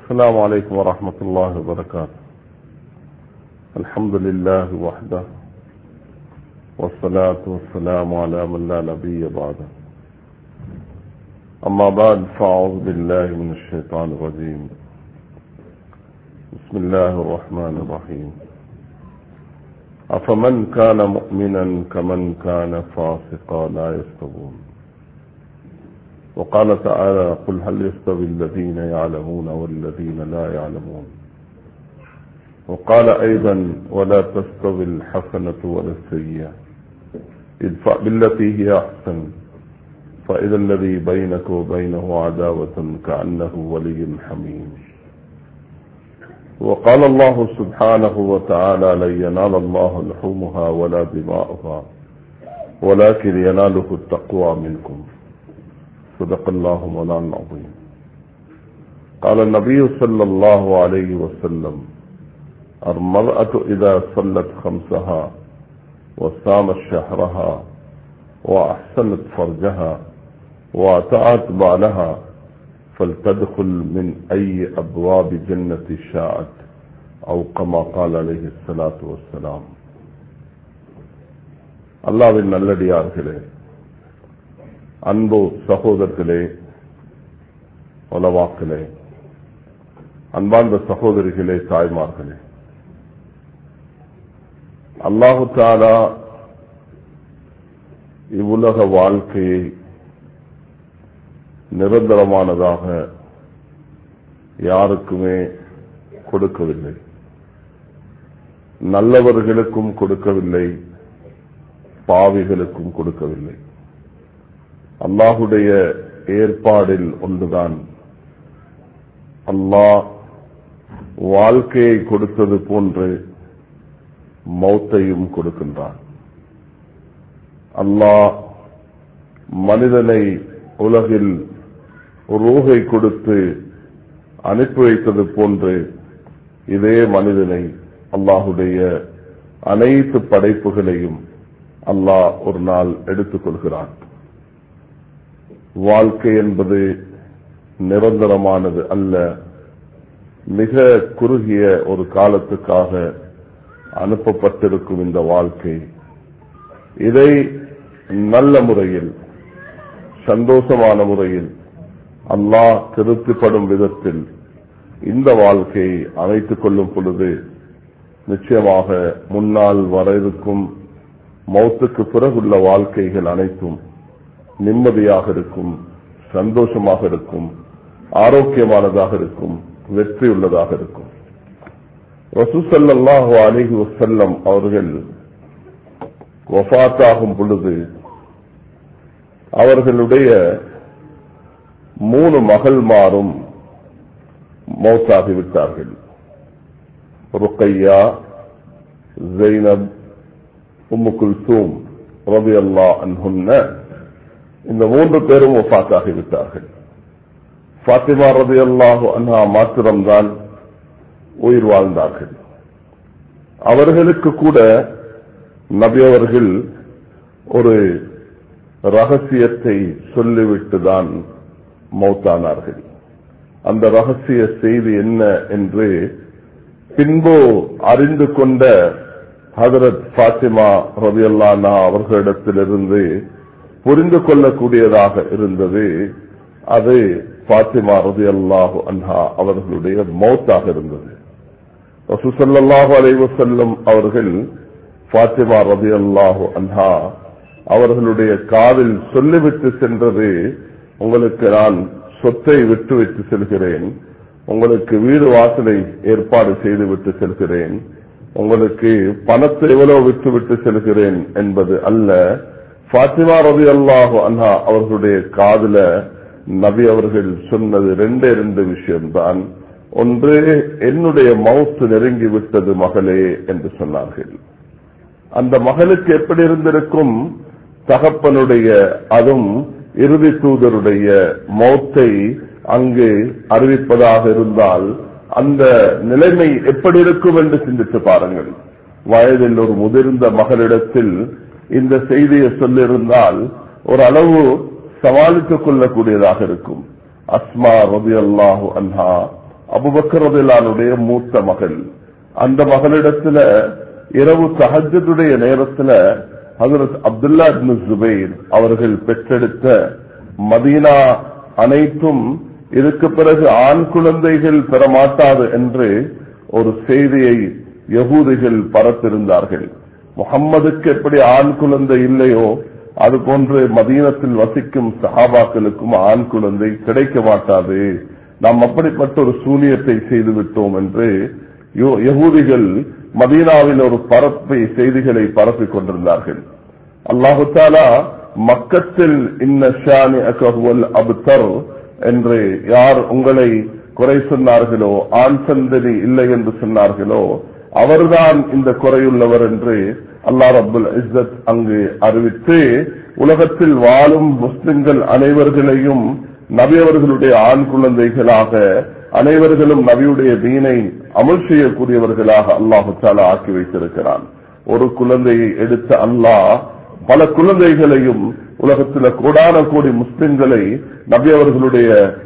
السلام عليكم ورحمة الله وبركاته الحمد لله وحده والصلاة والسلام على من لا نبي بعده أما بعد فأعوذ بالله من الشيطان الرجيم بسم الله الرحمن الرحيم أفمن كان مؤمنا كمن كان فاسقا لا يستوون وقال تعالى قل هل يستوي الذين يعلمون والذين لا يعلمون وقال أيضا ولا تستوي الحسنة ولا السيئة ادفع بالتي هي أحسن فإذا الذي بينك وبينه عداوة كأنه ولي حميم وقال الله سبحانه وتعالى لن ينال الله لحومها ولا دماؤها ولكن يناله التقوى منكم صدق الله مولانا العظيم قال النبي صلى الله عليه وسلم المرأة إذا صلت خمسها وصامت شهرها وأحسنت فرجها وأطاعت بعلها فلتدخل من أي أبواب جنة شاءت أو كما قال عليه الصلاة والسلام அல்லாவின் நல்லடியார்களே அன்பு சகோதரர்களே உலவாக்களே அன்பார்ந்த சகோதரிகளே தாய்மார்களே அல்லாஹு தாலா இவ்வுலக வாழ்க்கையை நிரந்தரமானதாக யாருக்குமே கொடுக்கவில்லை நல்லவர்களுக்கும் கொடுக்கவில்லை பாவிகளுக்கும் கொடுக்கவில்லை அல்லாஹுடைய ஏற்பாடில் ஒன்றுதான் அல்லாஹ் வாழ்க்கையை கொடுத்தது போன்று மௌத்தையும் கொடுக்கின்றான் அல்லாஹ் மனிதனை உலகில் ரூகை கொடுத்து அனுப்பி வைத்தது போன்று இதே மனிதனை அல்லாஹுடைய அனைத்து படைப்புகளையும் அல்லாஹ் ஒரு நாள் எடுத்துக் கொள்கிறான் வாழ்க்கை என்பது நிரந்தரமானது அல்ல மிக குறுகிய ஒரு காலத்துக்காக அனுப்பப்பட்டிருக்கும் இந்த வாழ்க்கை இதை நல்ல முறையில் சந்தோஷமான முறையில் அல்லாஹ் திருப்திப்படும் விதத்தில் இந்த வாழ்க்கையை அமைத்துக் கொள்ளும் பொழுது நிச்சயமாக முன்னால் வர இருக்கும் மௌத்துக்கு பிறகுள்ள வாழ்க்கைகள் அனைத்தும் நிம்மதியாக இருக்கும் சந்தோஷமாக இருக்கும் ஆரோக்கியமானதாக இருக்கும் வெற்றி உள்ளதாக இருக்கும் ரசூசல்லாஹு அலிஹி வசல்லம் அவர்கள் வஃத்தாகும் பொழுது அவர்களுடைய மூணு மகள்மாரும் மௌத்தாகிவிட்டார்கள் ருக்கையா ஜெய்னப் உம்மு குல்சூம் ரபி அல்லா அன்ஹுன்ன இந்த மூன்று பேரும் ஒஃபாத்தாகிவிட்டார்கள் பாத்திமா ரபி அல்லாஹு அன்ஹா மாத்திரம்தான் உயிர் வாழ்ந்தார்கள் அவர்களுக்கு கூட நபி அவர்கள் ஒரு ரகசியத்தை சொல்லிவிட்டுதான் மௌத்தானார்கள் அந்த ரகசிய செய்தி என்ன என்று பின்பு அறிந்து கொண்ட ஹதரத் பாத்திமா ரபியல்லானா அவர்களிடத்திலிருந்து புரிந்து கொள்ளக்கூடியதாக இருந்தது அது பாத்திமா ரதி அல்லாஹு அன்ஹா அவர்களுடைய மௌத்தாக இருந்தது ரசூசல்லாஹு அலைவசல்லம் அவர்கள் பாத்திமா ரதி அல்லாஹு அன்ஹா அவர்களுடைய காதில் சொல்லிவிட்டு சென்றது உங்களுக்கு நான் சொத்தை விட்டு விட்டு செல்கிறேன் உங்களுக்கு வீடு வாசலை ஏற்பாடு செய்துவிட்டு செல்கிறேன் உங்களுக்கு பணத்தை எவ்வளவு விட்டு விட்டு செல்கிறேன் என்பது அல்ல பாத்திமா ரவி அல்லாஹு அன்ஹா அவர்களுடைய காதல நபி அவர்கள் சொன்னது ரெண்டே ரெண்டு விஷயம்தான் ஒன்று என்னுடைய மவுத்து நெருங்கி விட்டது மகளே என்று சொன்னார்கள் அந்த மகளுக்கு எப்படி இருந்திருக்கும் தகப்பனுடைய அதுவும் இறுதி தூதருடைய மௌத்தை அங்கு அறிவிப்பதாக இருந்தால் அந்த நிலைமை எப்படி இருக்கும் என்று சிந்தித்து பாருங்கள் வயதில் ஒரு முதிர்ந்த மகளிடத்தில் இந்த செய்தியை சொல்லியிருந்தால் ஒரு அளவு சமாளித்துக் கொள்ளக்கூடியதாக இருக்கும் அஸ்மா ரபி அல்லாஹு அன்ஹா அபுபக்கரதிலானுடைய மூத்த மகள் அந்த மகளிடத்துல இரவு தஹஜத்துடைய நேரத்துல ஹசரத் அப்துல்லா இப்னு ஜுபைர் அவர்கள் பெற்றெடுத்த மதீனா அனைத்தும் இதுக்கு பிறகு ஆண் குழந்தைகள் பெற மாட்டாது என்று ஒரு செய்தியை யகூதிகள் பரத்திருந்தார்கள் முகம்மதுக்கு எப்படி ஆண் குழந்தை இல்லையோ அது போன்று மதீனத்தில் வசிக்கும் சஹாபாக்களுக்கும் ஆண் குழந்தை கிடைக்க மாட்டாது நாம் அப்படிப்பட்ட ஒரு சூனியத்தை செய்து விட்டோம் என்று யகூதிகள் மதீனாவில் ஒரு பரப்பை செய்திகளை பரப்பிக் கொண்டிருந்தார்கள் அல்லாஹு தாலா மக்கத்தில் இன்ன அபுத்தர் என்று யார் உங்களை குறை சொன்னார்களோ ஆண் சந்ததி இல்லை என்று சொன்னார்களோ அவர்தான் இந்த குறையுள்ளவர் என்று அல்லா ரபுல் இஸ்ஸத் அங்கு அறிவித்து உலகத்தில் வாழும் முஸ்லிம்கள் அனைவர்களையும் நபி அவர்களுடைய ஆண் குழந்தைகளாக அனைவர்களும் நபியுடைய தீனை அமல் செய்யக்கூடியவர்களாக அல்லாஹு தாலா ஆக்கி வைத்திருக்கிறான் ஒரு குழந்தையை எடுத்த அல்லாஹ் பல குழந்தைகளையும் உலகத்தில் கோடான கோடி முஸ்லிம்களை நபி அவர்களுடைய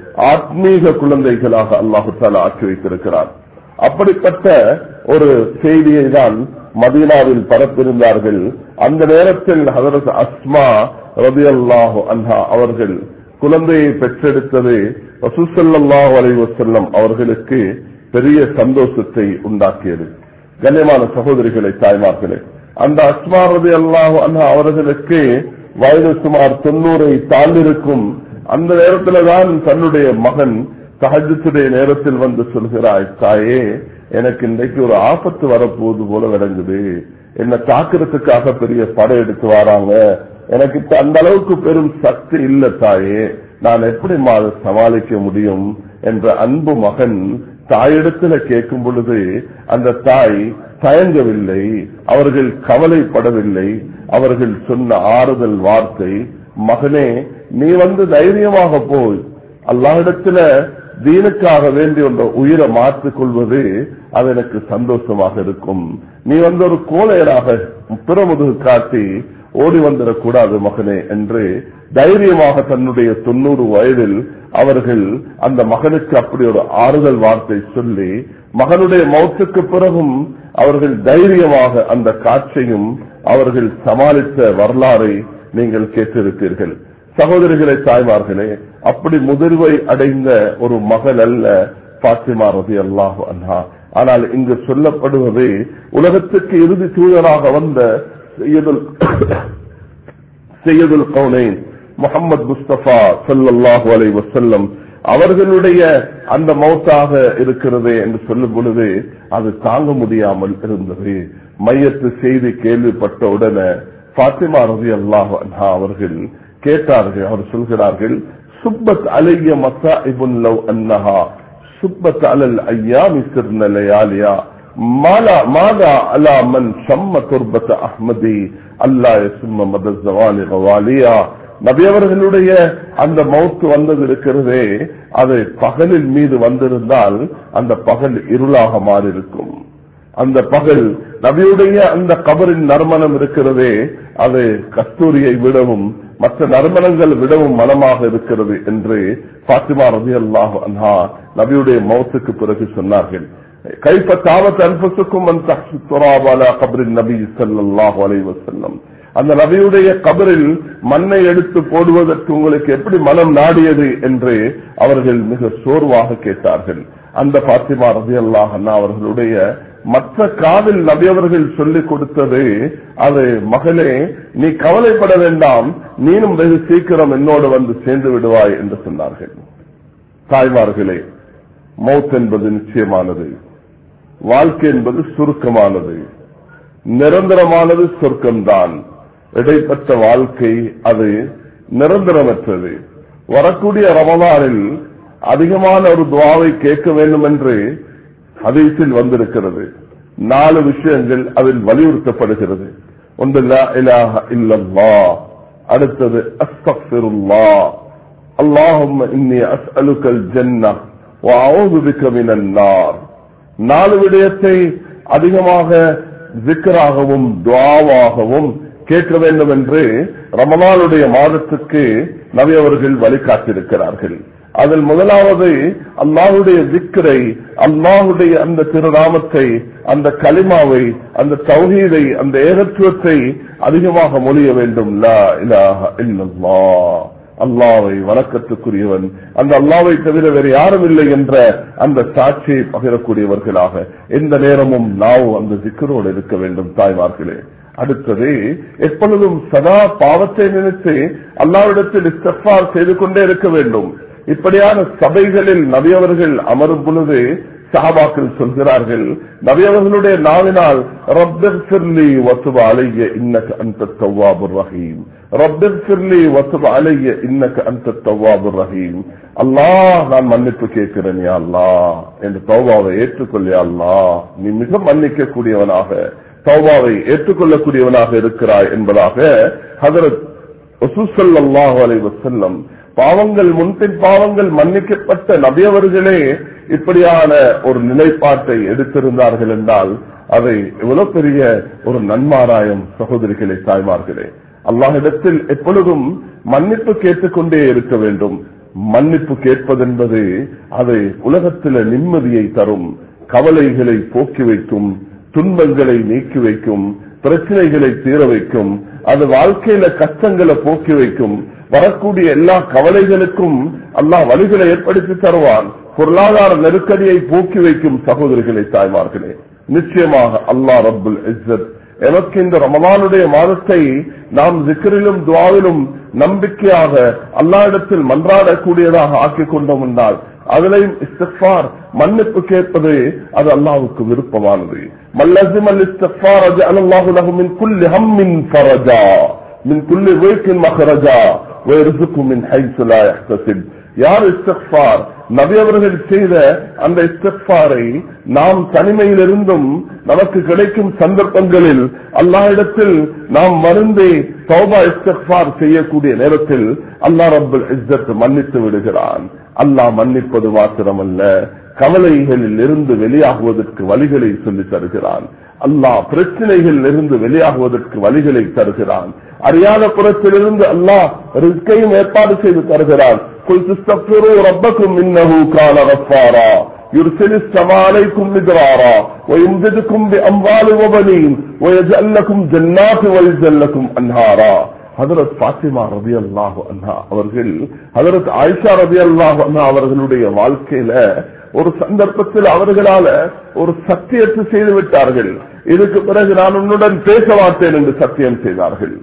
ஆத்மீக குழந்தைகளாக அல்லாஹு தாலா ஆக்கி வைத்திருக்கிறார் அப்படிப்பட்ட ஒரு செய்தியை தான் மதீனாவில் பரப்பிருந்தார்கள் அந்த நேரத்தில் ஹதரத் அஸ்மா ரபி அல்லாஹு அன்ஹா அவர்கள் குழந்தையை பெற்றெடுத்தது வசூசல்லாஹு அலை வசல்லம் அவர்களுக்கு பெரிய சந்தோஷத்தை உண்டாக்கியது கண்ணியமான சகோதரிகளை தாய்மார்களே அந்த அஸ்மா ரபி அல்லாஹு அன்ஹா அவர்களுக்கு வயது சுமார் தொண்ணூறை தாண்டிருக்கும் அந்த நேரத்தில் தான் தன்னுடைய மகன் தஹஜத்துடைய நேரத்தில் வந்து சொல்கிறாய் தாயே எனக்கு இன்றைக்கு ஒரு ஆபத்து வரப்போது போல விளங்குது என்ன தாக்குறதுக்காக பெரிய படம் எடுத்து வராங்க எனக்கு இப்ப அந்த அளவுக்கு பெரும் சக்தி இல்ல தாயே நான் எப்படி அதை சமாளிக்க முடியும் என்ற அன்பு மகன் தாயிடத்துல கேட்கும் பொழுது அந்த தாய் தயங்கவில்லை அவர்கள் கவலைப்படவில்லை அவர்கள் சொன்ன ஆறுதல் வார்த்தை மகனே நீ வந்து தைரியமாக போய் அல்லாஹிடத்துல தீனுக்காக வேண்டி ஒன்ற உயிரை மாற்றிக் கொள்வது அது எனக்கு சந்தோஷமாக இருக்கும் நீ வந்து ஒரு கோலையராக பிறமுதுகு காட்டி ஓடி வந்துடக்கூடாது மகனே என்று தைரியமாக தன்னுடைய தொண்ணூறு வயதில் அவர்கள் அந்த மகனுக்கு அப்படி ஒரு ஆறுதல் வார்த்தை சொல்லி மகனுடைய மௌத்துக்கு பிறகும் அவர்கள் தைரியமாக அந்த காட்சியும் அவர்கள் சமாளித்த வரலாறை நீங்கள் கேட்டிருப்பீர்கள் சகோதரிகளை தாய்மார்களே அப்படி முதிர்வை அடைந்த ஒரு மகள் அல்ல பாத்திமா ரதி அல்லாஹு அன்ஹா ஆனால் இங்கு சொல்லப்படுவது உலகத்துக்கு இறுதி தூதராக வந்த செய்யதுல் கவுனைன் முகமது முஸ்தபா சல்லாஹூ அலை வசல்லம் அவர்களுடைய அந்த மௌத்தாக இருக்கிறது என்று சொல்லும் பொழுது அது தாங்க முடியாமல் இருந்தது மையத்து செய்தி கேள்விப்பட்ட உடனே பாத்திமா ரவி அல்லாஹ் அன்ஹா அவர்கள் கேட்டார்கள் அவர் சொல்கிறார்கள் சுப்பத் அலைய மசா இபுன் லவ் அன்னஹா சுப்பத் அலல் ஐயாமி சிர்ன லயாலியா மாலா மாதா அலா மன் ஷம்ம துர்பத் அஹ்மதி அல்லா யசும்ம மத ஜவாலி கவாலியா நபியவர்களுடைய அந்த மௌத்து வந்தது இருக்கிறதே அது பகலில் மீது வந்திருந்தால் அந்த பகல் இருளாக மாறியிருக்கும் அந்த பகல் நபியுடைய அந்த கபரின் நறுமணம் இருக்கிறதே அது கஸ்தூரியை விடவும் மற்ற நறுமணங்கள் விடவும் மனமாக இருக்கிறது என்று பாத்திமா ரதி அல்லாஹ் அன்ஹா நபியுடைய மௌத்துக்கு பிறகு சொன்னார்கள் கைப்ப தாவத் அன்பசுக்கும் அந்த கபரின் நபி சல்லாஹு அலை வசல்லம் அந்த நபியுடைய கபரில் மண்ணை எடுத்து போடுவதற்கு உங்களுக்கு எப்படி மனம் நாடியது என்று அவர்கள் மிக சோர்வாக கேட்டார்கள் அந்த பாத்திமா ரதி அல்லாஹ் அண்ணா அவர்களுடைய மற்ற காதில் நபியவர்கள் சொல்லிக் கொடுத்தது அது மகளே நீ கவலைப்பட வேண்டாம் நீனும் வெகு சீக்கிரம் என்னோடு வந்து சேர்ந்து விடுவாய் என்று சொன்னார்கள் தாய்மார்களே மௌத் என்பது நிச்சயமானது வாழ்க்கை என்பது சுருக்கமானது நிரந்தரமானது சொர்க்கம்தான் இடைப்பட்ட வாழ்க்கை அது நிரந்தரமற்றது வரக்கூடிய ரமதானில் அதிகமான ஒரு துவாவை கேட்க வேண்டும் என்று ஹதீஸில் வந்திருக்கிறது நாலு விஷயங்கள் அதில் வலியுறுத்தப்படுகிறது ஒன்று லா இலாஹ இல்லல்லா அடுத்தது அஸ்தக்ஃபிருல்லா اللهم إني أسألك الجنة وأعوذ بك من النار நாலு விடயத்தை அதிகமாக ஜிக்கராகவும் துவாவாகவும் கேட்க வேண்டும் என்று ரமலானுடைய மாதத்துக்கு நபி அவர்கள் வழிகாட்டியிருக்கிறார்கள் அதில் முதலாவது அல்லாஹுடைய திக்கரை அல்லாஹுடைய அந்த திருநாமத்தை அந்த கலிமாவை அந்த தௌஹீதை அந்த ஏகத்துவத்தை அதிகமாக மொழிய வேண்டும் லா இலாஹ இல்லல்லாஹ் அல்லாவை வணக்கத்துக்குரியவன் அந்த அல்லாவை தவிர வேறு யாரும் இல்லை என்ற அந்த சாட்சியை பகிரக்கூடியவர்களாக எந்த நேரமும் நாம் அந்த சிக்கரோடு இருக்க வேண்டும் தாய்மார்களே அடுத்தது எப்பொழுதும் சதா பாவத்தை நினைத்து அல்லாவிடத்தில் இஸ்தஃபார் செய்து கொண்டே இருக்க வேண்டும் இப்படியான சபைகளில் நபியவர்கள் அமரும் பொழுது சஹாபாக்கள் சொல்கிறார்கள் நபியவர்களுடைய நாவினால் ரப்பர் சிர்லி வசுவ அலைய இன்னக்கு அந்த தவ்வாபுர் ரஹீம் ரப்பர் சிர்லி வசுவ அலைய இன்னக்கு அந்த தவ்வாபுர் ரஹீம் அல்லாஹ் நான் மன்னிப்பு கேட்கிறேன் யா அல்லாஹ் என்று தௌபாவை ஏற்றுக்கொள்ளியா அல்லாஹ் நீ மிக மன்னிக்க கூடியவனாக தௌபாவை ஏற்றுக்கொள்ளக்கூடியவனாக இருக்கிறாய் என்பதாக ஹதரத் அல்லாஹு அலை வசல்லம் பாவங்கள் முன்பின் பாவங்கள் மன்னிக்கப்பட்ட நபியவர்களே இப்படியான ஒரு நிலைப்பாட்டை எடுத்திருந்தார்கள் என்றால் அதை எவ்வளவு பெரிய ஒரு நன்மாராயம் சகோதரிகளே தாய்மார்களே அல்லாஹிடத்தில் எப்பொழுதும் மன்னிப்பு கேட்டுக்கொண்டே இருக்க வேண்டும் மன்னிப்பு கேட்பதென்பது அது உலகத்தில நிம்மதியை தரும் கவலைகளை போக்கி வைக்கும் துன்பங்களை நீக்கி வைக்கும் பிரச்சனைகளை தீர வைக்கும் அது வாழ்க்கையில கஷ்டங்களை போக்கி வைக்கும் வரக்கூடிய எல்லா கவலைகளுக்கும் அல்லாஹ் வழிகளை ஏற்படுத்தி தருவான் பொருளாதார நெருக்கடியை போக்கி வைக்கும் சகோதரிகளை தாய்மார்களே நிச்சயமாக அல்லாஹ் ரப்புல் இஸ்ஸத் எனக்கு இந்த ரமலானுடைய மாதத்தை நாம் சிக்கரிலும் துவாவிலும் நம்பிக்கையாக அல்லாஹிடத்தில் மன்றாடக்கூடியதாக ஆக்கிக் கொண்டோம் என்றால் அதிலையும் இஸ்திஃபார் மன்னிப்பு கேட்பது அது அல்லாஹ்வுக்கு விருப்பமானது மல்லசிம் அல் இஸ்திஃபார் அல்லாஹு லஹு மின் குல்லி ஹம்மின் ஃபரஜா மின் குல்லி வைக்கின் மஹரஜா ويرزقه من حيث لا يحتسب யார் இஸ்திஃபார் நபி அவர்கள் செய்த அந்த இஸ்திஃபாரை நாம் தனிமையிலிருந்தும் நமக்கு கிடைக்கும் சந்தர்ப்பங்களில் அல்லாஹிடத்தில் நாம் மருந்தை தௌபா இஸ்திஃபார் செய்யக்கூடிய நேரத்தில் அல்லாஹ் ரப்பல் இஸ்ஸத் மன்னித்து விடுகிறான் அல்லாஹ் மன்னிப்பது மாத்திரமல்ல கவலைகளில் இருந்து வெளியாகுவதற்கு வழிகளை சொல்லி தருகிறான் அல்லாஹ் பிரச்சனைகளில் இருந்து வெளியாகுவதற்கு வழிகளை தருகிறான் அறியாத புறத்திலிருந்து அல்லாஹ் ரிஸ்கையும் ஏற்பாடு செய்து தருகிறான் قل تستغفروا ربكم انه كان غفارا يرسل السماء عليكم مدرارا ويمددكم باموال وبنين ويجعل لكم جنات ويجعل لكم انهارا ஹதரத் பாத்திமா ரபி அல்லாஹு அண்ணா அவர்கள் ஹதரத் ஆயிஷா ரபி அல்லாஹு அண்ணா அவர்களுடைய வாழ்க்கையில ஒரு சந்தர்ப்பத்தில் அவர்களால ஒரு சத்தியத்தை செய்து விட்டார்கள் இதுக்கு பிறகு நான் உன்னுடன் பேச மாட்டேன் என்று சத்தியம் செய்தார்கள்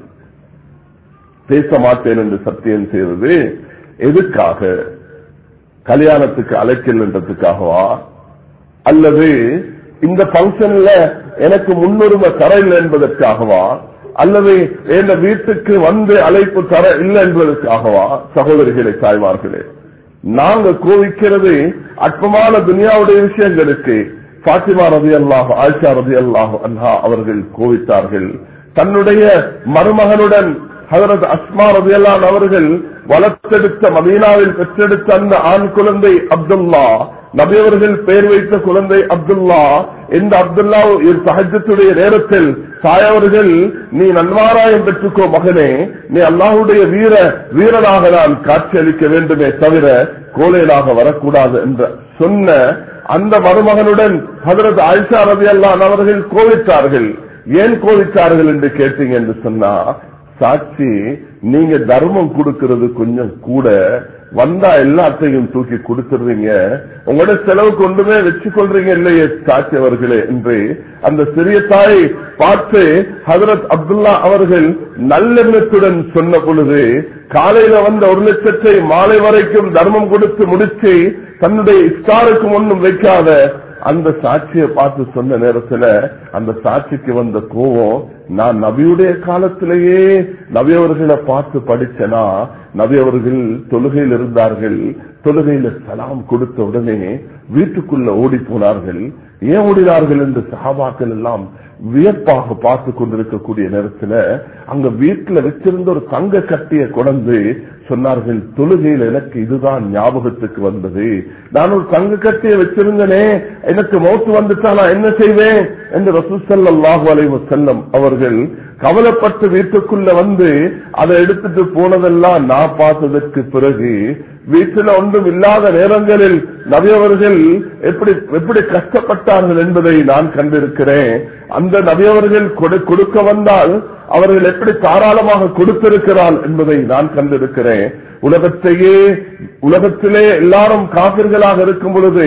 பேச மாட்டேன் என்று சத்தியம் செய்தது எதுக்காக கல்யாணத்துக்கு அழைக்கலன்றதுக்காகவா அல்லது இந்த பங்கன்ல எனக்கு முன்னுரிமை தர இல்லை என்பதற்காகவா அல்லது எந்த வீட்டுக்கு வந்து அழைப்பு தர இல்லை என்பதற்காகவா சகோதரிகளை தாய்மார்களே நாங்க கோவிக்கிறது அற்பமான துனியாவுடைய விஷயங்களுக்கு பாத்திமா ரதி அல்லாஹ் ஆயிஷா ரதி அல்லாஹ் அன்ஹா அவர்கள் கோவித்தார்கள் தன்னுடைய மருமகனுடன் ஹதரத் அஸ்மா ரதியல்லான் அவர்கள் வளர்த்தெடுத்த மதீனாவில் பெற்றெடுத்த அந்த ஆண் குழந்தை அப்துல்லா நபி அவர்கள் பெயர் வைத்த குழந்தை அப்துல்லா இந்த அப்துல்லா சஹஜத்துடைய நேரத்தில் தாயவர்கள் நீ நன்மாராயம் பெற்றுக்கோ மகனே நீ அல்லாஹுடைய வீர வீரனாக நான் காட்சியளிக்க வேண்டுமே தவிர கோலையிலாக வரக்கூடாது என்று சொன்ன அந்த மருமகனுடன் ஹதரத் ஆயிஷா ரவி அல்லான் அவர்கள் கோவித்தார்கள் ஏன் கோவித்தார்கள் என்று கேட்டீங்க என்று சொன்னா சாட்சி நீங்க தர்மம் கொடுக்கிறது கொஞ்சம் கூட வந்தா எல்லாத்தையும் தூக்கி கொடுத்துடுறீங்க உங்களோட செலவு கொண்டுமே வச்சு கொள்றீங்க இல்லையே சாட்சி அவர்களே என்று அந்த சிறிய தாயை பார்த்து ஹதரத் அப்துல்லா அவர்கள் நல்லெண்ணத்துடன் சொன்ன பொழுது காலையில வந்த ஒரு லட்சத்தை மாலை வரைக்கும் தர்மம் கொடுத்து முடிச்சு தன்னுடைய இஸ்தாருக்கு ஒன்றும் வைக்காத அந்த சாட்சியை பார்த்து சொன்ன நேரத்துல அந்த சாட்சிக்கு வந்த கோவம் நான் நபியுடைய காலத்திலேயே நபி அவர்களை பார்த்து படிச்சனா நபி அவர்கள் தொழுகையில் இருந்தார்கள் தொழுகையில சலாம் கொடுத்த உடனே வீட்டுக்குள்ள ஓடி போனார்கள் ஏன் ஓடினார்கள் என்று சகாபாக்கள் எல்லாம் வியப்பாக பார்த்து கொண்டிருக்கக்கூடிய நேரத்துல அங்க வீட்டுல வச்சிருந்த ஒரு தங்க கட்டிய குழந்து சொன்னார்கள் தொழுகையில் எனக்கு இதுதான் ஞாபகத்துக்கு வந்தது நான் ஒரு தங்க கட்டிய வச்சிருந்தனே எனக்கு மௌத்து வந்துட்டா நான் என்ன செய்வேன் என்று ரசூசல்லாஹு அலைஹி வஸல்லம் அவர்கள் கவலைப்பட்டு வீட்டுக்குள்ள வந்து அதை எடுத்துட்டு போனதெல்லாம் நான் பார்த்ததற்கு பிறகு வீட்டில் ஒன்றும் இல்லாத நேரங்களில் நபியவர்கள் எப்படி எப்படி கஷ்டப்பட்டார்கள் என்பதை நான் கண்டிருக்கிறேன் அந்த நபியவர்கள் கொடு- கொடுக்க வந்தால் அவர்கள் எப்படி தாராளமாக கொடுத்திருக்கிறான் என்பதை நான் கண்டிருக்கிறேன் உலகத்தையே உலகத்திலே எல்லாரும் காபிர்களாக இருக்கும் பொழுது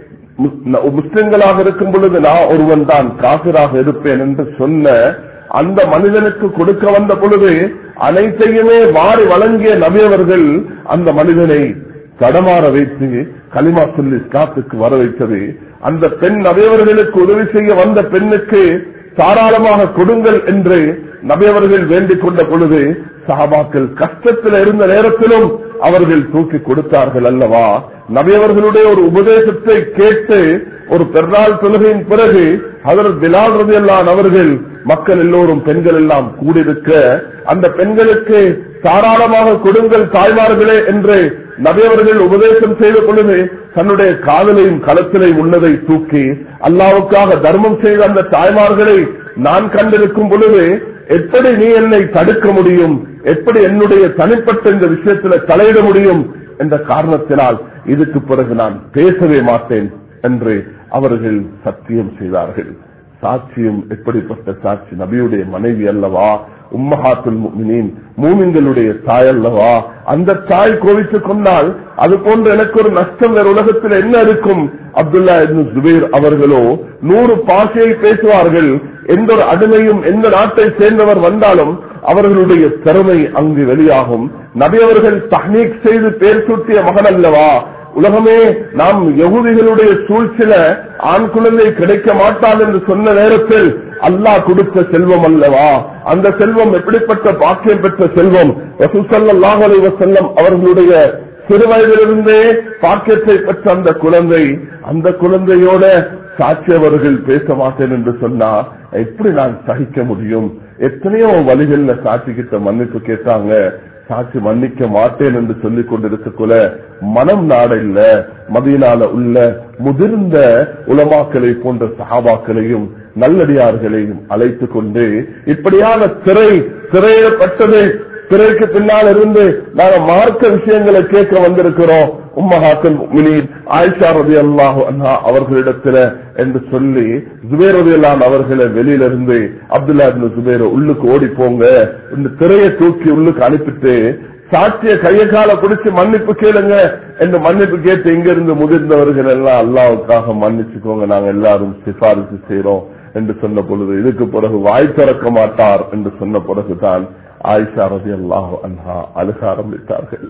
மு- முஸ்லிம்களாக இருக்கும் பொழுது நான் ஒருவன் தான் காபிராக இருப்பேன் என்று சொன்ன அந்த மனிதனுக்கு கொடுக்க வந்த பொழுது அனைத்தையுமே வாரி வழங்கிய நபியவர்கள் அந்த மனிதனை தடமாற வைத்து கலிமா சொல்லி இஸ்லாத்துக்கு வர வைத்தது அந்த பெண் நபியவர்களுக்கு உதவி செய்ய வந்த பெண்ணுக்கு தாராளமாக கொடுங்கள் என்று நபியவர்கள் வேண்டிக் கொண்ட பொழுது சஹாபாக்கள் கஷ்டத்தில் இருந்த நேரத்திலும் அவர்கள் தூக்கி கொடுத்தார்கள் அல்லவா நபியவர்களுடைய ஒரு உபதேசத்தை கேட்டு ஒரு பெருநாள் தொழுகையின் பிறகு அதற்கு பிலால் ரதியல்லான் அவர்கள் மக்கள் எல்லோரும் பெண்கள் எல்லாம் கூடியிருக்க அந்த பெண்களுக்கு தாராளமாக கொடுங்கள் தாய்மார்களே என்று நபியவர்கள் உபதேசம் செய்த பொழுது தன்னுடைய காதலையும் களத்திலையும் உள்ளதை தூக்கி அல்லாவுக்காக தர்மம் செய்த அந்த தாய்மார்களை நான் கண்டிருக்கும் பொழுது எப்படி நீ என்னை தடுக்க முடியும் எப்படி என்னுடைய தனிப்பட்ட இந்த விஷயத்துல தலையிட முடியும் என்ற காரணத்தினால் இதுக்கு பிறகு நான் பேசவே மாட்டேன் என்று அவர்கள் சத்தியம் செய்தார்கள் சாட்சியம் எப்படிப்பட்ட சாட்சி நபியுடைய மனைவி அல்லவா உம்மஹாத்துல் முஃமினீன் மூமின்களுடைய தாய் அல்லவா அந்த தாய் கோவித்துக் கொண்டால் அது போன்ற எனக்கு ஒரு நஷ்டம் வேறு உலகத்தில் என்ன இருக்கும் அப்துல்லா இப்னு ஜுபைர் அவர்களோ நூறு பாஷையை பேசுவார்கள் எந்த ஒரு அடிமையும் எந்த நாட்டை சேர்ந்தவர் வந்தாலும் அவர்களுடைய திறமை அங்கு வெளியாகும் நபி அவர்கள் தஹ்னீக் செய்து பேர் சூட்டிய மகன் அல்லவா உலகமே நாம் யகுதிகளுடைய சூழ்ச்சில ஆண் குழந்தை கிடைக்க மாட்டாது என்று சொன்ன நேரத்தில் அல்லாஹ் கொடுத்த செல்வம் அல்லவா அந்த செல்வம் எப்படிப்பட்ட பாக்கியம் பெற்ற செல்வம் ரசூசல்லாஹ் அலைஹி வஸல்லம் அவர்களுடைய சிறு வயதிலிருந்தே பாக்கியத்தை பெற்ற அந்த குழந்தை அந்த குழந்தையோட சாட்சியவர்கள் பேச மாட்டேன் என்று சொன்னா எப்படி நான் சகிக்க முடியும் எத்தனையோ வழிகள்ல சாட்சி கிட்ட மன்னிப்பு கேட்டாங்க சாட்சி மன்னிக்க மாட்டேன் என்று சொல்லிக் கொண்டிருக்கக்குள்ள மனம் நாட இல்ல மதியனால உள்ள முதிர்ந்த உலமாக்களை போன்ற சகாபாக்களையும் நல்லடியார்களையும் அழைத்துக் கொண்டு இப்படியாக திரை திரையிடப்பட்டது திரைக்கு பின்னால் இருந்து நாங்க மார்க்க விஷயங்களை கேட்க வந்திருக்கிறோம் உம்மஹாக்கல் முஃமினீன் ஆயிஷா ரதி அல்லாஹு அன்ஹா அவர்களிடத்துல என்று சொல்லி ஜுபேர் ரதி அல்லான் அவர்களை வெளியில இருந்து அப்துல்லா இப்னு ஜுபேர் உள்ளுக்கு ஓடி போங்க இந்த திரையை தூக்கி உள்ளுக்கு அனுப்பிட்டு சாட்சிய கைய கால பிடிச்சு மன்னிப்பு கேளுங்க என்று மன்னிப்பு கேட்டு இங்க இருந்து முதிர்ந்தவர்கள் எல்லாம் அல்லாவுக்காக மன்னிச்சுக்கோங்க நாங்க எல்லாரும் சிபாரிசு செய்யறோம் என்று சொன்ன பொழுது இதுக்கு பிறகு வாய் திறக்க மாட்டார் என்று சொன்ன பிறகுதான் ஆயிஷா ரதி அல்லாஹு அன்ஹா அழுக ஆரம்பித்தார்கள்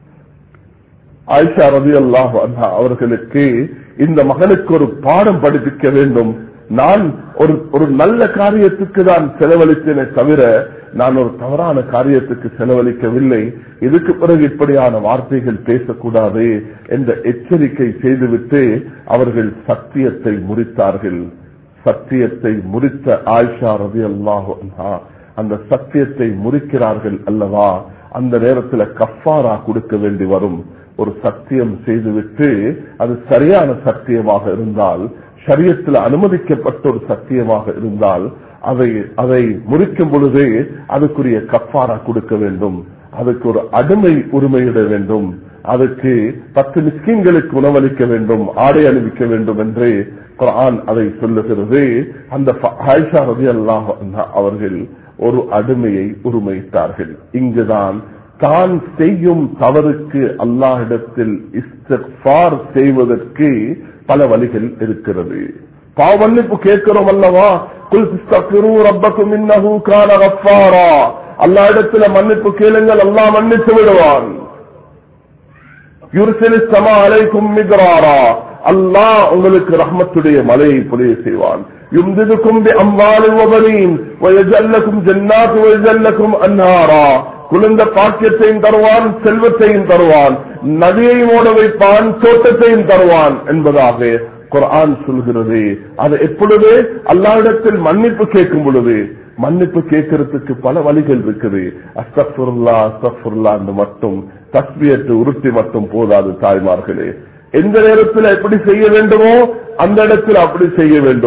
ஆயிஷா ரதி அல்லாஹு அன்ஹா அவர்களுக்கு இந்த மகனுக்கு ஒரு பாடம் படிப்பிக்க வேண்டும் நான் ஒரு ஒரு நல்ல காரியத்துக்கு தான் செலவழித்தேனே தவிர நான் ஒரு தவறான காரியத்துக்கு செலவழிக்கவில்லை இதுக்கு பிறகு இப்படியான வார்த்தைகள் பேசக்கூடாது என்ற எச்சரிக்கை செய்துவிட்டு அவர்கள் சத்தியத்தை முறித்தார்கள் சத்தியத்தை முறித்த ஆயிஷா ரதி அல்லாஹு அன்ஹா அந்த சத்தியத்தை முறிக்கிறார்கள் அல்லவா அந்த நேரத்தில் கஃபாரா கொடுக்க வேண்டி வரும் ஒரு சத்தியம் செய்துவிட்டு அது சரியான சத்தியமாக இருந்தால் சரியத்தில் அனுமதிக்கப்பட்ட ஒரு சத்தியமாக இருந்தால் அதை அதை முறிக்கும் பொழுது அதுக்குரிய கஃபாரா கொடுக்க வேண்டும் அதுக்கு ஒரு அடிமை உரிமையிட வேண்டும் அதுக்கு பத்து மிஸ்கின்களுக்கு உணவளிக்க வேண்டும் ஆடை அணிவிக்க வேண்டும் என்று குர்ஆன் அதை சொல்லுகிறது அந்த ஆயிஷா ரதி அல்லாஹ் அவர்கள் ஒரு அடிமையை உரிமையிட்டார்கள் இங்குதான் தான் செய்யும் தவறுக்கு அல்லாஹிடத்தில் இஸ்திஃபார் செய்வதற்கு பல வழிகள் இருக்கிறது பாவ மன்னிப்பு கேட்கிறோம் அல்லவா குல் தஸ்தக்பிரு ரப்பக்கும் இன்னஹு கான கஃபாரா அல்லாஹ் இடத்துல மன்னிப்பு கேளுங்கள் அல்லாஹ் மன்னித்து விடுவான் யுர்சிலு சமா அலைக்கும் மிக்ராரா அல்லாஹ் உங்களுக்கு ரஹ்மத்துடைய மலையை பொழிய செய்வான் யும்திதுக்கும் பி அம்வாலின் வபனீன் வயஜல்லக்கும் ஜன்னாத் வயஜல்லக்கும் அன்னாரா குளிர்ந்த பாக்கியத்தையும் தருவான் செல்வத்தையும் தருவான் நதியையும் ஓட வைப்பான் தோட்டத்தையும் தருவான் என்பதாக குர்ஆன் சொல்கிறது அது எப்பொழுது அல்லாஹ்விடத்தில் மன்னிப்பு கேட்கும் பொழுது மன்னிப்பு கேட்கறதுக்கு பல வழிகள் இருக்குது அஸ்தஃபுல்லா அஸ்தஃபுல்லா மட்டும் தஸ்பியத்து உருட்டி மட்டும் போதாது தாய்மார்களே எந்த நேரத்தில் எப்படி செய்ய வேண்டுமோ அந்த இடத்தில் அப்படி செய்ய வேண்டும்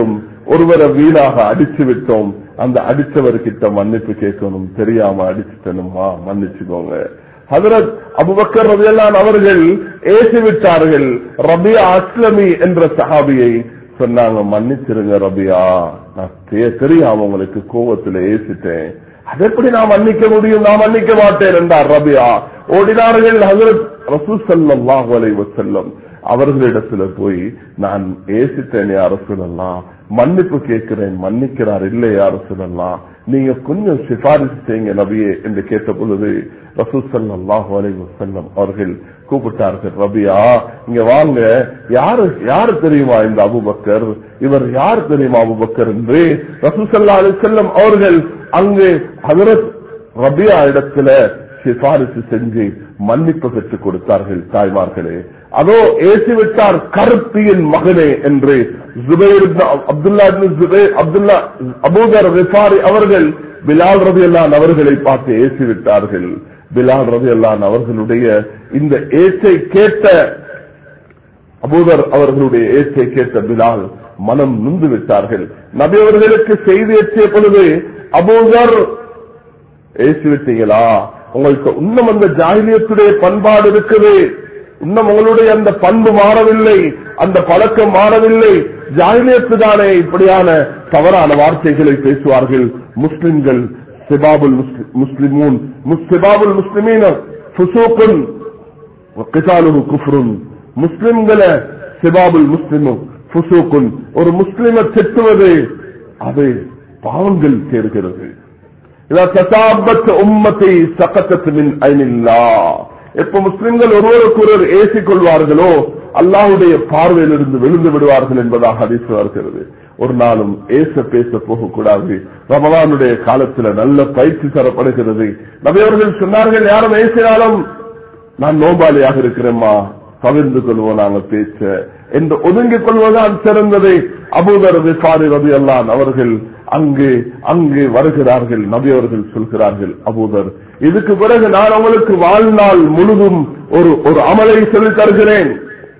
ஒருவரை வீணாக அடிச்சு விட்டோம் அந்த அடிச்சவர்கிட்ட மன்னிப்பு கேட்கணும் தெரியாம அடிச்சுட்டனுமா மன்னிச்சுக்கோங்க ஹதரத் அபுபக்கர் ரபியல்லான் அவர்கள் ஏசி விட்டார்கள் ரபியா அஸ்லமி என்ற சஹாபியை சொன்னாங்க மன்னிச்சிருங்க ரபியா நான் தெ- தெரியாம உங்களுக்கு கோவத்துல ஏசிட்டேன் அது எப்படி நான் மன்னிக்க முடியும் நான் மன்னிக்க மாட்டேன் என்றார் ரபியா ஓடினார்கள் ஹசரத் ரசூல் ஸல்லல்லாஹு அலைஹி வஸல்லம் அவர்களிடத்துல போய் நான் ஏசிட்டேன் யார சொல்லலாம் மன்னிப்பு கேட்கிறேன் மன்னிக்கிறார் இல்லை யார சொல்லலாம் நீங்க கொஞ்சம் சிபாரிசு செய்யுங்க நபியே என்று கேட்ட பொழுது ரசூல் ஸல்லல்லாஹு அலைஹி வஸல்லம் அவர்கள் கூப்பிட்டார்கள் ரபியா இங்க வாங்க யாரு யாரு தெரியுமா இந்த அபுபக்கர் இவர் யார் தெரியுமா அபுபக்கர் என்று ரசூல் ஸல்லல்லாஹு அலைஹி வஸல்லம் அவர்கள் அங்கு ஹஜரத் ரபியா இடத்துல சிபாரிசு செஞ்சு மன்னிப்பு பெற்றுக் கொடுத்தார்கள் தாய்மார்களே அதோ ஏசி விட்டார் கருப்பியின் மகனே என்று ஜுபைர் இப்னு அப்துல்லா இப்னு ஜுபைர் அப்துல்லா அபூதர் ரிஃபாரி அவர்கள் பிலால் ரவி அவர்களை பார்த்து ஏசி விட்டார்கள் பிலால் ரவி அவர்களுடைய இந்த ஏச்சை கேட்ட அபூதர் அவர்களுடைய ஏச்சை கேட்ட பிலால் மனம் நுந்து விட்டார்கள் நபி அவர்களுக்கு செய்தி எச்சிய பொழுது அபூதர் ஏசி விட்டீங்களா உங்களுக்கு இன்னும் அந்த ஜாகிலியத்துடைய பண்பாடு இருக்குது இன்னும் உங்களுடைய அந்த பண்பு மாறவில்லை அந்த பழக்கம் மாறவில்லை ஜாகிலியத்து தானே இப்படியான தவறான வார்த்தைகளை பேசுவார்கள் முஸ்லிம்கள் சிபாபுல் முஸ்லி- முஸ்லிமூன் முஸ்- சிபாபுல் முஸ்லிமீன ஃபுசூக்குன் வக்கிசாலுஹு குஃப்ருன் முஸ்லிம்களை சிபாபுல் முஸ்லிமு ஃபுசூக்குன் ஒரு முஸ்லிமை திட்டுவது அது பாவங்கள் சேர்கிறது இதா தசாபத் உம்மத்தை சகத்தத் மின் ஐனில்லா எப்ப முஸ்லிம்கள் ஒருவருக்கு ஒருவர் ஏசிக் கொள்வார்களோ அல்லாஹ்வுடைய பார்வையிலிருந்து விழுந்து விடுவார்கள் என்பதாக ஹதீஸ் வருகிறது ஒரு நாளும் ஏச பேச போகக்கூடாது ரமலானுடைய காலத்துல நல்ல பயிற்சி தரப்படுகிறது நபியவர்கள் சொன்னார்கள் யாரும் ஏசினாலும் நான் நோபாளியாக இருக்கிறேம்மா பகிர்ந்து கொள்வோம் நாங்க பேச்ச என்று ஒதுங்கிக் கொள்வதுதான் சிறந்தது அபூதர் விசாரி ரவி அல்லான் அவர்கள் அங்கு அங்கு வருகிறார்கள் நபி அவர்கள் சொல்கிறார்கள் அபூதர் இதுக்கு பிறகு நான் உங்களுக்கு வாழ்நாள் முழுதும் ஒரு ஒரு அமலை சொல்லித் தருகிறேன்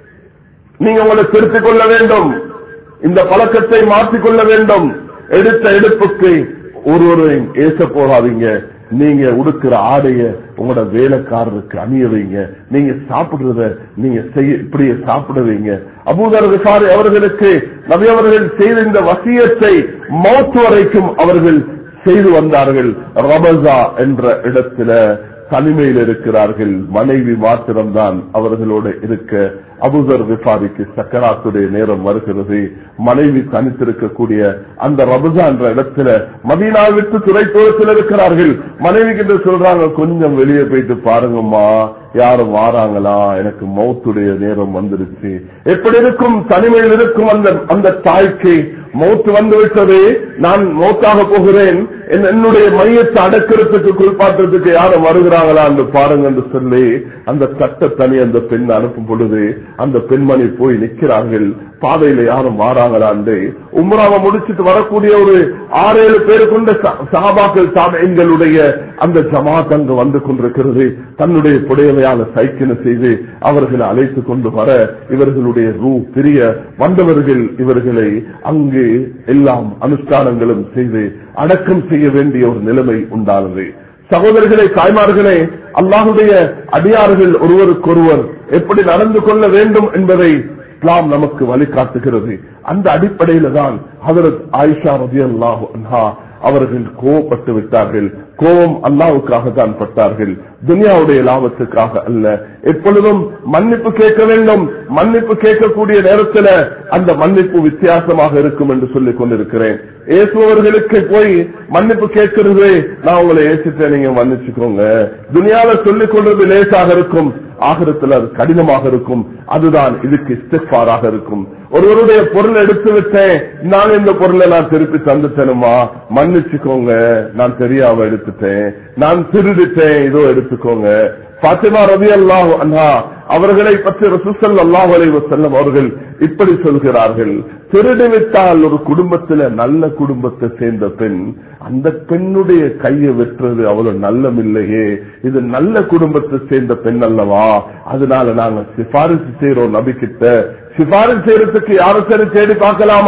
நீங்க உங்களை திருத்திக் கொள்ள வேண்டும் இந்த பழக்கத்தை மாற்றிக் கொள்ள வேண்டும் எடுத்த எடுப்புக்கு ஒருவரையும் ஏச போகாதீங்க நீங்க உடுக்கிற ஆடைய உங்களோட வேலைக்காரருக்கு அணிய வைங்க நீங்க சாப்பிடுறத நீங்க செய்ய இப்படியே சாப்பிட வைங்க அபூதர் விசாரி அவர்களுக்கு நபி அவர்கள் செய்த இந்த வசியத்தை மௌத்து வரைக்கும் அவர்கள் செய்து வந்தார்கள் ரபசா என்ற இடத்துல தனிமையில் இருக்கிறார்கள் மனைவி மாத்திரம்தான் அவர்களோடு இருக்க அபுதர் விசாரிக்கு சக்கராத்துடைய நேரம் வருகிறது மனைவி தனித்திருக்கக்கூடிய அந்த ரபுசா என்ற இடத்துல மதீனா விட்டு துறை தூரத்தில் இருக்கிறார்கள் மனைவி கிட்ட சொல்றாங்க கொஞ்சம் வெளியே போயிட்டு பாருங்கம்மா யாரும் வாராங்களா எனக்கு மௌத்துடைய நேரம் வந்துருச்சு எப்படி இருக்கும் தனிமையில் இருக்கும் அந்த அந்த தாய்க்கு மௌத்து வந்து விட்டது நான் மௌத்தாக போகிறேன் என்- என்னுடைய மையத்தை அடக்கிறதுக்கு குளிப்பாட்டுறதுக்கு யாரும் வருகிறாங்களா என்று பாருங்க என்று சொல்லி அந்த சட்ட தனி அந்த பெண் அனுப்பும் பொழுது அந்த பெண்மணி போய் நிற்கிறார்கள் பாதையில யாரும் வாராங்களாண்டு உம்ராவை முடிச்சிட்டு வரக்கூடிய ஒரு ஆறு ஏழு பேர் கொண்ட ச- சஹாபாக்கள் எங்களுடைய அந்த ஜமாத் அங்கு வந்து கொண்டிருக்கிறது தன்னுடைய புடையவையான சைக்கிள் செய்து அவர்களை அழைத்து கொண்டு வர இவர்களுடைய ரூ பிரிய வந்தவர்கள் இவர்களை அங்கு எல்லாம் அனுஷ்டானங்களும் செய்து அடக்கம் செய்ய வேண்டிய ஒரு நிலைமை உண்டானது சகோதரர்களே தாய்மார்களே அல்லாஹுடைய அடியார்கள் ஒருவருக்கொருவர் எப்படி நடந்து கொள்ள வேண்டும் என்பதை இஸ்லாம் நமக்கு வழிகாட்டுகிறது அந்த அடிப்படையில தான் ஹதரத் ஆயிஷா ரதி அல்லாஹு அவர்கள் கோவப்பட்டு விட்டார்கள் கோபம் அல்லாவுக்காக தான் பட்டார்கள் துனியாவுடைய லாபத்துக்காக அல்ல எப்பொழுதும் மன்னிப்பு கேட்க வேண்டும் மன்னிப்பு கேட்கக்கூடிய நேரத்தில் அந்த மன்னிப்பு வித்தியாசமாக இருக்கும் என்று சொல்லிக் கொண்டிருக்கிறேன் ஏசுபவர்களுக்கு போய் மன்னிப்பு கேட்கிறது நான் உங்களை ஏசிட்டேன் நீங்க மன்னிச்சுக்கோங்க துனியால சொல்லிக் கொள்றது லேசாக இருக்கும் ஆகிரத்தில் அது கடினமாக இருக்கும் அதுதான் இதுக்கு இஸ்திஃபாராக இருக்கும் ஒருவருடைய பொருள் எடுத்து விட்டேன் நான் இந்த பொருளை நான் திருப்பி தந்துட்டேனுமா மன்னிச்சுக்கோங்க நான் தெரியாம எடுத்துட்டேன் நான் திருடிட்டேன் இதோ எடுத்துக்கோங்க பாத்திமா ரவி அல்லாஹ் அண்ணா அவர்களை பற்றி ரசூசல் அல்லாஹ் அலைஹி வஸல்லம் அவர்கள் இப்படி சொல்கிறார்கள் திருடிவிட்டால் ஒரு குடும்பத்துல நல்ல குடும்பத்தை சேர்ந்த பெண் அந்த பெண்ணுடைய கையை வெட்டுறது அவ்வளவு நல்லமில்லையே இது நல்ல குடும்பத்தை சேர்ந்த பெண் அல்லவா அதனால நாங்க சிபாரிசு செய்யறோம் நபிக்கிட்ட சிபாரிசு செய்யறதுக்கு யாரும் சரி தேடி பார்க்கலாமா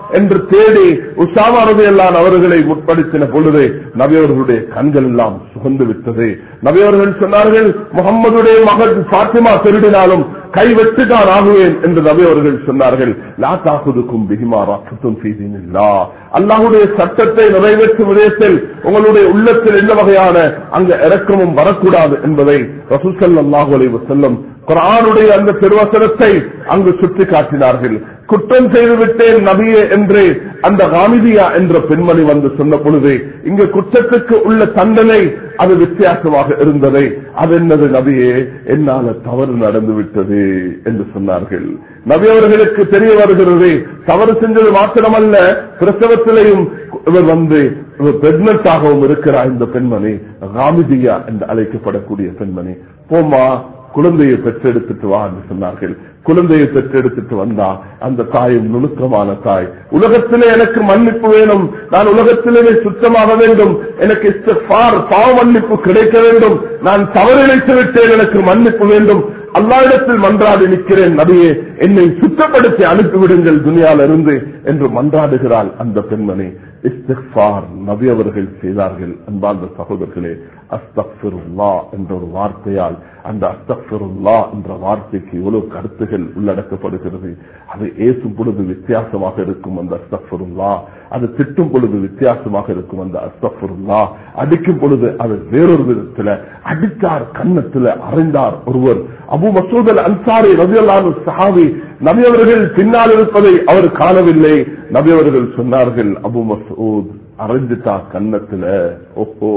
என்று தேடி உசாமா ரதியல்லான் அவர்களை முற்படுத்தின பொழுது நபியவர்களுடைய கண்கள் எல்லாம் சுகந்து விட்டது நபியவர்கள் சொன்னார்கள் முகம்மதுடைய மகள் பாத்திமா திருடினாலும் கைவெட்டுதான் ஆகுவேன் என்று நபி அவர்கள் சொன்னார்கள் லா தாக்குதுக்கும் பிகிமா ராக்கத்தும் செய்தீனில்லா அல்லாஹுடைய சட்டத்தை நிறைவேற்றும் விதயத்தில் உங்களுடைய உள்ளத்தில் எந்த வகையான அங்க இறக்கமும் வரக்கூடாது என்பதை ரசூசல் அல்லாஹு அலைவு செல்லும் குரானுடைய அந்த திருவசனத்தை அங்கு சுட்டி காட்டினார்கள் குற்றம் செய்து விட்டேன் நபியே என்று அந்த காமிதியா என்ற பெண்மணி வந்து சொன்ன பொழுது இங்கு குற்றத்துக்கு உள்ள தண்டனை அது வித்தியாசமாக இருந்ததை அது என்னது நபியே என்னால தவறு நடந்து விட்டது என்று சொன்னார்கள் நபி அவர்களுக்கு தெரிய வருகிறது தவறு செஞ்சது மாத்திரமல்ல பிரசவத்திலையும் இவர் வந்து பிரெக்னண்டாகவும் இருக்கிறார் இந்த பெண்மணி காமிதியா என்று அழைக்கப்படக்கூடிய பெண்மணி போமா குழந்தையை பெற்றெடுத்துட்டு வா என்று சொன்னார்கள் குழந்தையை பெற்றெடுத்துட்டு வந்தா அந்த தாயும் நுணுக்கமான தாய் உலகத்திலே எனக்கு மன்னிப்பு வேணும் நான் உலகத்திலே சுத்தமாக வேண்டும் எனக்கு இஸ்திக்ஃபார், பாவ மன்னிப்பு கிடைக்க வேண்டும் நான் தவறிழைத்து விட்டேன் எனக்கு மன்னிப்பு வேண்டும் அல்லாவிடத்தில் மன்றாடி நிற்கிறேன் நபியே என்னை சுத்தப்படுத்தி அனுப்பிவிடுங்கள் துனியால இருந்து என்று மன்றாடுகிறாள் அந்த பெண்மணி இஸ்திக்ஃபார் நபி அவர்கள் செய்தார்கள் அன்பார்ந்த சகோதரர்களே அஸ்தக்ஃபிருல்லா என்ற ஒரு வார்த்தையால் அந்த அஸ்தக்ஃபிருல்லா என்ற வார்த்தைக்கு எவ்வளவு கருத்துகள் உள்ளடக்கப்படுகிறது அது ஏசும் பொழுது வித்தியாசமாக இருக்கும் அந்த அஸ்தக்ஃபிருல்லா அது திட்டும் பொழுது வித்தியாசமாக இருக்கும் அந்த அஸ்தக்ஃபிருல்லா அடிக்கும் பொழுது அது வேறொரு விதத்துல அடித்தார் கன்னத்துல அறைந்தார் ஒருவர் அபு மசூதல் அன்சாரி ரவியல்லானு சஹாவி நபி அவர்கள் பின்னால் இருப்பதை அவர் காணவில்லை நபி அவர்கள் சொன்னார்கள் அபு மசூத் அரைஞ்சிட்டா கன்னத்துல ஓஹோ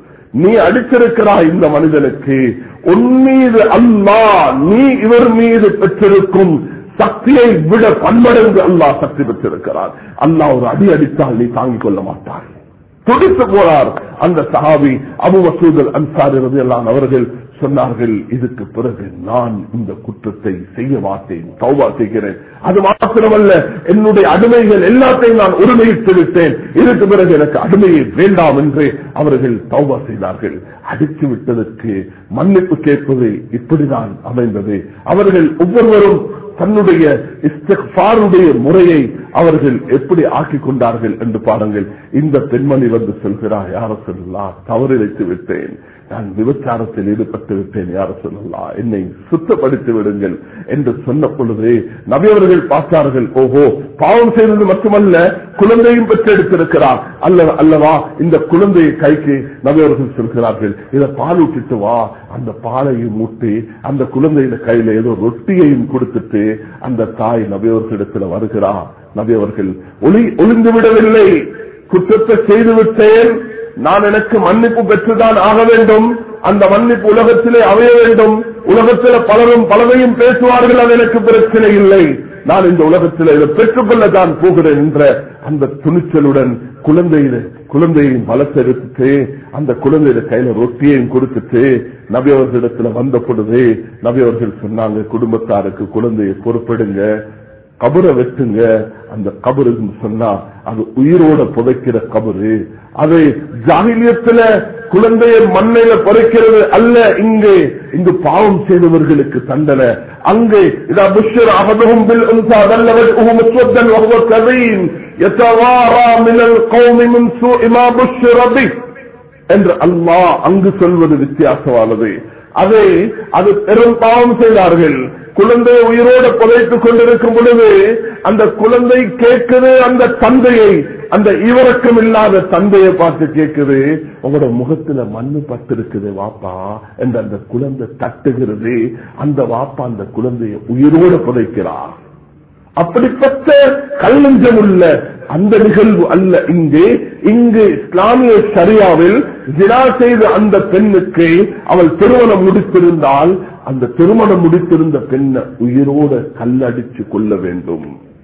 நீ அடித்திருக்கிறாய் இந்த மனிதனுக்கு உன் மீது அல்லா நீ இவர் மீது பெற்றிருக்கும் சக்தியை விட பன்மடங்கு அல்லாஹ் சக்தி பெற்றிருக்கிறார் அல்லாஹ் ஒரு அடி அடித்தால் நீ தாங்கிக் கொள்ள மாட்டார் துடித்து போனார் அந்த சஹாபி அபு மசூதல் அன்சாரி ரலியல்லாஹு அவர்கள் சொன்னார்கள் இதுக்கு பிறகு நான் இந்த குற்றத்தை செய்ய மாட்டேன் தௌபா செய்கிறேன் அது மாத்திரமல்ல என்னுடைய அடிமைகள் எல்லாத்தையும் நான் உரிமையிட்டு விட்டேன் இதுக்கு பிறகு எனக்கு அடிமையை வேண்டாம் என்று அவர்கள் தௌபா செய்தார்கள் அடித்து விட்டதற்கு மன்னிப்பு கேட்பது இப்படிதான் அமைந்தது அவர்கள் ஒவ்வொருவரும் தன்னுடைய இஸ்திக்ஃபாருடைய முறையை அவர்கள் எப்படி ஆக்கிக் கொண்டார்கள் என்று பாருங்கள் இந்த பெண்மணி வந்து சொல்கிறார் யார சொல்லலாம் தவறிழைத்து விட்டேன் நான் விபச்சாரத்தில் ஈடுபட்டு விட்டேன் யார சொல்லலாம் என்னை சுத்தப்படுத்தி விடுங்கள் என்று சொன்ன பொழுது நபியவர்கள் பார்த்தார்கள் ஓஹோ பாவம் செய்தது மட்டுமல்ல குழந்தையும் பெற்றெடுத்திருக்கிறார் அல்ல அல்லவா இந்த குழந்தையை கைக்கு நபியவர்கள் சொல்கிறார்கள் இதை பால் ஊட்டிட்டு வா அந்த பாலையும் ஊட்டி அந்த குழந்தையில கையில ஏதோ ரொட்டியையும் கொடுத்துட்டு அந்த தாய் நபியவர்களிடத்துல வருகிறார் நபியவர்கள் ஒளி ஒளிந்து விடவில்லை குற்றத்தை செய்து விட்டேன் நான் எனக்கு மன்னிப்பு பெற்றுதான் ஆக வேண்டும் அந்த மன்னிப்பு உலகத்திலே அமைய வேண்டும் உலகத்தில் பலரும் பலரையும் பேசுவார்கள் அது எனக்கு பிரச்சனை இல்லை நான் இந்த உலகத்தில் இதை பெற்றுக்கொள்ள தான் போகிறேன் என்ற அந்த துணிச்சலுடன் குழந்தையில குழந்தையின் பலத்தை எடுத்துட்டு அந்த குழந்தையில கையில ரொட்டியையும் கொடுத்துட்டு நபி அவர்களிடத்துல வந்த பொழுது நபி அவர்கள் சொன்னாங்க குடும்பத்தாருக்கு குழந்தையை பொறுப்பெடுங்க கபரை வெட்டுங்க அந்த கபருன்னு சொன்னா அது உயிரோட புதைக்கிற கபரு அது ஜாகிலியத்துல குழந்தையை மண்ணையில புதைக்கிறது அல்ல இங்கே இங்கு பாவம் செய்தவர்களுக்கு தண்டனை அங்கே இதா புஷ்யர் அகதுகும் பில் உன்சா நல்லவர் முஸ்வத்தன் வகுவ கதையின் يتوارى من القوم من سوء ما بشر به என்று அல்லாஹ் அங்கு சொல்வது வித்தியாசமானது அதை அது பெரும் பாவம் செய்தார்கள் குழந்தையை உயிரோடு புதைத்துக் கொண்டிருக்கும் பொழுது அந்த குழந்தை கேட்குது அந்த தந்தையை அந்த இவரக்கம் இல்லாத தந்தையை பார்த்து கேட்குது உங்களோட முகத்துல மண்ணு பட்டிருக்குது வாப்பா என்று அந்த குழந்தை தட்டுகிறது அந்த வாப்பா அந்த குழந்தையை உயிரோடு புதைக்கிறார் அப்படிப்பட்ட கல்லஞ்சம் உள்ள அந்த நிகழ்வு அல்ல இங்கு இங்கு இஸ்லாமிய சரியாவில் ஜினா செய்த அந்த பெண்ணுக்கு அவள் திருமணம் முடித்திருந்தால் அந்த திருமணம் முடித்திருந்த பெண்ணை உயிரோட கல்லடிச்சு கொள்ள வேண்டும்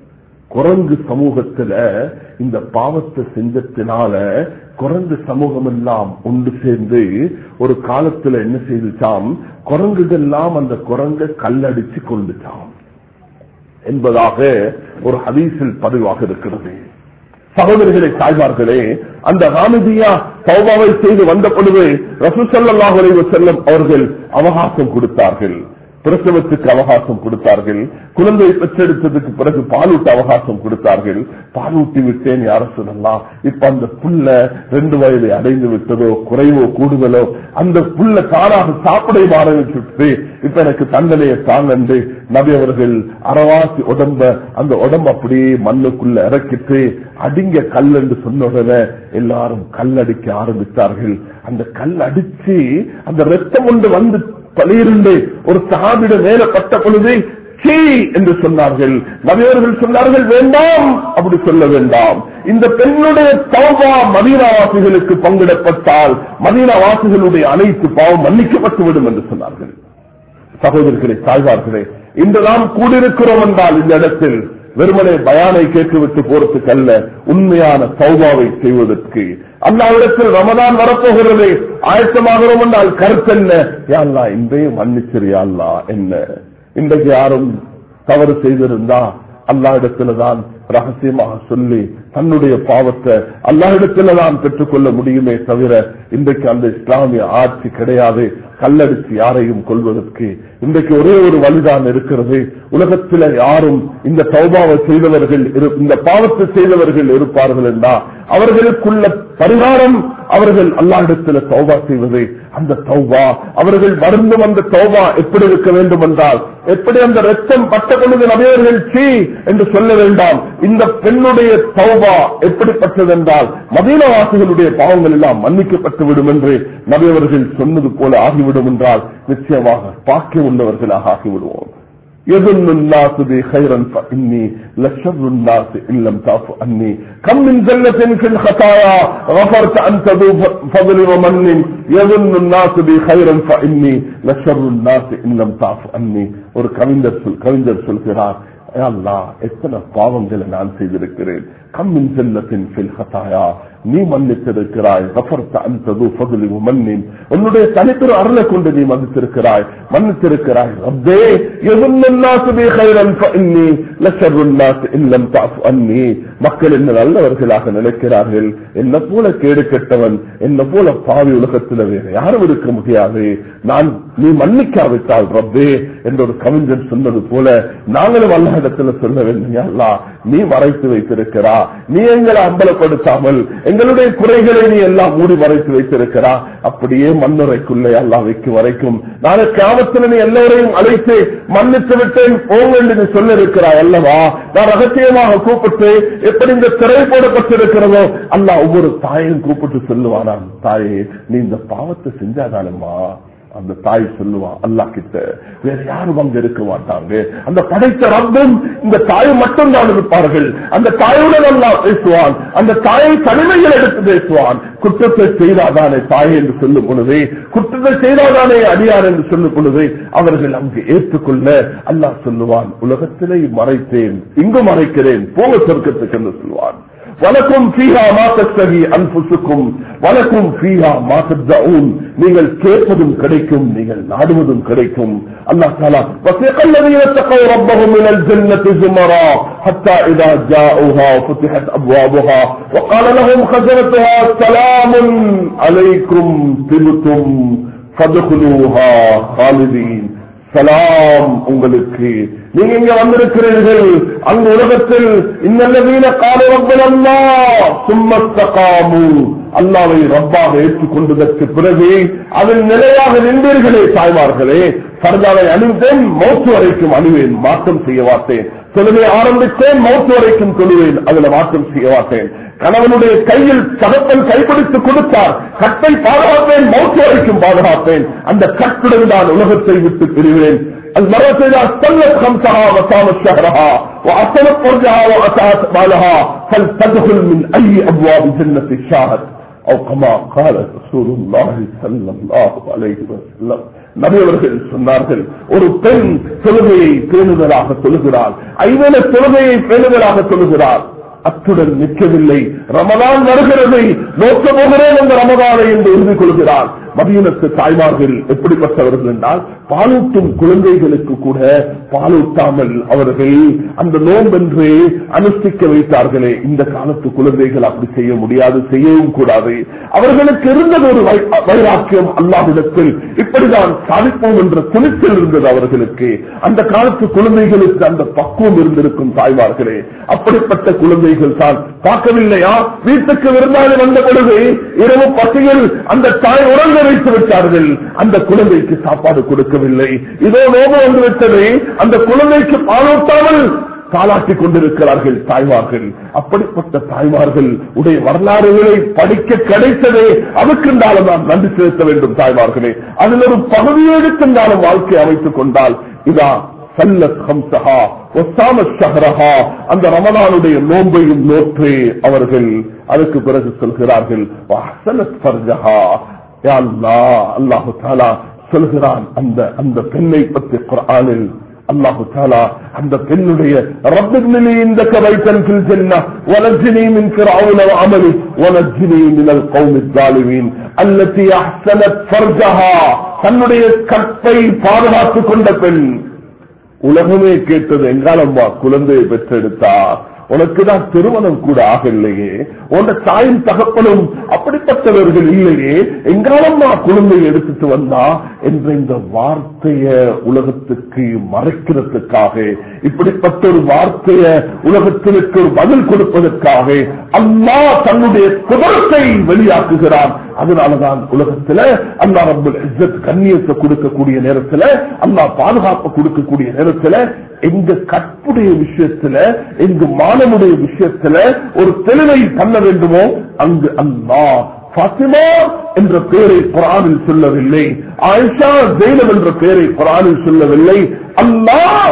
குரங்கு சமூகத்துல இந்த பாவத்தை செஞ்சத்தினால குரங்கு சமூகம் எல்லாம் ஒன்று சேர்ந்து ஒரு காலத்துல என்ன செய்துச்சாம் குரங்குகள்லாம் அந்த குரங்க கல்லடிச்சு கொண்டுச்சாம் என்பதாக ஒரு ஹதீஸில் பதிவாக இருக்கிறது சகோதரிகளை தாய்மார்களே அந்த ராமதியா சௌபாவை செய்து வந்த பொழுது ரசூசல்லாஹ் செல்லம் அவர்கள் அவகாசம் கொடுத்தார்கள் பிரசவத்துக்கு அவகாசம் கொடுத்தார்கள் குழந்தை பெற்றெடுத்ததுக்கு பிறகு பாலூட்ட அவகாசம் கொடுத்தார்கள் பாலூட்டி விட்டேன் யார சொல்லலாம் இப்ப அந்த புள்ள ரெண்டு வயதை அடைந்து விட்டதோ குறைவோ கூடுதலோ அந்த புள்ள தானாக சாப்பிட ஆரம்பிச்சுட்டு இப்ப எனக்கு தண்டனையை தாங்கண்டு நபி அவர்கள் அறவாசி உடம்ப அந்த உடம்பு அப்படியே மண்ணுக்குள்ள இறக்கிட்டு அடிங்க கல் என்று சொன்ன உடனே எல்லாரும் கல் அடிக்க ஆரம்பித்தார்கள் அந்த கல் அடிச்சு அந்த ரத்தம் ஒன்று வந்து பலியிருந்து ஒரு சகாபிட மேல பட்ட பொழுது சீ என்று சொன்னார்கள் நபியவர்கள் சொன்னார்கள் வேண்டாம் அப்படி சொல்ல வேண்டாம் இந்த பெண்ணுடைய தௌபா மதீனாவாசிகளுக்கு பங்கிடப்பட்டால் மதீனாவாசிகளுடைய அனைத்து பாவம் மன்னிக்கப்பட்டுவிடும் என்று சொன்னார்கள் சகோதரர்களே தாய்வார்களே இன்று நாம் கூடியிருக்கிறோம் என்றால் இந்த இடத்தில் வெறுமனே பயானை கேட்டுவிட்டு போறதுக்கு அல்ல உண்மையான சௌபாவை செய்வதற்கு அல்லாவிடத்தில் ரமதான் வரப்போகிறது ஆயத்தமாகிறோம் என்றால் கருத்தென்ன யாழ்லா இன்றைய மன்னிச்சிரு யாழ்லா என்ன இன்றைக்கு யாரும் தவறு செய்திருந்தா அல்லாஹிடத்துலதான் ரகசியமாக சொல்லி தன்னுடைய பாவத்தை அல்லாஹிடத்துலதான் பெற்றுக்கொள்ள முடியுமே தவிர இன்றைக்கு அந்த இஸ்லாமிய ஆட்சி கிடையாது கல்லடிச்சு யாரையும் கொள்வதற்கு இன்றைக்கு ஒரே ஒரு வழிதான் இருக்கிறது உலகத்தில் யாரும் இந்த தௌபாவை செய்தவர்கள் இரு- இந்த பாவத்தை செய்தவர்கள் இருப்பார்கள் என்றா அவர்களுக்குள்ள பரிகாரம் அவர்கள் அல்லாஹிடத்தில் தௌபா செய்வது அந்த தௌபா அவர்கள் வருந்தும் அந்த தௌபா எப்படி இருக்க வேண்டும் என்றால் எப்படி அந்த ரத்தம் பட்ட பொழுது நபியவர்கள் சீ என்று சொல்ல வேண்டாம் இந்த பெண்ணுடைய தௌபா எப்படிப்பட்டது என்றால் மதீனவாசிகளுடைய பாவங்கள் எல்லாம் மன்னிக்கப்பட்டு விடும் என்று நபியவர்கள் சொன்னது போல ஆகிவிடும் என்றால் நிச்சயமாக பாக்கியம் உள்ளவர்களாக ஆகிவிடுவோம் يظن الناس بي خيرا فإني لشر الناس إن لم تعف عني كم من زلة في الخطايا غفرت أنت ذو فضل ومن يظن الناس بي خيرا فإني لشر الناس إن لم تعف عني ஒரு கவிஞர் சொல் கவிஞர் சொல்கிறார் "யா அல்லாஹ் எத்தனை பாவங்களை நான் செய்திருக்கிறேன் கம்மின் செல்லத்தின் ஃபில் ஹதாயா நீ மன்னித்திருக்கிறாய் கஃபர்த அன்தது ஃபதுலி மன்னின் உன்னுடைய தனித்திரு அருளை கொண்டு நீ மன்னித்திருக்கிறாய் மன்னித்திருக்கிறாய் ரப்பே எதுன்னாசு பி கைரன் ஃபஇன்னி லஷர்ருன்னாஸ் இல்லம் தஅஃபு அன்னி மக்கள் என்ன நல்லவர்களாக நினைக்கிறார்கள் என்ன போல கேடு கெட்டவன் என்ன போல பாவி உலகத்தில் வேற யாரும் இருக்க முடியாது நான் நீ மன்னிக்காவிட்டால் ரப்பே என்ற ஒரு கவிஞன் சொன்னது போல நாங்களும் அல்லாஹிடத்துல சொல்ல வேண்டும் யா அல்லாஹ் நீ மறைத்து வைத்திருக்கிறா நீ எங்களை அம்பலப்படுத்தாமல் எங்களுடைய குறைகளை நீ எல்லாம் மூடி மறைத்து வைத்திருக்கிறா அப்படியே மண்ணுரைக்குள்ளே எல்லாம் வைக்கும் வரைக்கும் நாளை கிராமத்தில் நீ எல்லோரையும் அழைத்து மன்னித்து விட்டேன் போங்க என்று நீ சொல்ல இருக்கிறாய் அல்லவா நான் ரகசியமாக கூப்பிட்டு எப்படி இந்த திரை போடப்பட்டிருக்கிறதோ அல்லாஹ் ஒவ்வொரு தாயையும் கூப்பிட்டு சொல்லுவானாம் தாயே நீ இந்த பாவத்தை செஞ்சாதானம்மா அந்த தாய் சொல்லுவா அல்லாஹ் கிட்ட வேற யாரும் அங்க இருக்க மாட்டாங்க அந்த படைத்த ரப்பும் இந்த தாயை மட்டும் தான் இருப்பார்கள் அந்த தாயுடன் அல்லாஹ் பேசுவான் அந்த தாயை தனிமையில் எடுத்து பேசுவான் குற்றத்தை செய்தாதானே தாய் என்று சொல்லும் பொழுது குற்றத்தை செய்தாதானே அடியார் என்று சொல்லும் பொழுது அவர்கள் அங்கு ஏற்றுக்கொள்ள அல்லாஹ் சொல்லுவான் உலகத்திலே மறைத்தேன் இங்கு மறைக்கிறேன் போக சொர்க்கத்துக்கு என்று சொல்லுவான் வலக்கும் ஃபீஹா மா தஸ்தகி அன்புசுக்கும் வலக்கும் ஃபீஹா மா தப்தஊன் நீங்கள் கேட்பதும் கிடைக்கும் நீங்கள் நாடுவதும் கிடைக்கும் அல்லாஹ் தஆலா وسيق الذين اتقوا ربهم من الجنة زمرا حتى إذا جاءوها فتحت أبوابها وقال لهم خزنتها سلام عليكم طبتم فادخلوها خالدين சலாம் உங்களுக்கு நீங்க இங்க வந்திருக்கிறீர்கள் அந்த உலகத்தில் இன்னல்லவீன கால ரப்பனல்லா சும்மத்தகாமு அல்லாவை ரப்பாக ஏற்றுக்கொண்டதற்கு பிறகு அதில் நிலையாக நின்றீர்களே தாய்மார்களே சர்தாரை அணிந்தேன் மௌத்து வரைக்கும் அணிவேன் மாற்றம் செய்ய மாட்டேன் தொழுகை ஆரம்பித்தேன் மௌத்து வரைக்கும் தொழுவேன் அதுல மாற்றம் செய்ய மாட்டேன் கணவனுடைய கையில் தகப்பன் கைப்பிடித்து கொடுத்தார் கட்டை பாதுகாப்பேன் மௌத்து வரைக்கும் பாதுகாப்பேன் அந்த கட்டுடன் தான் உலகத்தை விட்டு பிரிவேன் المرأة إذا استلت خمسها وصامت شهرها وأصلت فرجها وأتأت مالها فلتدخل من أي أبواب جنة الشاهد أو كما قال رسول الله صلى الله عليه وسلم நபி அவர்கள் சொன்னார்கள் ஒரு பெண் தொழுகையை பேணுதலாக சொல்லுகிறாள் ஐவன தொழுகையை பேணுதலாக சொல்லுகிறாள் அத்துடன் நிற்கவில்லை ரமதான் வருகிறது நோக்க போகிறேன் அந்த ரமதானை என்று உறுதி கொள்கிறார் மதியனத்து தாய்மார்கள் எப்படிப்பட்டவர்கள் என்றால் பாலூட்டும் குழந்தைகளுக்கு கூட பாலூட்டாமல் அவர்கள் அந்த நோன்பென்று அனுஷ்டிக்க வைத்தார்களே இந்த காலத்து குழந்தைகள் அப்படி செய்ய முடியாது செய்யவும் கூடாது அவர்களுக்கு இருந்தது ஒரு வை- வைராக்கியம் அல்லாஹ்விடத்தில் இப்படிதான் சாதிப்போம் என்ற துணிச்சல் இருந்தது அவர்களுக்கு அந்த காலத்து குழந்தைகளுக்கு அந்த பக்குவம் இருந்திருக்கும் தாய்மார்களே அப்படிப்பட்ட குழந்தைகள் தான் பார்க்கவில்லையா வீட்டுக்கு விருந்தாளி வந்த பொழுது இரவு பசியில் அந்த தாய் உறங்க வைத்து விட்டார்கள் அந்த குழந்தைக்கு சாப்பாடு கொடுக்கவில்லை இதோ நோபு வந்து விட்டது அந்த குழந்தைக்கு பாலூட்டாமல் தாளாட்டிக் கொண்டிருக்கிறார்கள் தாய்மார்கள் அப்படிப்பட்ட தாய்மார்கள் உடைய வரலாறுகளை படிக்க கிடைத்ததே அதுக்குண்டாலும் நாம் நன்றி செலுத்த வேண்டும் தாய்மார்களே அதில் ஒரு பகுதியை எடுக்கின்றாலும் வாழ்க்கை அமைத்துக் கொண்டால் இதா சல்லத் ஹம்சஹா ஒசாம ஷஹரஹா அந்த ரமலானுடைய நோன்பையும் நோற்று அவர்கள் அதுக்கு பிறகு சொல்கிறார்கள் வஹ்சனத் ஃபர்ஜஹா யா அல்லாஹ் அல்லாஹு தஆலா சொல்கிறான் அந்த அந்த பெண்ணை பற்றி குர்ஆனில் அல்லாஹு தாலா அந்த பெண்ணுடைய ரப்பிக்னிலி இந்த கவைத்தன் ஃபில் ஜன்னah ونجني من فرعون وعمله ونجني من القوم الظالمين التي احسنت فرجها தன்னுடைய கற்பை பாதுகாத்துக் கொண்ட பெண் உலகமே கேட்டது எங்காலம்மா குழந்தையை பெற்றெடுத்தா உனக்குதான் திருமணம் கூட ஆகலையே உன் தாயும் தகப்பனும் அப்படிப்பட்டவர்கள் இல்லையே எங்காலம்மா குழந்தையை எடுத்துட்டு வந்தா என்ற இந்த வார்த்தைய உலகத்துக்கு மறைக்கிறதுக்காக இப்படிப்பட்ட ஒரு வார்த்தைய உலகத்திற்கு ஒரு பதில் கொடுப்பதற்காக அல்லாஹ் தன்னுடைய குதரத்தை வெளியாக்குகிறான் அதனாலதான் உலகத்துல அல்லா ரப்பல் இஸ்ஸத் கண்ணியத்தை கொடுக்கக்கூடிய நேரத்துல அல்லாஹ் பாதுகாப்பு கொடுக்கக்கூடிய நேரத்துல எங்க கற்புடைய விஷயத்துல எங்கு மானமுடைய விஷயத்துல ஒரு தெளிவை பண்ண வேண்டுமோ அங்கு அல்லாஹ் பாத்திமா என்ற பெயரை குரானில் சொல்லவில்லை ஆயிஷா ஜெயினம் என்ற பெயரை குரானில் சொல்லவில்லை அல்லாஹ்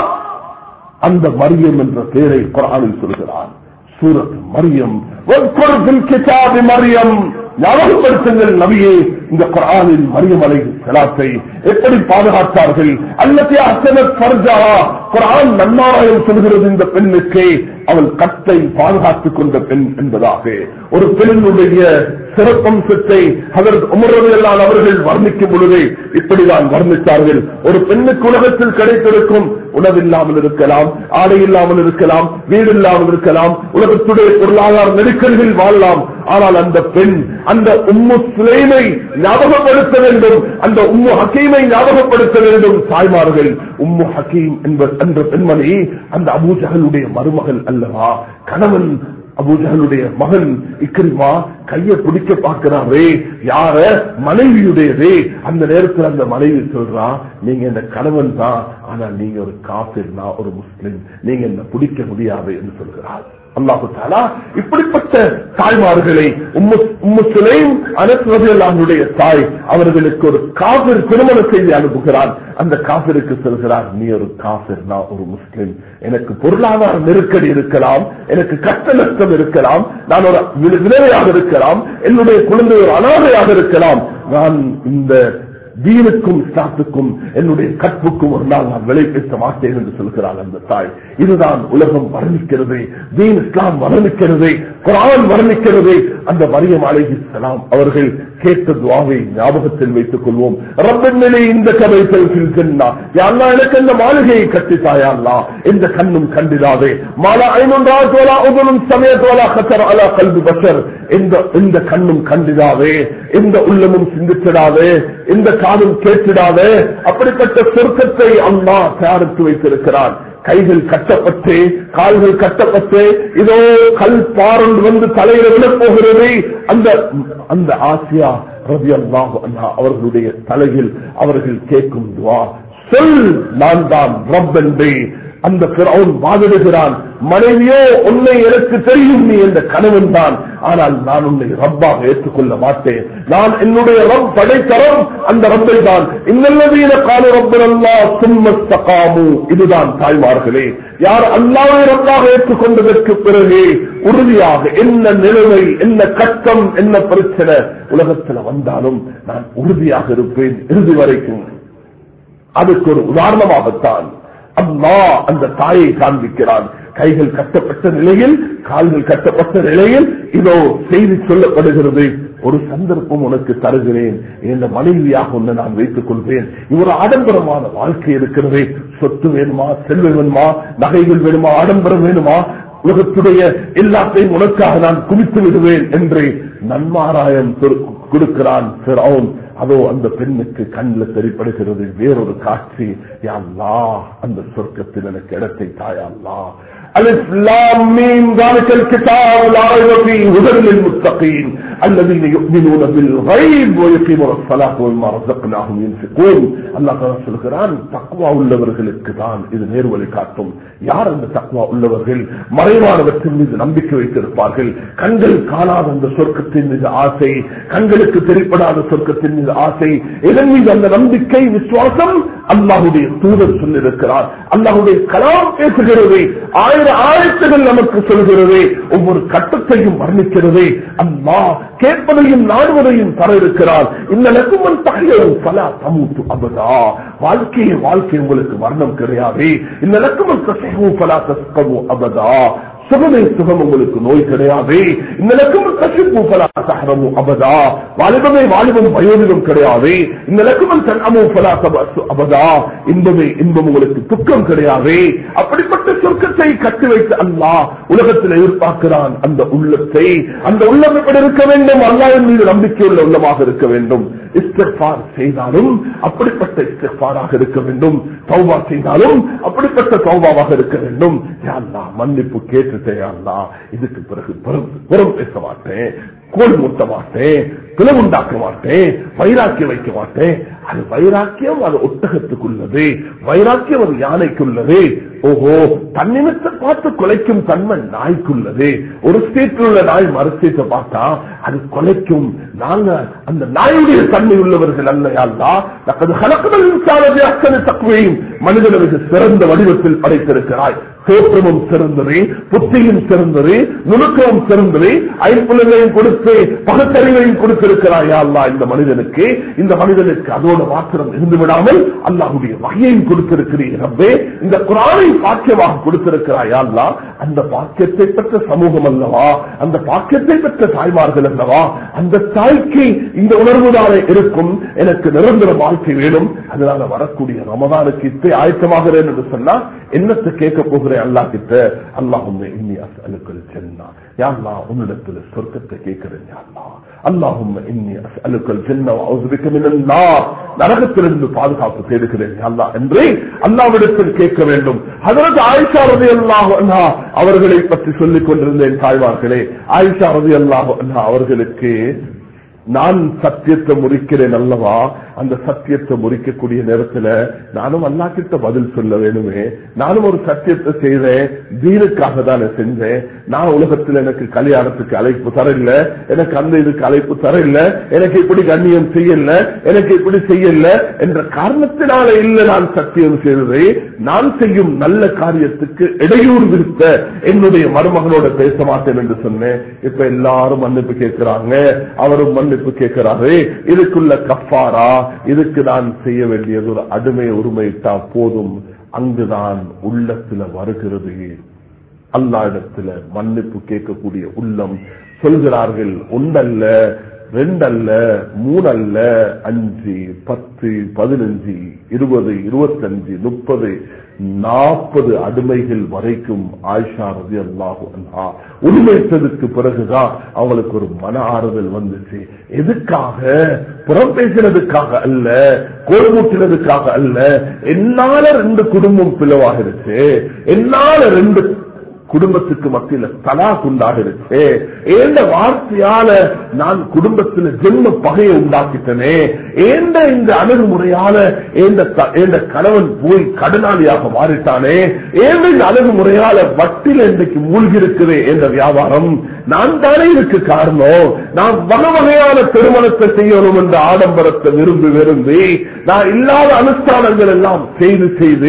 அந்த மரியம் என்ற பெயரை குரானில் சொல்கிறான் சூரத் மரியம் வத்குர் கிதாபி மரியம் ஞாபகப்படுத்துங்கள் நபியே இந்த குரானில் மரியம் அலை சலாத்தை எப்படி பாதுகாத்தார்கள் அல்லது அசனத் ஃபர்ஜா குரான் நன்மாராயம் சொல்கிறது இந்த பெண்ணுக்கு அவள் கட்டை பாதுகாத்துக் கொண்ட பெண் என்பதாக ஒரு பெண்ணுடைய சிறப்பம்சத்தை அதற்கு உமர்வதையெல்லாம் அவர்கள் வர்ணிக்கும் பொழுது இப்படிதான் வர்ணித்தார்கள் ஒரு பெண்ணுக்கு உலகத்தில் கிடைத்திருக்கும் உணவில்லாமல் இருக்கலாம் ஆடை இல்லாமல் இருக்கலாம் வீடு இல்லாமல் இருக்கலாம் உலகத்துடைய பொருளாதார நெருக்கடிகள் வாழலாம் ஆனால் அந்த பெண் அந்த உம்மு சுலைமை ஞாபகப்படுத்த வேண்டும் அந்த உம்மு ஹக்கீமை ஞாபகப்படுத்த வேண்டும் தாய்மார்கள் உம்மு ஹக்கீம் என்ப என்ற பெண்மணி அந்த அபூஜகளுடைய மருமகள் அல்லவா கணவன் அபூஜகளுடைய மகன் இக்ரிமா கைய பிடிக்க பார்க்கிறாரே யார மனைவியுடையதே அந்த நேரத்தில் அந்த மனைவி சொல்றா நீங்க இந்த கணவன் தான் ஆனா நீங்க ஒரு காபிர்னா ஒரு முஸ்லிம் நீங்க என்ன பிடிக்க முடியாது என்று சொல்கிறார் அல்லாஹு தாலா இப்படிப்பட்ட தாய்மார்களை உம்முசுலைம் அனஸ்வதியல்லானுடைய தாய் அவர்களுக்கு ஒரு காபிர் திருமணம் செய்து அனுப்புகிறார் அந்த காபிருக்கு சொல்கிறார் நீ ஒரு காபிர் நான் ஒரு முஸ்லிம் எனக்கு பொருளாதார நெருக்கடி இருக்கலாம் எனக்கு கஷ்ட நஷ்டம் இருக்கலாம் நான் ஒரு வி- விதவையாக இருக்கலாம் என்னுடைய குழந்தை ஒரு அனாதையாக இருக்கலாம் நான் இந்த தீனுக்கும் இஸ்லாத்துக்கும் என்னுடைய கற்புக்கும் ஒரு நாள் நான் விலை பேச மாட்டேன் என்று சொல்கிறார் அந்த தாய் இதுதான் உலகம் வர்ணிக்கிறது தீன் இஸ்லாம் வர்ணிக்கிறது குரான் வர்ணிக்கிறது அந்த மரியம் அலைஹிஸ்ஸலாம் அவர்கள் கேட்ட துவாவை ஞாபகத்தில் வைத்துக் கொள்வோம் ரப்பின் இந்த கதை செல்கின்றா யாழ்லா எனக்கு இந்த மாளிகையை கட்டித்தாயா அல்லா இந்த கண்ணும் கண்டிடாதே மாலா ஐநொன்றா தோலா உதலும் சமயத்தோலா கத்தர் அலா கல்வி பஷர் இந்த இந்த கண்ணும் கண்டிடாதே இந்த உள்ளமும் சிந்திச்சிடாதே இந்த காதும் கேட்டிடாதே அப்படிப்பட்ட சொர்க்கத்தை அண்ணா தயாரித்து வைத்திருக்கிறான் கைகள் கட்டப்பட்டு கால்கள் கட்டப்பட்டு இதோ கல் பாரல் வந்து தலையில விழப் போகிறது அந்த அந்த ஆசியா ரவி அல்லாஹ் அவர்களுடைய தலையில் அவர்கள் கேட்கும் துவா சொல் நான் தான் ரப் என்று அந்த பிறவுன் வாதிடுகிறான் மனைவியோ உன்னை எனக்கு தெரியும் நீ என்ற கணவன் தான் ஆனால் நான் உன்னை ரப்பாக ஏற்றுக்கொள்ள மாட்டேன் நான் என்னுடைய ரப் படைத்தரம் அந்த ரப்பை தான் இன்னல்லதீன கால ரப்பர் அல்லா சும்மஸ்தகாமு இதுதான் தாய்மார்களே யார் அல்லாவை ரப்பாக ஏற்றுக்கொண்டதற்கு பிறகு உறுதியாக என்ன நிலைமை என்ன கஷ்டம் என்ன பிரச்சனை உலகத்தில் வந்தாலும் நான் உறுதியாக இருப்பேன் இறுதி வரைக்கும் அதுக்கு ஒரு உதாரணமாகத்தான் அம்மா அந்த தாயை காண்பிக்கிறான் கைகள் கட்டப்பட்ட நிலையில் கால்கள் கட்டப்பட்ட நிலையில் இதோ செய்தி சொல்லப்படுகிறது ஒரு சந்தர்ப்பம் உனக்கு தருகிறேன் என் மனைவியாக உன்னை நான் வைத்துக் கொள்வேன் இவர் ஆடம்பரமான வாழ்க்கை இருக்கிறதே சொத்து வேணுமா செல்வம் வேணுமா நகைகள் வேணுமா ஆடம்பரம் வேணுமா உலகத்துடைய எல்லாத்தையும் உனக்காக நான் குவித்து விடுவேன் என்று நன்மாராயம் கொடுக்கிறான் பிறவுன் அதோ அந்த பெண்ணுக்கு கண்ணில் தெரிப்படுகிறது வேறொரு காட்சி யாழ்லா அந்த சொர்க்கத்தில் எனக்கு இடத்தை தாயல்லா ألف لام ميم ذلك الكتاب لا ريب فيه هدى للمتقين الذين يؤمنون بالغيب ويقيمون الصلاة ومما رزقناهم ينفقون الله تعالى சொல்கிறான் தக்வா உள்ளவர்களுக்கு தான் இது நேர்வழி காட்டும் யார் அந்த தக்வா உள்ளவர்கள் மறைவானவற்றின் மீது நம்பிக்கை வைத்திருப்பார்கள் கண்கள் காணாத அந்த சொர்க்கத்தின் மீது ஆசை கண்களுக்கு தெரிப்படாத சொர்க்கத்தின் மீது ஆசை இதன் மீது அந்த நம்பிக்கை விசுவாசம் அல்லாஹுடைய தூதர் சொல்லியிருக்கிறார் அல்லாஹுடைய கலாம் பேசுகிறது ஆயிரம் ஆயத்துகள் நமக்கு சொல்கிறது ஒவ்வொரு கட்டத்தையும் வர்ணிக்கிறது அம்மா கேட்பதையும் நாடுவதையும் தர இருக்கிறார் இந்த லக்குமன் தகையும் பல சமூத்து அபதா வாழ்க்கையை வாழ்க்கை உங்களுக்கு வர்ணம் கிடையாது இந்த லக்குமன் தசையும் பல தஸ்கமும் அபதா சுகமே சுகம் உங்களுக்கு நோய் கிடையாது இந்த லக்கம் கசிப்பு பல சஹரமும் அபதா வாலிபமே வாலிபம் வயோதிகம் கிடையாது இந்த லக்குமன் தன்னமும் பல அபதா இன்பமே இன்பம் உங்களுக்கு துக்கம் கிடையாது அப்படிப்பட்ட சொர்க்கத்தை கட்டி வைத்து அல்லா உலகத்தில் எதிர்பார்க்கிறான் அந்த உள்ளத்தை அந்த உள்ளம் எப்படி இருக்க வேண்டும் அல்லாவின் மீது நம்பிக்கையுள்ள உள்ளமாக இருக்க வேண்டும் இஸ்திஃபார் செய்தாலும் அப்படிப்பட்ட இஸ்திஃபாராக இருக்க வேண்டும் தௌபா செய்தாலும் அப்படிப்பட்ட தௌபாவாக இருக்க வேண்டும் யா அல்லாஹ் மன்னிப்பு கேட்டுட்டே யா அல்லாஹ் இதுக்கு பிறகு புறம் புறம் பேச மாட்டேன் கோல் மூட்ட மாட்டேன் பிளவுண்டாக்க மாட்டேன் வைராக்கியம் வைக்க மாட்டேன் அது வைராக்கியம் அது ஒட்டகத்துக்குள்ளது வைராக்கியம் அது யானைக்குள்ளது ஓஹோ தன்னிமித்த பார்த்து கொலைக்கும் தன்மை நாய்க்குள்ளது ஒரு ஸ்டேட்டில் உள்ள நாய் மறு ஸ்டேட்டை பார்த்தா அது கொலைக்கும் நாங்க அந்த நாயுடைய தன்மை உள்ளவர்கள் அல்ல யாழ்லா நக்கது கலக்கதல் தக்குவையும் மனிதனுக்கு சிறந்த வடிவத்தில் படைத்திருக்கிறாய் தோற்றமும் சிறந்தது புத்தியும் சிறந்தது நுணுக்கமும் சிறந்தது ஐம்புலங்களையும் கொடுத்து பகுத்தறிவையும் கொடுத்திருக்கிறாய் அல்லா இந்த மனிதனுக்கு இந்த மனிதனுக்கு அதோட மாத்திரம் இருந்து விடாமல் அல்லாஹுடைய வகையையும் கொடுத்திருக்கிறீர் ரப்பே இந்த குரானை பாக்கியமாக கொடுத்திருக்கிறாய் அல்லா அந்த பாக்கியத்தை பெற்ற சமூகம் அல்லவா அந்த பாக்கியத்தை பெற்ற தாய்மார்கள் அல்லவா அந்த தாய்க்கு இந்த உணர்வுதானே இருக்கும் எனக்கு நிரந்தர வாழ்க்கை வேணும் அதனால வரக்கூடிய ரமதானுக்கு இத்தை ஆயத்தமாகிறேன் என்று சொன்னா என்னத்தை கேட்க போகிறேன் அல்லா கிட்ட அல்லாஹும் இன்னி அஸ்அலுக்கல் ஜன்னா யா அல்லாஹ் உன்னிடத்துல சொர்க்கத்தை கேட்கிறேன் யா அல்லாஹ் அல்லாஹும் இன்னி அஸ்அலுக்கல் ஜன்னா வஅஊது பிக மினன் நார் நரகத்திலிருந்து பாதுகாப்பு தேடுகிறேன் யா அல்லாஹ் என்று அல்லாஹ்விடத்தில் கேட்க வேண்டும் ஹஜரத் ஆயிஷா ரலியல்லாஹு அன்ஹா அவர்களை பற்றி சொல்லிக் கொண்டிருந்தேன் தாய்மார்களே ஆயிஷா ரலியல்லாஹு அன்ஹா அவர்களுக்கு நான் சத்தியத்தை முறிக்கிறேன் அல்லவா அந்த சத்தியத்தை முறிக்கக்கூடிய நேரத்துல நானும் அல்லா கிட்ட பதில் சொல்ல வேணுமே நானும் ஒரு சத்தியத்தை செய்தேன் தீனுக்காக தானே செஞ்சேன் நான் உலகத்தில் எனக்கு கல்யாணத்துக்கு அழைப்பு தரல எனக்கு அந்த இதுக்கு அழைப்பு தரல எனக்கு இப்படி கண்ணியம் செய்யல எனக்கு இப்படி செய்யல என்ற காரணத்தினால இல்ல நான் சத்தியம் செய்தது நான் செய்யும் நல்ல காரியத்துக்கு இடையூறு விடுத்த என்னுடைய மருமகனோட பேச மாட்டேன் என்று சொன்னேன் இப்ப எல்லாரும் மன்னிப்பு கேட்கிறாங்க அவரும் மன்னிப்பு கேட்கிறாரு இதுக்குள்ள கஃபாரா இதுக்கு நான் செய்ய வேண்டியது ஒரு அடிமை உரிமையிட்டா போதும் அங்குதான் உள்ளத்துல வருகிறது அல்லா இடத்துல மன்னிப்பு கேட்கக்கூடிய உள்ளம் சொல்கிறார்கள் ஒன்றல்ல ரெண்டல்ல மூணல்ல அஞ்சு பத்து பதினஞ்சு இருபது இருபத்தஞ்சு முப்பது நாற்பது அடிமைகள் வரைக்கும் ஆயிஷா ரதி அல்லாஹு அன்ஹா உண்மைத்ததுக்கு பிறகுதான் அவங்களுக்கு ஒரு மன ஆறுதல் வந்துச்சு எதுக்காக புறம் பேசினதுக்காக அல்ல கோல்மூட்டினதுக்காக அல்ல என்னால ரெண்டு குடும்பம் பிளவாகிருச்சு என்னால ரெண்டு குடும்பத்துக்கு மத்தியில தலாக் உண்டாகிருச்சு ஏந்த வார்த்தையால நான் குடும்பத்துல ஜென்ம பகையை உண்டாக்கிட்டனே ஏந்த இந்த அணுகுமுறையால ஏந்த கணவன் போய் கடனாளியாக மாறிட்டானே ஏந்த இந்த அணுகுமுறையால வட்டில இன்றைக்கு மூழ்கி இருக்குது என்ற வியாபாரம் நான் தானே இதுக்கு காரணம் நான் வகை வகையான திருமணத்தை செய்யணும் என்ற ஆடம்பரத்தை விரும்பி விரும்பி நான் இல்லாத அனுஷ்டானங்கள் எல்லாம் செய்து செய்து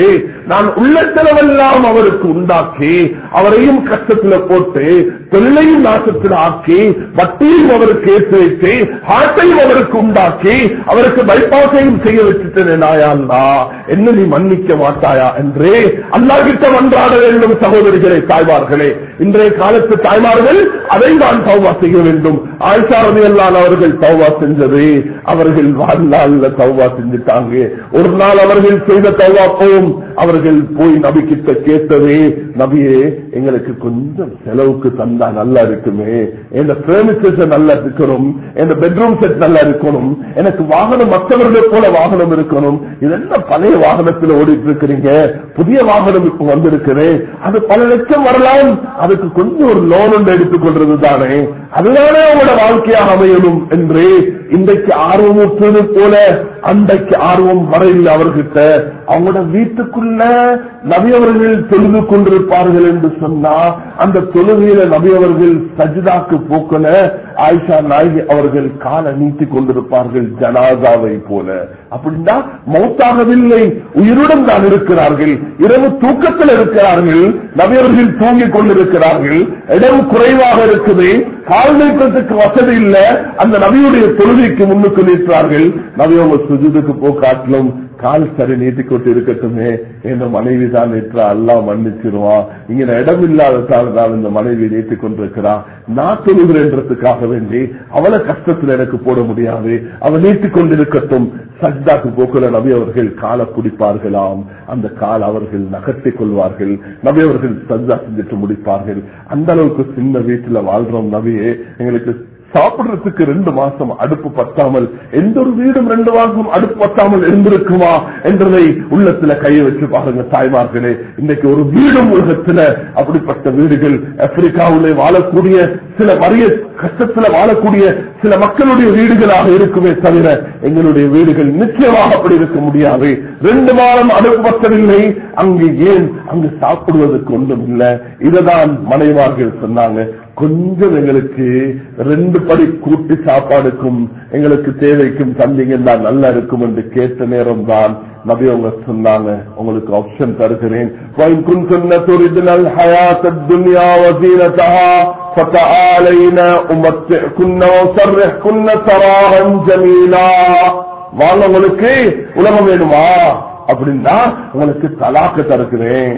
நான் உள்ள செலவெல்லாம் அவருக்கு உண்டாக்கி அவரையும் கஷ்டத்துல போட்டு தொழிலையும் நாசத்தில் ஆக்கி வட்டியும் அவருக்கு ஏற்றி வைத்து ஹார்ட்டையும் அவருக்கு உண்டாக்கி அவருக்கு பைபாஸையும் செய்ய வச்சுட்டேன் நாயாண்டா என்ன நீ மன்னிக்க மாட்டாயா என்றே அல்லாஹ்கிட்ட மன்றாட வேண்டும் சகோதரிகளே தாய்மார்களே இன்றைய காலத்து தாய்மார்கள் அதை நான் தௌபா செய்ய வேண்டும் ஆயிஷா ரலியல்லாஹு அவர்கள் தௌபா செஞ்சது அவர்கள் வாழ்நாள்ல தௌபா செஞ்சுட்டாங்க ஒரு நாள் அவர்கள் செய்த தௌபா போம் அவர்கள் போய் நபி கிட்ட கேட்டதே நபியே எங்களுக்கு கொஞ்சம் செலவுக்கு தந்தா நல்லா இருக்குமே என் பர்னிச்சர்ஸ் நல்லா இருக்கணும் என் பெட்ரூம் செட் நல்லா இருக்கணும் எனக்கு வாகனம் மற்றவர்களை போல வாகனம் இருக்கணும் இதெல்லாம் பழைய வாகனத்தில் ஓடிட்டு இருக்கிறீங்க புதிய வாகனம் இப்ப வந்திருக்குது அது பல லட்சம் வரலாம் அதுக்கு கொஞ்சம் ஒரு லோன் ஒன்று எடுத்துக்கொள்றது தானே அதுதானே உங்களோட வாழ்க்கையாக அமையணும் என்று இன்றைக்கு ஆர்வமுற்றது போல அன்றைக்கு ஆர்வம் வரையில் அவர்கிட்ட அவங்களோட வீட்டுக்குள்ள நபியவர்கள் தொழுது கொண்டிருப்பார்கள் என்று சொன்னா அந்த தொழுகையில நபியவர்கள் சஜிதாக்கு போக்கல ஆயிஷா நாயகி அவர்கள் காலை நீட்டிக் கொண்டிருப்பார்கள் ஜனாதாவை போல அப்படின்னா மௌத்தாகவில்லை உயிருடன் தான் இருக்கிறார்கள் இரவு தூக்கத்தில் இருக்கிறார்கள் நபியவர்கள் தூங்கிக் கொண்டிருக்கிறார்கள் இடம் குறைவாக இருக்குது கால் நீக்கத்துக்கு வசதி இல்ல அந்த நபியுடைய தொழுகைக்கு முன்னுக்கு நிற்கிறார்கள் நபி அவங்க சுஜுதுக்கு போக்காட்டிலும் கால் சரி நீட்டிக்கொண்டு இருக்கட்டுமே என் மனைவி தான் நிற்றா எல்லாம் மன்னிச்சிருவான் இங்க இடம் இல்லாததால் தான் இந்த மனைவி நீட்டிக் கொண்டிருக்கிறான் நான் தொழுகிறேன்றதுக்காக வேண்டி அவளை கஷ்டத்தில் எனக்கு போட முடியாது அவள் நீட்டிக் கொண்டிருக்கட்டும் சஜ்தாக்கு போக்குல நபி அவர்கள் காலை பிடிப்பார்களாம் அந்த கால் அவர்கள் நகர்த்திக் கொள்வார்கள் நபி அவர்கள் சஜ்தா செஞ்சுட்டு முடிப்பார்கள் அந்த அளவுக்கு சின்ன வீட்டுல வாழ்றோம் நபியே எங்களுக்கு சாப்பிடுறதுக்கு ரெண்டு மாசம் அடுப்பு பத்தாமல் எந்த ஒரு வீடும் ரெண்டு மாசம் அடுப்பு பத்தாமல் இருந்திருக்குமா என்றதை உள்ளத்துல கையை வச்சு பாருங்க தாய்மார்களே இன்னைக்கு ஒரு வீடும் உலகத்துல அப்படிப்பட்ட வீடுகள் ஆப்பிரிக்காவிலே வாழக்கூடிய சில வறிய கஷ்டத்துல வாழக்கூடிய சில மக்களுடைய வீடுகளாக இருக்குமே தவிர எங்களுடைய வீடுகள் நிச்சயமாக அப்படி இருக்க முடியாது ரெண்டு மாதம் அடுப்பு பத்தவில்லை அங்கு ஏன் அங்கு சாப்பிடுவதற்கு ஒன்றும் இல்லை இததான் மனைவார்கள் சொன்னாங்க கொஞ்சம் எங்களுக்கு ரெண்டு படி கூட்டி சாப்பாடுக்கும் எங்களுக்கு தேவைக்கும் தந்தீங்கன்னா நல்லா இருக்கும் என்று கேட்ட நேரம் தான் நபி அவங்க சொன்னாங்க உங்களுக்கு ஆப்ஷன் தருகிறேன் وَإِن كُنتُنَّ تُرِدْنَ الْحَيَاةَ الدُّنْيَا وَزِينَتَهَا فَتَعَالَيْنَ أُمَتِّعْكُنَّ وَأُسَرِّحْكُنَّ سَرَاحًا جَمِيلًا வாங்க உங்களுக்கு உலகம் வேணுமா அப்படின்னா உங்களுக்கு தலாக்கு தருகிறேன்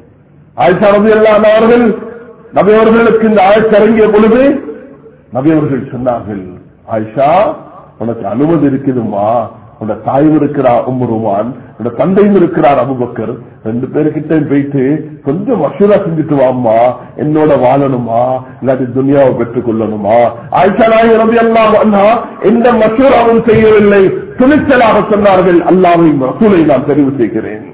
ஆயிஷா ரபி அவர்கள் நபி அவர்களுக்கு இந்த ஆயத்து இறங்கிய பொழுது நபி அவர்கள் சொன்னார்கள் ஆயிஷா உனக்கு அனுமதி இருக்குதுமா உன்னோட தாயும் இருக்கிறா உம்ருவான் உன்னோட தந்தையும் இருக்கிறார் அபுபக்கர் ரெண்டு பேருக்கிட்ட போயிட்டு கொஞ்சம் மசூரா செஞ்சுட்டு வாம்மா என்னோட வாழணுமா இல்லாட்டி துனியாவை பெற்றுக் கொள்ளணுமா ஆயிஷா நாயகி ரபி அல்லாஹ் எந்த மசூராவும் செய்யவில்லை துணிச்சலாக சொன்னார்கள் அல்லாவையும் ரசூலை நான் தெரிவு செய்கிறேன்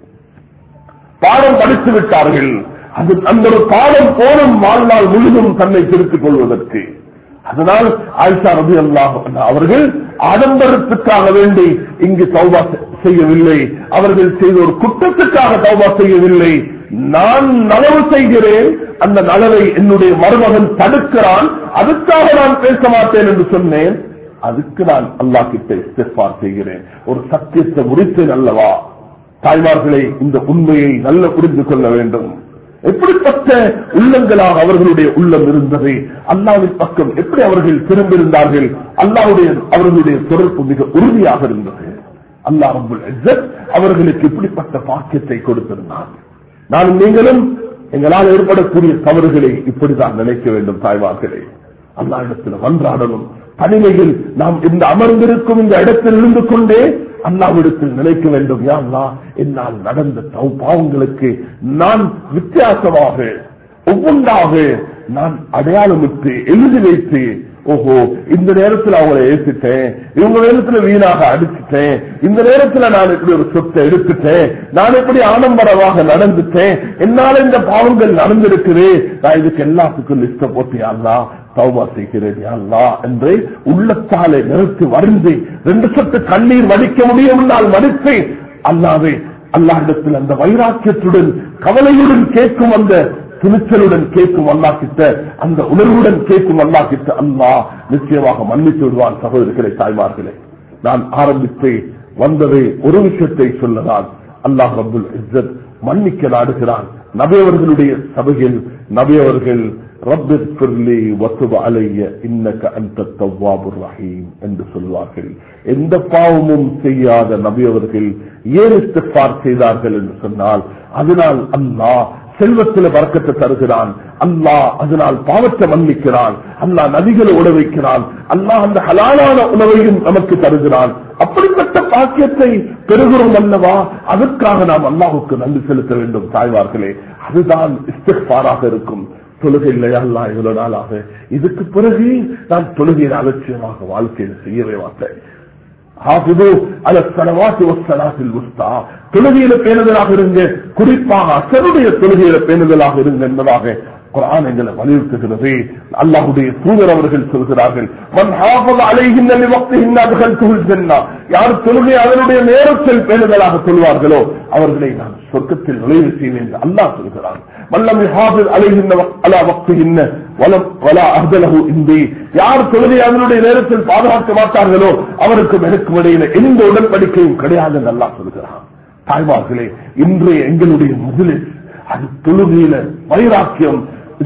பாடம் படித்து விட்டார்கள் அது அந்த ஒரு பாடம் போலும் வாழ்நாள் முழுதும் தன்னை திருத்திக் கொள்வதற்கு அதனால் ஆயிஷா ரபி அல்லாஹ் அவர்கள் ஆடம்பரத்துக்காக வேண்டி இங்கு தௌபா செய்யவில்லை அவர்கள் செய்த ஒரு குற்றத்துக்காக தௌபா செய்யவில்லை நான் நலவு செய்கிறேன் அந்த நலவை என்னுடைய மருமகன் தடுக்கிறான் அதுக்காக நான் பேச மாட்டேன் என்று சொன்னேன் அதுக்கு நான் அல்லாஹ் கிட்ட இஸ்திஃபார் செய்கிறேன் ஒரு சத்தியத்தை முடித்தேன் அல்லவா தாய்மார்களை இந்த உண்மையை நல்ல புரிந்து கொள்ள வேண்டும் எப்படிப்பட்ட உள்ளங்களாக அவர்களுடைய உள்ளம் இருந்தது அல்லாவின் பக்கம் எப்படி அவர்கள் திரும்பியிருந்தார்கள் அல்லாவுடைய அவர்களுடைய தொடர்பு மிக உறுதியாக இருந்தது அல்லா ரபுல் இஸ்ஸத் அவர்களுக்கு இப்படிப்பட்ட பாக்கியத்தை கொடுத்திருந்தார் நானும் நீங்களும் எங்களால் ஏற்படக்கூடிய தவறுகளை இப்படிதான் நினைக்க வேண்டும் தாய்மார்களே அல்லா இடத்துல மன்றாடணும் தனிமையில் நாம் இந்த அமர்ந்திருக்கும் இந்த இடத்தில் இருந்து கொண்டே அல்லாவிடத்தில் நினைக்க வேண்டும் யா அல்லாஹ் என்னால் நடந்த தவ பாவங்களுக்கு நான் வித்தியாசமாக ஒவ்வொன்றாக நான் அடையாளமிட்டு எழுதி வைத்து ஓஹோ இந்த நேரத்தில் அவங்களை ஏசிட்டேன் இவங்க நேரத்தில் வீணாக அடிச்சுட்டேன் இந்த நேரத்தில் நான் இப்படி ஒரு சொத்தை எடுத்துட்டேன் நான் இப்படி ஆடம்பரமாக நடந்துட்டேன் என்னால இந்த பாவங்கள் நடந்திருக்குது நான் இதுக்கு எல்லாத்துக்கும் லிஸ்ட போட்டு யாருலா தௌபா செய்கிறேன் யாருலா என்று உள்ளத்தாலே நிறுத்தி வருந்து ரெண்டு சொட்டு கண்ணீர் வடிக்க முடியும்னால் வடித்து அல்லாவே அல்லாஹிடத்தில் அந்த வைராக்கியத்துடன் கவலையுடன் கேட்கும் அந்த துணிச்சலுடன் கேட்கும் அல்லா கிட்ட அந்த உணர்வுடன் கேட்கும் அல்லா கிட்ட அல்லா நிச்சயமாக மன்னித்து விடுவான் சகோதரர்களே தாய்மார்களே நான் ஆரம்பித்து வந்ததை ஒரு விஷயத்தை சொல்லதான் அல்லாஹ் ரபுல் இஸ்ஸத் மன்னிக்க நாடுகிறான் நபி அவர்களுடைய சபையில் நபி அவர்கள் ரப்பிற்குள்ளி வசுப அலைய இன்னக்க அந்த தவ்வாபுர் ரஹீம் என்று சொல்வார்கள் எந்த பாவமும் செய்யாத நபி அவர்கள் ஏன் இஸ்திஃபார் செய்தார்கள் என்று சொன்னால் அதனால் அல்லாஹ் செல்வத்தில் வர்க்கத்தை தருகிறான் அல்லாஹ் அதனால் பாவத்தை மன்னிக்கிறான் அல்லாஹ் நதிகளை உட வைக்கிறான் அல்லாஹ் அந்த ஹலாலான உணவையும் நமக்கு தருகிறான் அப்படிப்பட்ட பாக்கியத்தை பெறுகிறோம் அல்லவா அதற்காக நாம் அல்லாஹுக்கு நன்றி செலுத்த வேண்டும் தாய்வார்களே அதுதான் இஸ்திஃபாராக இருக்கும் தொழுகை இல்லையா அல்லா இவ்வளவு நாளாக இதுக்கு பிறகு நான் தொழுகையின் அலட்சியமாக வாழ்க்கையில் செய்யவே மாட்டேன் ஹாஃபிது அல சலவாத்து வசலாத்தில் உஸ்தா தொழுகையில பேணுதலாக இருங்க குறிப்பாக அசருடைய தொழுகையில பேணுதலாக இருங்க என்பதாக குரான் எங்களை வலியுறுத்துகிறது அல்லாஹுடைய தூதர் அவர்கள் சொல்கிறார்கள் மன் ஹாஃபது அலைஹின்ன லிவக்திஹின்ன அத்கல்துல் ஜன்னah யார் தொழுகை அதனுடைய நேரத்தில் பேணுதலாக சொல்வார்களோ அவர்களை நான் சொர்க்கத்தில் நுழைவு செய்வேன் என்று அல்லாஹ் சொல்கிறான் வல்லம் ஹாஃபிஸ் அலைஹின்ன அலா வக்திஹின்ன வலம் வலா அஹ்தலஹு இந்தி யார் தொழுகை அதனுடைய நேரத்தில் பாதுகாக்க மாட்டார்களோ அவருக்கும் எனக்கும் இடையில எந்த உடன்படிக்கையும் கிடையாது என்று அல்லாஹ் சொல்கிறான் தாய்மார்களே இன்றைய எங்களுடைய முதலில் அது தொழுகையில வைராக்கியம்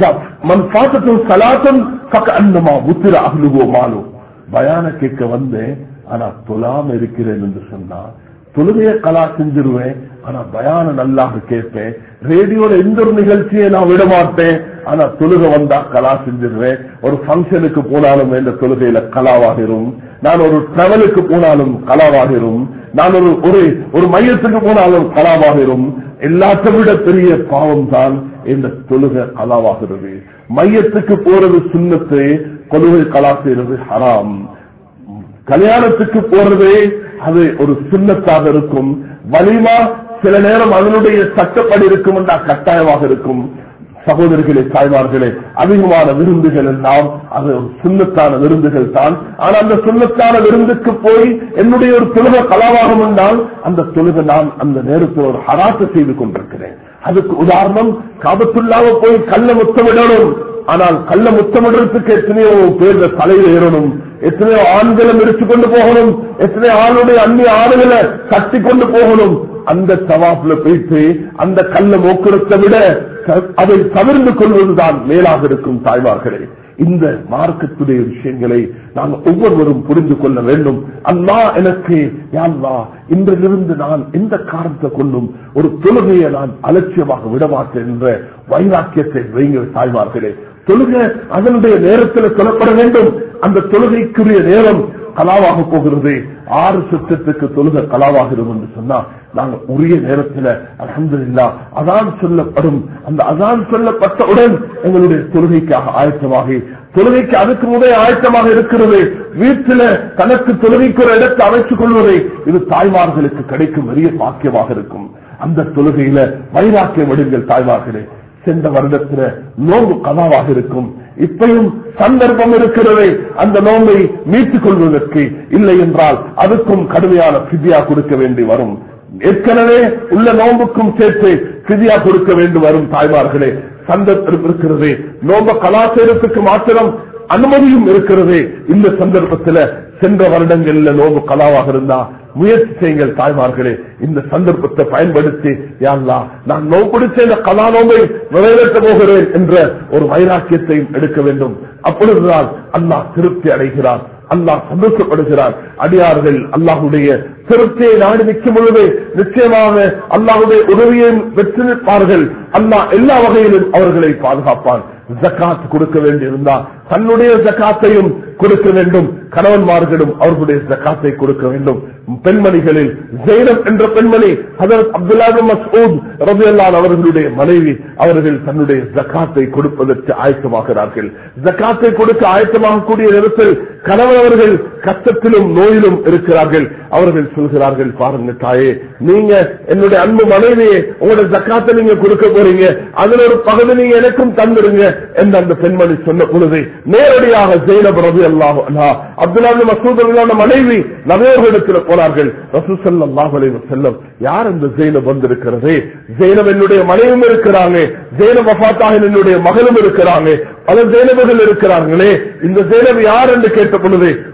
மண் பாத்தத்தும் சலாத்தம் பக்க அந்தமா உத்திர அகலுகோ மாலோ பயான கேட்க வந்தேன் ஆனா தொழாம இருக்கிறேன் என்று சொன்னா தொழுகைய கலா செஞ்சிருவேன் ஆனா பயான நல்லாக கேட்பேன் ரேடியோல எந்த ஒரு நிகழ்ச்சியை நான் விட மாட்டேன் ஆனா தொழுகை வந்தா கலா செஞ்சிருவேன் ஒரு ஃபங்க்ஷனுக்கு போனாலும் என்ற தொழுகையில கலாவாகிரும் நான் ஒரு டிராவலுக்கு போனாலும் கலாவாகிரும் நான் ஒரு ஒரு ஒரு மையத்துக்கு போனாலும் கலாவாகிரும் எல்லாத்தை விட பெரிய பாவம் தான் இந்த தொழுகை கலாவாகிறது மையத்துக்கு போறது சுண்ணத்து கொள்கை கலா செய்யறது ஹராம் கல்யாணத்துக்கு போறதே அது ஒரு சுண்ணத்தாக இருக்கும் வலிமா சில நேரம் அதனுடைய சட்டப்படி இருக்கும் என்றா கட்டாயமாக இருக்கும் சகோதரிகளே தாய்மார்களே அதிகமான விருந்துகள் எல்லாம் அது ஒரு சுண்ணத்தான விருந்துகள் தான் ஆனா அந்த சுண்ணத்தான விருந்துக்கு போய் என்னுடைய ஒரு தொழுக கலாவாகம் என்றால் அந்த தொழுகை நான் அந்த நேரத்தில் ஒரு ஹராத்து செய்து கொண்டிருக்கிறேன் அதுக்கு உதாரணம் காபத்துள்ளாவ போய் கல்ல முத்தமிடணும் ஆனால் கல்ல முத்தமிடுறதுக்கு எத்தனையோ பேர் தலையில் ஏறணும் எத்தனையோ ஆண்களும் எடுத்துக் கொண்டு போகணும் எத்தனையோ ஆணுடைய அந்நிய ஆணுகளை கட்டி கொண்டு போகணும் அந்த தவாப்புல போயிட்டு அந்த கல்ல மோக்கிறத்தை விட அதை தவிர்ந்து கொள்வதுதான் மேலாக இருக்கும் தாய்மார்களே இந்த மார்க்கத்துடைய விஷயங்களை நாங்கள் ஒவ்வொருவரும் புரிந்து கொள்ள வேண்டும் அண்ணா எனக்கு யாழ்லா இன்றிலிருந்து நான் எந்த காரணத்தை கொண்டும் ஒரு தொழுகையை நான் அலட்சியமாக விடமாட்டேன் என்ற வைராக்கியத்தை வைங்க தாய்மார்களே தொழுகை அதனுடைய நேரத்தில் சொல்லப்பட வேண்டும் அந்த தொழுகைக்குரிய நேரம் கலாவாக போகிறது ஆறு சுற்றத்துக்கு தொழுக கலாவாகிறோம் என்று சொன்னா நாங்க உரிய நேரத்தில் அலமது இல்லா அதான் சொல்லப்படும் அந்த அதான் சொல்லப்பட்டவுடன் எங்களுடைய தொழுகைக்காக ஆயத்தமாகி தொழுகைக்கு அதுக்கு முதல் ஆயத்தமாக இருக்கிறது வீட்டில தனக்கு தொழுகைக்கு ஒரு இடத்தை அமைத்துக் கொள்வதை இது தாய்மார்களுக்கு கிடைக்கும் பெரிய பாக்கியமாக இருக்கும் அந்த தொழுகையில வைராக்கியம் விடுங்கள் தாய்மார்களே சென்ற வருடத்துல நோன்பு கதாவாக இருக்கும் இப்பயும் சந்தர்ப்பம் இருக்கிறது அந்த நோன்பை மீட்டுக் கொள்வதற்கு இல்லை என்றால் அதுக்கும் கடுமையான பிதியா கொடுக்க வேண்டி வரும் ஏற்கனவே உள்ள நோன்புக்கும் சேர்த்து பிதியா கொடுக்க வேண்டி வரும் தாய்மார்களே சந்தர்ப்பம் இருக்கிறது நோம்ப கலாச்சாரத்துக்கு மாத்திரம் அனுமதியும் இருக்கிறது இந்த சந்தர்ப்பத்தில் சென்ற வருடங்கள்ல நோம்பு கலாவாக இருந்தா முயற்சி செய்யுங்கள் தாய்மார்களே இந்த சந்தர்ப்பத்தை பயன்படுத்தி யாழ்லா நான் நோம்பிடிச்ச இந்த கலா நோம்பை நிறைவேற்ற போகிறேன் என்ற ஒரு வைராக்கியத்தையும் எடுக்க வேண்டும் அப்பொழுதுதான் அல்லாஹ் திருப்தி அடைகிறார் அல்லாஹ் சந்தோஷப்படுகிறார் அடியார்கள் அல்லாஹுடைய திருப்தியை நாடு நிற்கும் பொழுது நிச்சயமாக அல்லாஹுடைய உதவியை பெற்று நிற்பார்கள் அல்லாஹ் எல்லா வகையிலும் அவர்களை பாதுகாப்பான் ஜக்காத் கொடுக்க வேண்டியிருந்தா தன்னுடைய ஜக்காத்தையும் கொடுக்க வேண்டும் கணவன்மார்களும் அவர்களுடைய ஜக்காத்தை கொடுக்க வேண்டும் பெண்மணிகளில் ஜெயினம் என்ற பெண்மணி ஹதரத் அப்துல்லா மசூத் ரபியல்லான் அவர்களுடைய மனைவி அவர்கள் தன்னுடைய ஜக்காத்தை கொடுப்பதற்கு ஆயத்தமாகிறார்கள் ஜக்காத்தை கொடுக்க ஆயத்தமாகக்கூடிய நேரத்தில் கணவன் அவர்கள் கஷ்டத்திலும் நோயிலும் இருக்கிறார்கள் அவர்கள் சொல்கிறார்கள் பாருங்க தாயே நீங்க என்னுடைய அன்பு மனைவியே உங்களோட ஜக்காத்தை நீங்க கொடுக்க போறீங்க அதுல ஒரு பகுதி நீங்க எனக்கும் தந்துருங்க என்று அந்த பெண்மணி சொன்ன பொழுது நேரடியாக ஜெயினப் ரவி அல்லாஹ் அப்துல்லா மசூத் மனைவி நவையோர்களிடத்தில் போனார்கள் ரசூசல்லாஹ் செல்லம் யார் இந்த ஜெயினப் வந்திருக்கிறது ஜெயினப் என்னுடைய மனைவியும் இருக்கிறாங்க ஜெயினப் வஃபாத்தாக என்னுடைய மகளும் இருக்கிறாங்க பல ஜெயினபுகள் இருக்கிறார்களே இந்த ஜெயினப் யார் என்று கேட்ட பொழுது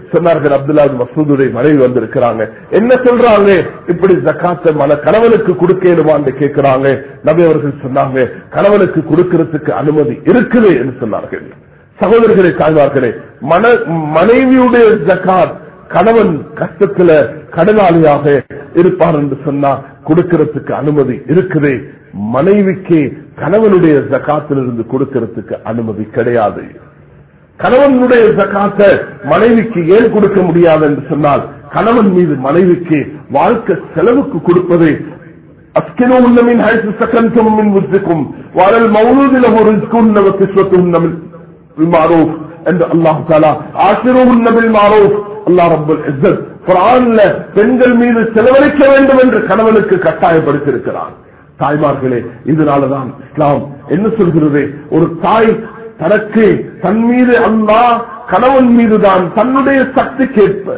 சொன்னார்கள் அப்துல்லா மசூதுடைய மனைவி வந்திருக்கிறாங்க என்ன சொல்றாங்க இப்படி ஜக்காத்த மன கணவனுக்கு கொடுக்கலுமான்னு கேட்கிறாங்க நபி அவர்கள் சொன்னாங்க கணவனுக்கு கொடுக்கிறதுக்கு அனுமதி இருக்குது என்று சொன்னார்கள் சகோதரர்களே தாய்மார்களே மன மனைவியுடைய ஜக்காத் கணவன் கஷ்டத்துல கடனாளியாக இருப்பார் என்று சொன்னா கொடுக்கிறதுக்கு அனுமதி இருக்குது மனைவிக்கு கணவனுடைய ஜக்காத்திலிருந்து கொடுக்கிறதுக்கு அனுமதி கிடையாது கணவனுடைய ஜக்காத்த மனைவிக்கு ஏன் கொடுக்க முடியாது என்று சொன்னால் கணவன் மீது மனைவிக்கு வாழ்க்கை செலவுக்கு கொடுப்பது أسكنوا من من حيث سكنتم من وجدكم وعلى المولود له رزقهن وكسوتهن بالمعروف عند الله تعالى عاشروهن بالمعروف அல்லாஹ் ரப்பல் இஸ்ஸத் குர்ஆன்ல பெண்கள் மீது செலவழிக்க வேண்டும் என்று கணவனுக்கு கட்டாயப்படுத்தியிருக்கிறான் தாய்மார்களே இதனாலதான் இஸ்லாம் என்ன சொல்கிறது ஒரு தாய் தனக்கு தன் மீது அல்லாஹ் கணவன் மீதுதான் தன்னுடைய சக்திக்கேற்ப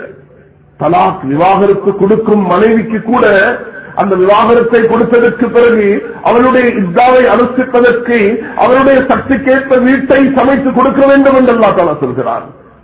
தலாக் விவாகரத்து கொடுக்கும் மனைவிக்கு கூட அந்த விவாகரத்தை கொடுத்ததற்கு பிறகு அவளுடைய இத்தாவை அனுஷ்டிப்பதற்கு அவளுடைய சக்திக்கேற்ப வீட்டை சமைத்து கொடுக்க வேண்டும் என்று அல்லா தாலா சொல்கிறான்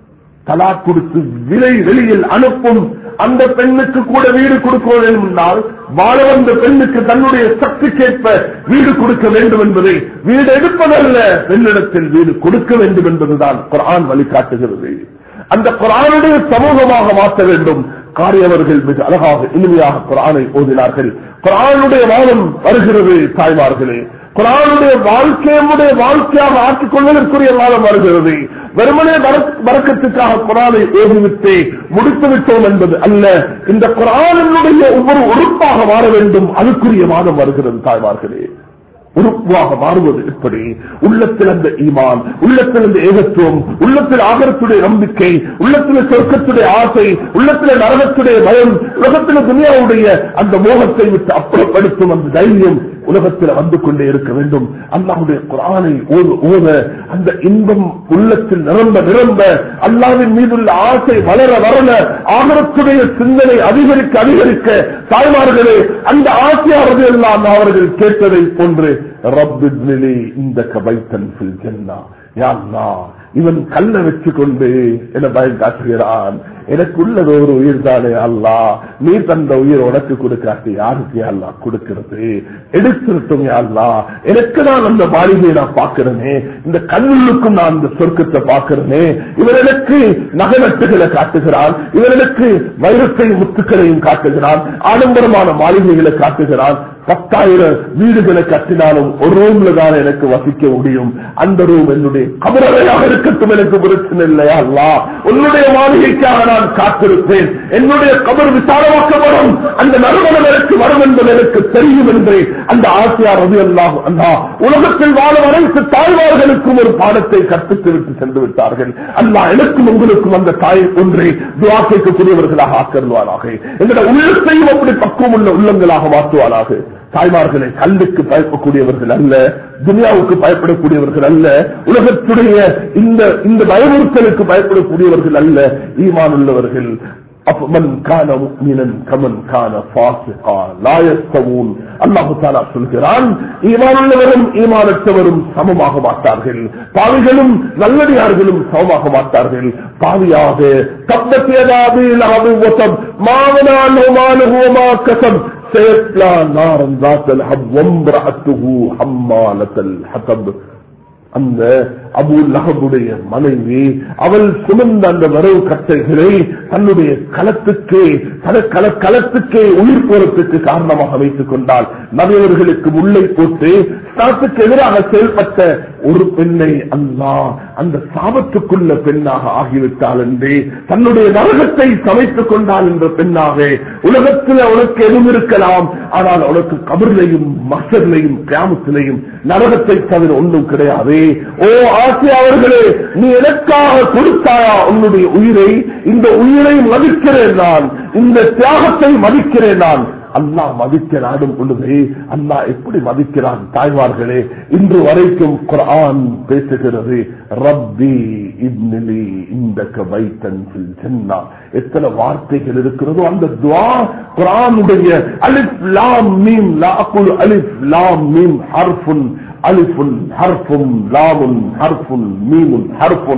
தலாக் கொடுத்து விலை வெளியில் அனுப்பும் அந்த பெண்ணுக்கு கூட வீடு கொடுக்க வேண்டும் என்றால் வாழ வந்த பெண்ணுக்கு தன்னுடைய சக்திக்கேற்ப வீடு கொடுக்க வேண்டும் என்பதை வீடு எடுப்பதல்ல பெண்ணிடத்தில் வீடு கொடுக்க வேண்டும் என்பதுதான் குரான் வழிகாட்டுகிறது அந்த குரானுடைய சமூகமாக மாற்ற வேண்டும் காரியவர்கள் மிக அழகாக இனிமையாக குரானை ஓதினார்கள் குரானுடைய வாதம் வருகிறது தாய்மார்களே குரானுடைய வாழ்க்கையுடைய வாழ்க்கையாக ஆக்கிக் கொள்வதற்குரிய வாதம் வருகிறது வெறுமனே வரக்கத்துக்காக குரானை ஓதிவிட்டு முடித்து விட்டோம் என்பது அல்ல இந்த குரானுடைய ஒவ்வொரு உறுப்பாக மாற வேண்டும் அதுக்குரிய வாதம் வருகிறது தாய்மார்களே உறுப்பாக மாறுவது எப்படி உள்ளத்தில் அந்த ஈமான் உள்ளத்தில் அந்த ஏகத்துவம் உள்ளத்தில் ஆகரத்துடைய நம்பிக்கை உள்ளத்தில் சொர்க்கத்துடைய ஆசை உள்ளத்தில் நரகத்துடைய பயம் உலகத்தில் துனியாவுடைய அந்த மோகத்தை விட்டு அப்புறப்படுத்தும் அந்த தைரியம் உலகத்தில் வந்து கொண்டே இருக்க வேண்டும் அல்லாவுடைய குரானை ஓத அந்த இன்பம் உள்ளத்தில் நிரம்ப நிரம்ப அல்லாவின் மீதுள்ள ஆசை வளர வளர ஆகரத்துடைய சிந்தனை அதிகரிக்க அதிகரிக்க தாய்மார்களே அந்த ஆசையாவது எல்லாம் அவர்கள் கேட்டதை போன்று ரப்பித்னிலே இந்த கபைத்தன் ஃபில் ஜன்னா யா அல்லாஹ் இவன் கல்ல வச்சு கொண்டு என பயம் காட்டுகிறான் எனக்கு உள்ளது ஒரு உயிர் தானே அல்லா நீ தந்த உயிர் உனக்கு கொடுக்காட்டி யாருக்கு அல்லா கொடுக்கிறது எடுத்துருட்டும் அல்லா எனக்கு நான் அந்த மாளிகையை நான் பார்க்கிறேனே இந்த கல்லுக்கும் நான் அந்த சொர்க்கத்தை பார்க்கிறேனே இவன் எனக்கு நகநட்டுகளை காட்டுகிறான் இவன் எனக்கு வைரத்தையும் முத்துக்களையும் காட்டுகிறான் ஆடம்பரமான மாளிகைகளை காட்டுகிறான் பத்தாயிரம் வீடுகளை கட்டினாலும் ஒரு ரூம்ல தான் எனக்கு வசிக்க முடியும் அந்த ரூம் என்னுடைய கபரவையாக இருக்கட்டும் எனக்கு பிரச்சனை இல்லையா அல்லா உன்னுடைய மாளிகைக்காக நான் காத்திருப்பேன் என்னுடைய கபர் விசாலமாக்கப்படும் அந்த நறுமணம் எனக்கு வரும் என்பது எனக்கு தெரியும் என்று அந்த ஆசியார் ரவி அல்லாஹ் அண்ணா உலகத்தில் வாழும் அனைத்து தாய்மார்களுக்கும் ஒரு பாடத்தை கற்பித்து விட்டு சென்று விட்டார்கள் அல்லா எனக்கும் உங்களுக்கும் அந்த தாய் ஒன்றை துவா கேட்கக்கூடியவர்களாக ஆக்கருவாராக எங்களுடைய உள்ளத்தையும் அப்படி பக்குவம் உள்ள உள்ளங்களாக மாற்றுவாராக தாய்மார்களை கல்லுக்கு பயப்படக்கூடியவர்கள் அல்ல துனியாவுக்கு பயப்படக்கூடியவர்கள் அல்ல உலகத்துடைய இந்த இந்த பயமுறுத்தலுக்கு பயப்படக்கூடியவர்கள் அல்ல ஈமான் உள்ளவர்கள் من كان مؤمنا كمن كان فاسقا لا يستوون அல்லாஹு தாலா சொல்கிறான் ஈமான் உள்ளவரும் ஈமானற்றவரும் சமமாக மாட்டார்கள் பாவிகளும் நல்லடியார்களும் சமமாக மாட்டார்கள் பாவியாக தப்பத்தியதாபில் மாவனான் மா கசம் سيصلى نارا ذات لهب وامرأته حمالة الحطب அந்த அபு லஹபுடைய மனைவி அவள் சுமந்த அந்த வரவு கட்டைகளை தன்னுடைய களத்துக்கு கள களத்துக்கே உயிர் போறதுக்கு காரணமாக வைத்துக் கொண்டால் நபியவர்களுக்கு உள்ளே போட்டு நாட்டுக்கு எதிராக செயல்பட்ட ஒரு பெண்ணை அல்லா அந்த சாபத்துக்குள்ள பெண்ணாக ஆகிவிட்டாள் என்றே தன்னுடைய நரகத்தை சமைத்துக் கொண்டாள் என்ற பெண்ணாக உலகத்தில் உனக்கு எதுவும் இருக்கலாம் ஆனால் உனக்கு கபர்லையும் மசர்லையும் கிராமத்திலையும் நரகத்தை தவிர ஒன்றும் கிடையாது ஓ ஆசை அவர்களே நீ எனக்காக கொடுத்தாயா உன்னுடைய உயிரை இந்த உயிரை மதிக்கிறேன் நான் இந்த தியாகத்தை மதிக்கிறேன் நான் அல்லாஹ் மதிக்க நாடும் பொழுது அல்லாஹ் எப்படி மதிக்கிறான் தாய்மார்களே இன்று வரைக்கும் குரான் பேசுகிறது ரப்பி இப்னிலி இந்த வைத்தன் ஜன்னா எத்தனை வார்த்தைகள் இருக்கிறதோ அந்த துவா குரானுடைய அலிஃப் லாம் மீம் லாக்குல் அலிஃப் லாம் மீம் ஹர்ஃபுன் அலிஃபுன் ஹர்ஃபும் லாமுன் ஹர்ஃபுன் மீமுன் ஹர்ஃபுன்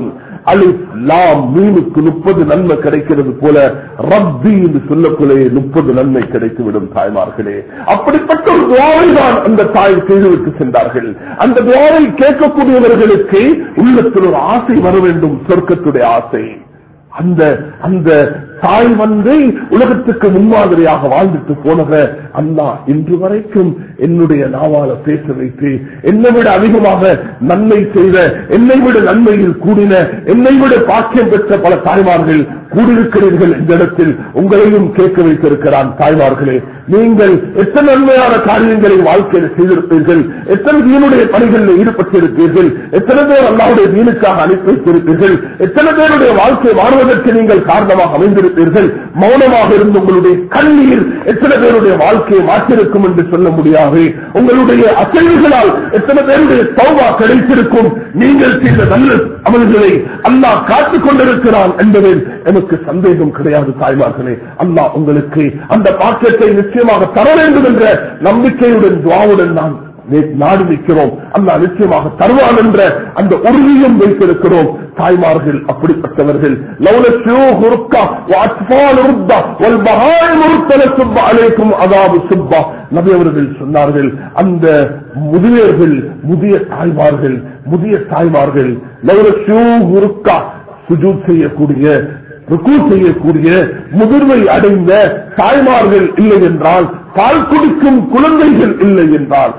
அலிஃப் லாம் மீனுக்கு முப்பது நன்மை கிடைக்கிறது போல ரப்பி என்று சொல்லக்குள்ளே முப்பது நன்மை கிடைத்துவிடும் தாய்மார்களே அப்படிப்பட்ட ஒரு துவாவை தான் அந்த தாய் செய்துவிட்டு சென்றார்கள் அந்த துவாவை கேட்கக்கூடியவர்களுக்கு உள்ளத்தில் ஒரு ஆசை வர வேண்டும் சொர்க்கத்துடைய ஆசை அந்த அந்த தாய் வந்து உலகத்துக்கு முன்மாதிரியாக வாழ்ந்துட்டு போனவ அண்ணா இன்று வரைக்கும் என்னுடைய நாவால பேச வைத்து என்னை விட அதிகமாக நன்மை செய்த என்னை விட நன்மையில் கூடின என்னை விட பாக்கியம் பெற்ற பல தாய்மார்கள் கூடியிருக்கிறீர்கள் இந்த இடத்தில் உங்களையும் கேட்க வைத்திருக்கிறான் தாய்மார்களே நீங்கள் எத்தனை நன்மையான காரியங்களை வாழ்க்கையில் செய்திருப்பீர்கள் எத்தனை வீணுடைய பணிகளில் ஈடுபட்டிருப்பீர்கள் எத்தனை பேர் அல்லாவுடைய வீணுக்காக அனுப்பி வைத்திருப்பீர்கள் எத்தனை பேருடைய வாழ்க்கை மாறுவதற்கு நீங்கள் காரணமாக அமைந்திருப்பீர்கள் மௌனமாக இருந்து உங்களுடைய கண்ணீர் எத்தனை பேருடைய வாழ்க்கையை மாற்றிருக்கும் என்று சொல்ல முடியாது உங்களுடைய அசைவுகளால் எத்தனை பேருடைய சௌபா கிடைத்திருக்கும் நீங்கள் செய்த நல்ல அமல்களை அல்லாஹ் காத்துக் கொண்டிருக்கிறான் என்பதில் எனக்கு சந்தேகம் கிடையாது தாய்மார்களே அல்லாஹ் உங்களுக்கு அந்த பாக்கியத்தை நிச்சயமாக தர வேண்டும் என்ற நம்பிக்கையுடன் துவாவுடன் நான் நே- நாடு நிற்கிறோம் அல்லாஹ் நிச்சயமாக தருவான் என்ற அந்த உறுதியும் வைத்திருக்கிறோம் தாய்மார்கள் அப்படிப்பட்டவர்கள் லௌல ஷியூஹ் ருக்கா வஅத்ஃபால் ருத்தா வல் பஹாயிம் ருத்தல சுப்ப அலைக்கும் அதாபு சுப்பா நபி அவர்கள் சொன்னார்கள் அந்த முதியவர்கள் முதிய தாய்மார்கள் முதிய தாய்மார்கள் லௌல ஷியூஹ் ருக்கா சுஜூத் செய்யக்கூடிய ருக்கு செய்யக்கூடிய முதிர்வை அடைந்த தாய்மார்கள் இல்லை என்றால் பால் குடிக்கும் குழந்தைகள் இல்லை என்றால்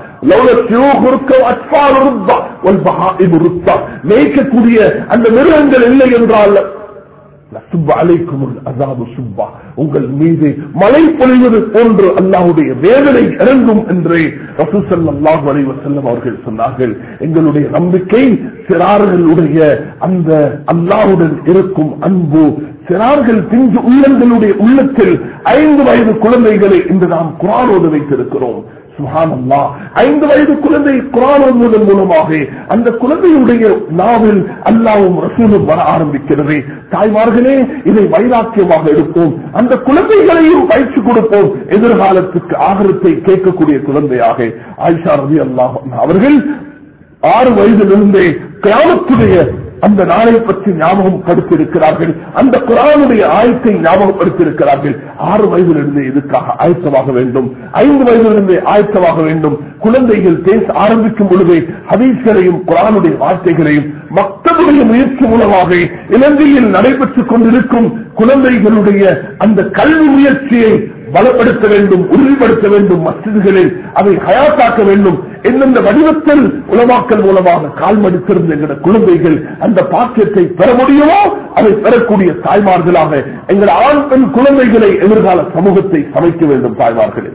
மேய்க்கக்கூடிய அந்த மிருகங்கள் இல்லை என்றால் சுப்பா அலைக்கும் அதாபு சுப்பா உங்கள் மீது மழை பொழிவது போன்று அல்லாஹுடைய வேதனை இறங்கும் என்று ரசூசல்லாஹு அலைஹி வஸல்லம் அவர்கள் சொன்னார்கள் எங்களுடைய நம்பிக்கை சிறார்களுடைய அந்த அல்லாஹுடன் இருக்கும் அன்பு சிறார்கள் பிஞ்சு உள்ளங்களுடைய உள்ளத்தில் ஐந்து வயது குழந்தைகளை இன்று நாம் குரானோடு வைத்திருக்கிறோம் சுஹானல்லா ஐந்து வயது குழந்தை குரான் ஓதுவதன் மூலமாக அந்த குழந்தையுடைய நாவில் அல்லாவும் ரசூலும் வர ஆரம்பிக்கிறது தாய்மார்களே இதை வைராக்கியமாக எடுப்போம் அந்த குழந்தைகளையும் பயிற்சி கொடுப்போம் எதிர்காலத்துக்கு ஆகரத்தை கேட்கக்கூடிய குழந்தையாக ஆயிஷா ரவி அல்லாஹ் அவர்கள் ஆறு வயதிலிருந்தே கிராமத்துடைய அந்த நாளை பற்றி ஞாபகம் படுத்தியிருக்கிறார்கள் அந்த குரானுடைய ஆயத்தை ஞாபகப்படுத்தியிருக்கிறார்கள் ஆறு வயதிலிருந்து இதுக்காக ஆயத்தமாக வேண்டும் ஐந்து வயதிலிருந்து ஆயத்தமாக வேண்டும் குழந்தைகள் பேச ஆரம்பிக்கும் பொழுதே ஹதீஸ்களையும் குரானுடைய வார்த்தைகளையும் மக்களுடைய முயற்சி மூலமாக இலங்கையில் நடைபெற்றுக் கொண்டிருக்கும் குழந்தைகளுடைய அந்த கல்வி முயற்சியை பலப்படுத்த வேண்டும் உறுதிப்படுத்த வேண்டும் மசிதிகளில் அதை ஹயாத்தாக்க வேண்டும் எந்தெந்த வடிவத்தில் உலமாக்கல் மூலமாக கால் மடித்திருந்த எங்களோட குழந்தைகள் அந்த பாக்கியத்தை பெற முடியுமோ அதை பெறக்கூடிய தாய்மார்களாக எங்கள் ஆண் பெண் குழந்தைகளை எதிர்கால சமூகத்தை சமைக்க வேண்டும் தாய்மார்களே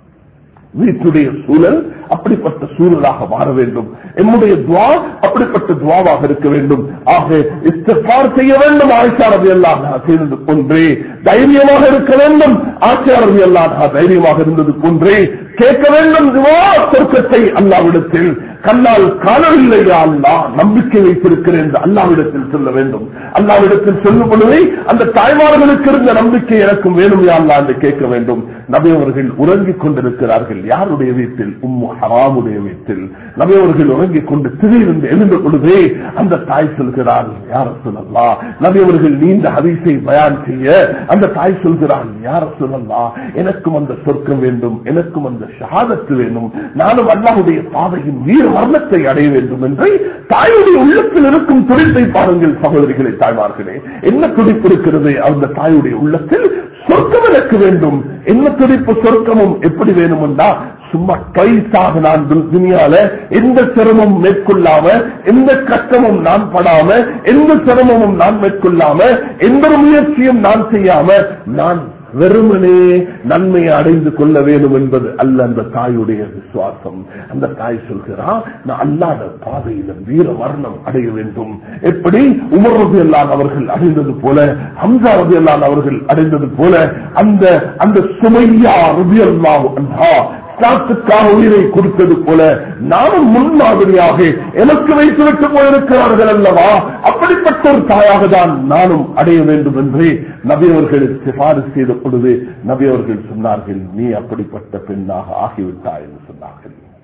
வீட்டுடைய சூழல் அப்படிப்பட்ட சூழலாக மாற வேண்டும் என்னுடைய துவா அப்படிப்பட்ட துவாவாக இருக்க வேண்டும் ஆக இஸ்திஃபார் செய்ய வேண்டும் ஆச்சாரதி எல்லாம் செய்தது போன்றே தைரியமாக இருக்க வேண்டும் ஆச்சாரதி எல்லாம் தைரியமாக இருந்தது போன்றே கேட்க வேண்டும் துவா சொர்க்கத்தை அல்லாவிடத்தில் கண்ணால் காணவில்லையா அல்லா நம்பிக்கை வைத்திருக்கிறேன் என்று அல்லாவிடத்தில் சொல்ல வேண்டும் அல்லாவிடத்தில் சொல்லும் பொழுதே அந்த தாய்மார்களுக்கு இருந்த நம்பிக்கை எனக்கும் வேணும் யா அல்லா என்று கேட்க வேண்டும் நபி அவர்கள் உறங்கிக் கொண்டிருக்கிறார்கள் யாருடைய வீட்டில் உம்மு ஹராமுடைய வீட்டில் நபி அவர்கள் உறங்கிக் கொண்டு திடீரென்று எழுந்த பொழுதே அந்த தாய் சொல்கிறார் யார சொல்லல்லா நபி அவர்கள் நீண்ட ஹதீஸை பயான் செய்ய அந்த தாய் சொல்கிறான் யார சொல்லல்லா எனக்கும் அந்த சொர்க்கம் வேண்டும் எனக்கும் அந்த ஷஹாதத்து வேண்டும் நானும் அல்லாஹுடைய பாதையின் வீர மரணத்தை அடைய வேண்டும் என்று தாயுடைய உள்ளத்தில் இருக்கும் துடிப்பை பாருங்கள் சகோதரிகளை தாய்மார்களே என்ன துடிப்பு இருக்கிறது அந்த தாயுடைய உள்ளத்தில் சொர்க்கம் எனக்கு வேண்டும் என்ன துடிப்பு சொர்க்கமும் எப்படி வேணும்னா சும்மா பைசாக நான் து- துனியால எந்த சிரமமும் மேற்கொள்ளாம எந்த கஷ்டமும் நான் படாம எந்த சிரமமும் நான் மேற்கொள்ளாம எந்த ஒரு முயற்சியும் நான் செய்யாம நான் வெறுமனே நன்மையை அடைந்து கொள்ள வேண்டும் என்பது அல்ல அந்த தாயுடைய விசுவாசம் அந்த தாய் சொல்கிறா நான் அல்லாத பாதையில வீர மரணம் அடைய வேண்டும் எப்படி உமர் ரபி அல்லான் அவர்கள் அடைந்தது போல ஹம்சா ரபி அல்லான் அவர்கள் அடைந்தது போல அந்த அந்த சுமையா ரபி அல்லா இஸ்லாத்துக்காக உயிரை கொடுத்தது போல நானும் முன்மாதிரியாக எனக்கு வைத்துவிட்டு போயிருக்கிறார்கள் அல்லவா அப்படிப்பட்ட ஒரு தாயாக தான் நானும் அடைய வேண்டும் என்று நபி அவர்கள் சிபாரிசு செய்த பொழுது நபி அவர்கள் சொன்னார்கள் நீ அப்படிப்பட்ட பெண்ணாக ஆகிவிட்டாய் என்று சொன்னார்கள்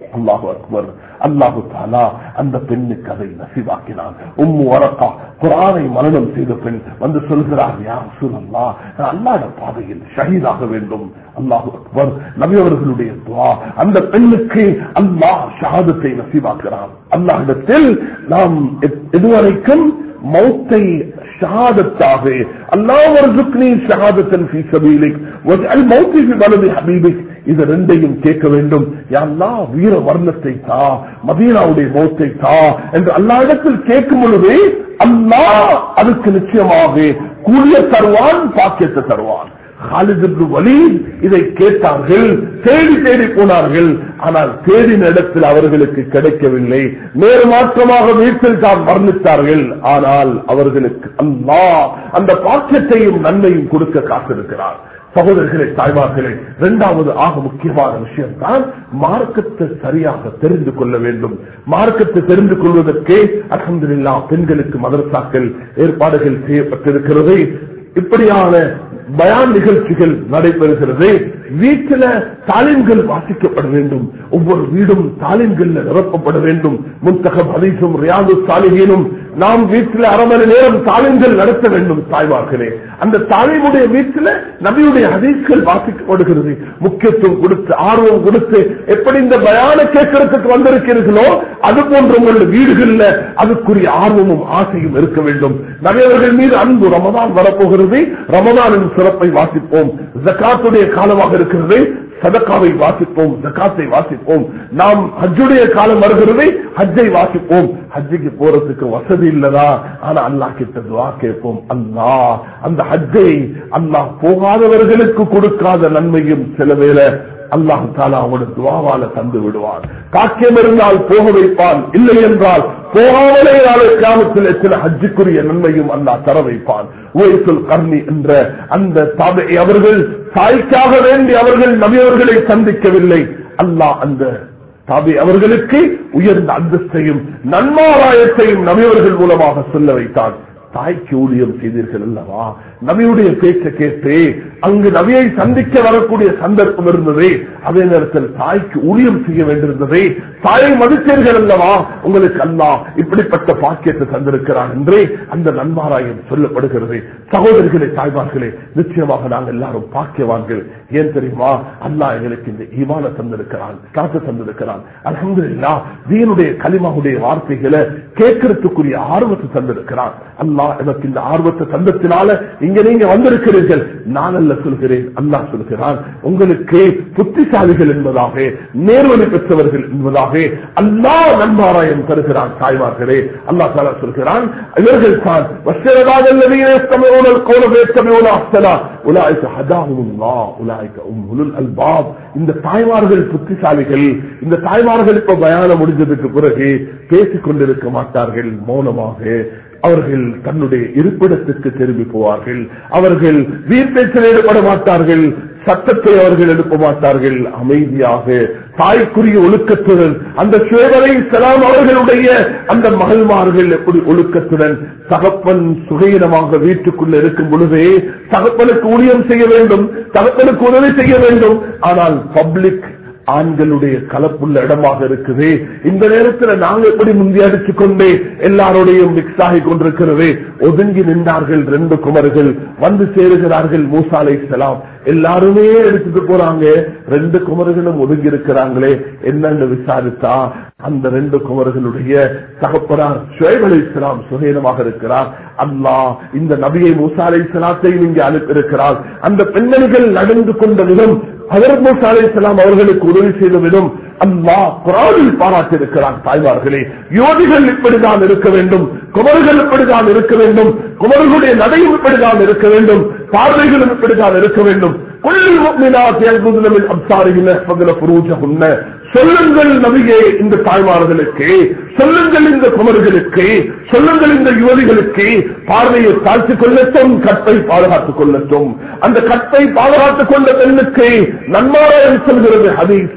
அல்லாஹு அக்பர் அல்லாஹு தாலா அந்த பெண்ணுக்கு அதை நசிவாக்கினான் உம்மு வரக்கா குரானை மரணம் செய்த பெண் வந்து சொல்கிறார் யா சூழல்லா அல்லாட பாதையில் ஷஹீதாக வேண்டும் அல்லாஹு அக்பர் நபி அவர்களுடைய துவா அந்த பெண்ணுக்கு அல்லாஹ் ஷஹாதத்தை நசிவாக்குறான் அல்லாஹிடத்தில் நாம் எதுவரைக்கும் மௌத்தை ஷஹாதத்தாக அல்லாஹ் வர்சுக்னி ஷஹாதத்தன் ஃபீ சபீலிக் வஜ்அல் மௌத்தி ஃபீ பலதி ஹபீபிக் இது ரெண்டையும் கேட்க வேண்டும் யாழ்லா வீர வர்ணத்தை தா மதீனாவுடைய மௌத்தை தா என்று அல்லா இடத்தில் கேட்கும் பொழுது அல்லாஹ் அதுக்கு நிச்சயமாக கூலிய தருவான் பாக்கியத்தை தருவான் வலீத் இதை கேட்டார்கள் தேடி தேடி போனார்கள் ஆனால் தேடின இடத்தில் அவர்களுக்கு கிடைக்கவில்லை நேரு மாற்றமாக வீட்டில் தான் வர்ணித்தார்கள் ஆனால் அவர்களுக்கு அல்லா அந்த பாக்கியத்தையும் நன்மையும் கொடுக்க காத்திருக்கிறார் சகோதரர்களே தாய்மார்களே இரண்டாவது ஆக முக்கியமான விஷயம் தான் மார்க்கத்தை சரியாக தெரிந்து கொள்ள வேண்டும் மார்க்கத்தை தெரிந்து கொள்வதற்கே அலமதுல்லா பெண்களுக்கு மதரசாக்கள் ஏற்பாடுகள் செய்யப்பட்டிருக்கிறது இப்படியான பயான் நிகழ்ச்சிகள் நடைபெறுகிறது வீட்டில தாலிம்கள் வாசிக்கப்பட வேண்டும் ஒவ்வொரு வீடும் தாலிம்கள் நிரப்பப்பட வேண்டும் முத்தகம் ஹதீசும் ரியாது சாலிகீனும் நாம் வீட்டில் அரை மணி நேரம் தாலிம்கள் நடத்த வேண்டும் தாய்மார்களே அந்த தாலிமுடைய வீட்டில் நபியுடைய ஹதீஸ்கள் வாசிக்கப்படுகிறது முக்கியத்துவம் கொடுத்து ஆர்வம் கொடுத்து எப்படி இந்த பயான கேட்கறதுக்கு வந்திருக்கிறீர்களோ அது போன்ற உங்களுடைய வீடுகளில் அதுக்குரிய ஆர்வமும் ஆசையும் இருக்க வேண்டும் நபியவர்கள் மீது அன்பு ரமதான் வரப்போகிறது ரமதானின் சிறப்பை வாசிப்போம் ஜக்காத்துடைய காலமாக இருக்கிறது சதக்காவை வாசிப்போம் ஜக்காத்தை வாசிப்போம் நாம் ஹஜ்ஜுடைய காலம் வருகிறது ஹஜ்ஜை வாசிப்போம் ஹஜ்ஜுக்கு போறதுக்கு வசதி இல்லதா ஆனா அல்லா கிட்ட துவா கேட்போம் அல்லா அந்த ஹஜ்ஜை அல்லாஹ் போகாதவர்களுக்கு கொடுக்காத நன்மையும் சில வேலை அல்லாஹ் தாலா அவனோட துவாவால தந்து விடுவான் காக்கியம் இருந்தால் போக வைப்பான் இல்லை என்றால் போகாமலே நாளை கிராமத்தில் சில ஹஜ்ஜுக்குரிய நன்மையும் அல்லாஹ் தர வைப்பான் ஓய்சுல் கர்ணி என்ற அந்த தாபை அவர்கள் தாய்க்காக வேண்டி அவர்கள் நபியவர்களை சந்திக்கவில்லை அல்லாஹ் அந்த தாபி அவர்களுக்கு உயர்ந்த அந்தஸ்தையும் நன்மாராயத்தையும் நபியவர்கள் மூலமாக சொல்ல வைத்தான் தாய்க்கு ஊழியம் செய்தீர்கள் அல்லவா நபியுடைய பேச்சை கேட்டு அங்கு நபியை சந்திக்க வரக்கூடிய சந்தர்ப்பம் இருந்தது அதே நேரத்தில் தாய்க்கு ஊழியம் செய்ய வேண்டியிருந்தது தாயை மதித்தீர்கள் அல்லவா உங்களுக்கு அல்லா இப்படிப்பட்ட பாக்கியத்தை தந்திருக்கிறான் என்றே அந்த நன்மாராயம் சொல்லப்படுகிறது சகோதரிகளே தாய்மார்களே நிச்சயமாக நாங்கள் எல்லாரும் பாக்கியவான்கள் ஏன் தெரியுமா அல்லா எங்களுக்கு இந்த ஈமான தந்திருக்கிறான் காத்து தந்திருக்கிறான் அலமது இல்லா தீனுடைய களிமாவுடைய வார்த்தைகளை கேட்கறதுக்குரிய ஆர்வத்தை தந்திருக்கிறான் அல்லா எனக்கு இந்த ஆர்வத்தை தந்தத்தினால இங்க நீங்க வந்திருக்கிறீர்கள் நான் அல்ல சொல்கிறேன் அல்லா சொல்கிறான் உங்களுக்கு புத்திசாலிகள் என்பதாக நேர்வழி பெற்றவர்கள் என்பதாக அல்லா நன்மாராயம் தருகிறான் தாய்மார்களே அல்லா தாலா சொல்கிறான் இவர்கள் தான் இந்த தாய்மார்கள் புத்திசாலிகள் இந்த தாய்மார்கள் இப்ப பயானம் முடிஞ்சதுக்கு பிறகு பேசிக் கொண்டிருக்க மாட்டார்கள் மௌனமாக அவர்கள் தன்னுடைய இருப்பிடத்துக்கு திரும்பி போவார்கள் அவர்கள் வீர்பேச்சில் ஈடுபட மாட்டார்கள் சட்டத்தை அவர்கள் எழுப்ப மாட்டார்கள் அமைதியாக தாய்க்குரிய ஒழுக்கத்துடன் அந்த சுயவரை செலாம் அவர்களுடைய அந்த மகள்மார்கள் எப்படி ஒழுக்கத்துடன் தகப்பன் சுகையினமாக வீட்டுக்குள்ள இருக்கும் பொழுதே தகப்பனுக்கு ஊழியம் செய்ய வேண்டும் தகப்பனுக்கு உதவி செய்ய வேண்டும் ஆனால் பப்ளிக் ஆண்களுடைய கலப்புள்ள இடமாக இருக்குது இந்த நேரத்தில் நாங்க எப்படி முந்தி அடிச்சு கொண்டே எல்லாரோடையும் மிக்ஸ் ஆகி கொண்டிருக்கிறது ஒதுங்கி நின்றார்கள் ரெண்டு குமர்கள் வந்து சேருகிறார்கள் மூசாலை செலாம் எல்லாருமே எடுத்துட்டு போறாங்க ரெண்டு குமர்களும் ஒதுங்கி இருக்கிறாங்களே என்னன்னு விசாரித்தா அந்த ரெண்டு குமர்களுடைய தகப்பனார் ஷுவைப் அலி இஸ்லாம் சுகீனமாக இருக்கிறார் அல்லாஹ் இந்த நபியை மூசாலை சலாத்தையும் இங்கே அனுப்பியிருக்கிறார் அந்த பெண்மணிகள் நடந்து கொண்ட விதம் ஹதரத் மூசா அலி இஸ்லாம் அவர்களுக்கு உதவி செய்த விதம் அல்லா குரானில் பாராட்டியிருக்கிறான் தாய்மார்களே யோதிகள் இப்படிதான் இருக்க வேண்டும் குமர்கள் இப்படிதான் இருக்க வேண்டும் குமர்களுடைய நடையும் இப்படிதான் இருக்க வேண்டும் பார்வைகளும் இப்படிதான் இருக்க வேண்டும் சொல்லுங்கள் நபியே இந்த தாய்மார்களுக்கு சொல்லுங்கள் இந்த குமர்களுக்கு சொல்லுங்கள் இந்த யுவதிகளுக்கு பார்வையை தாழ்த்திக் கொள்ளட்டும் கற்பை பாதுகாத்துக் கொள்ளட்டும் அந்த கற்பை பாதுகாத்துக் கொண்ட பெண்ணுக்கு நன்மாராயம் சொல்கிறது ஹதீஸ்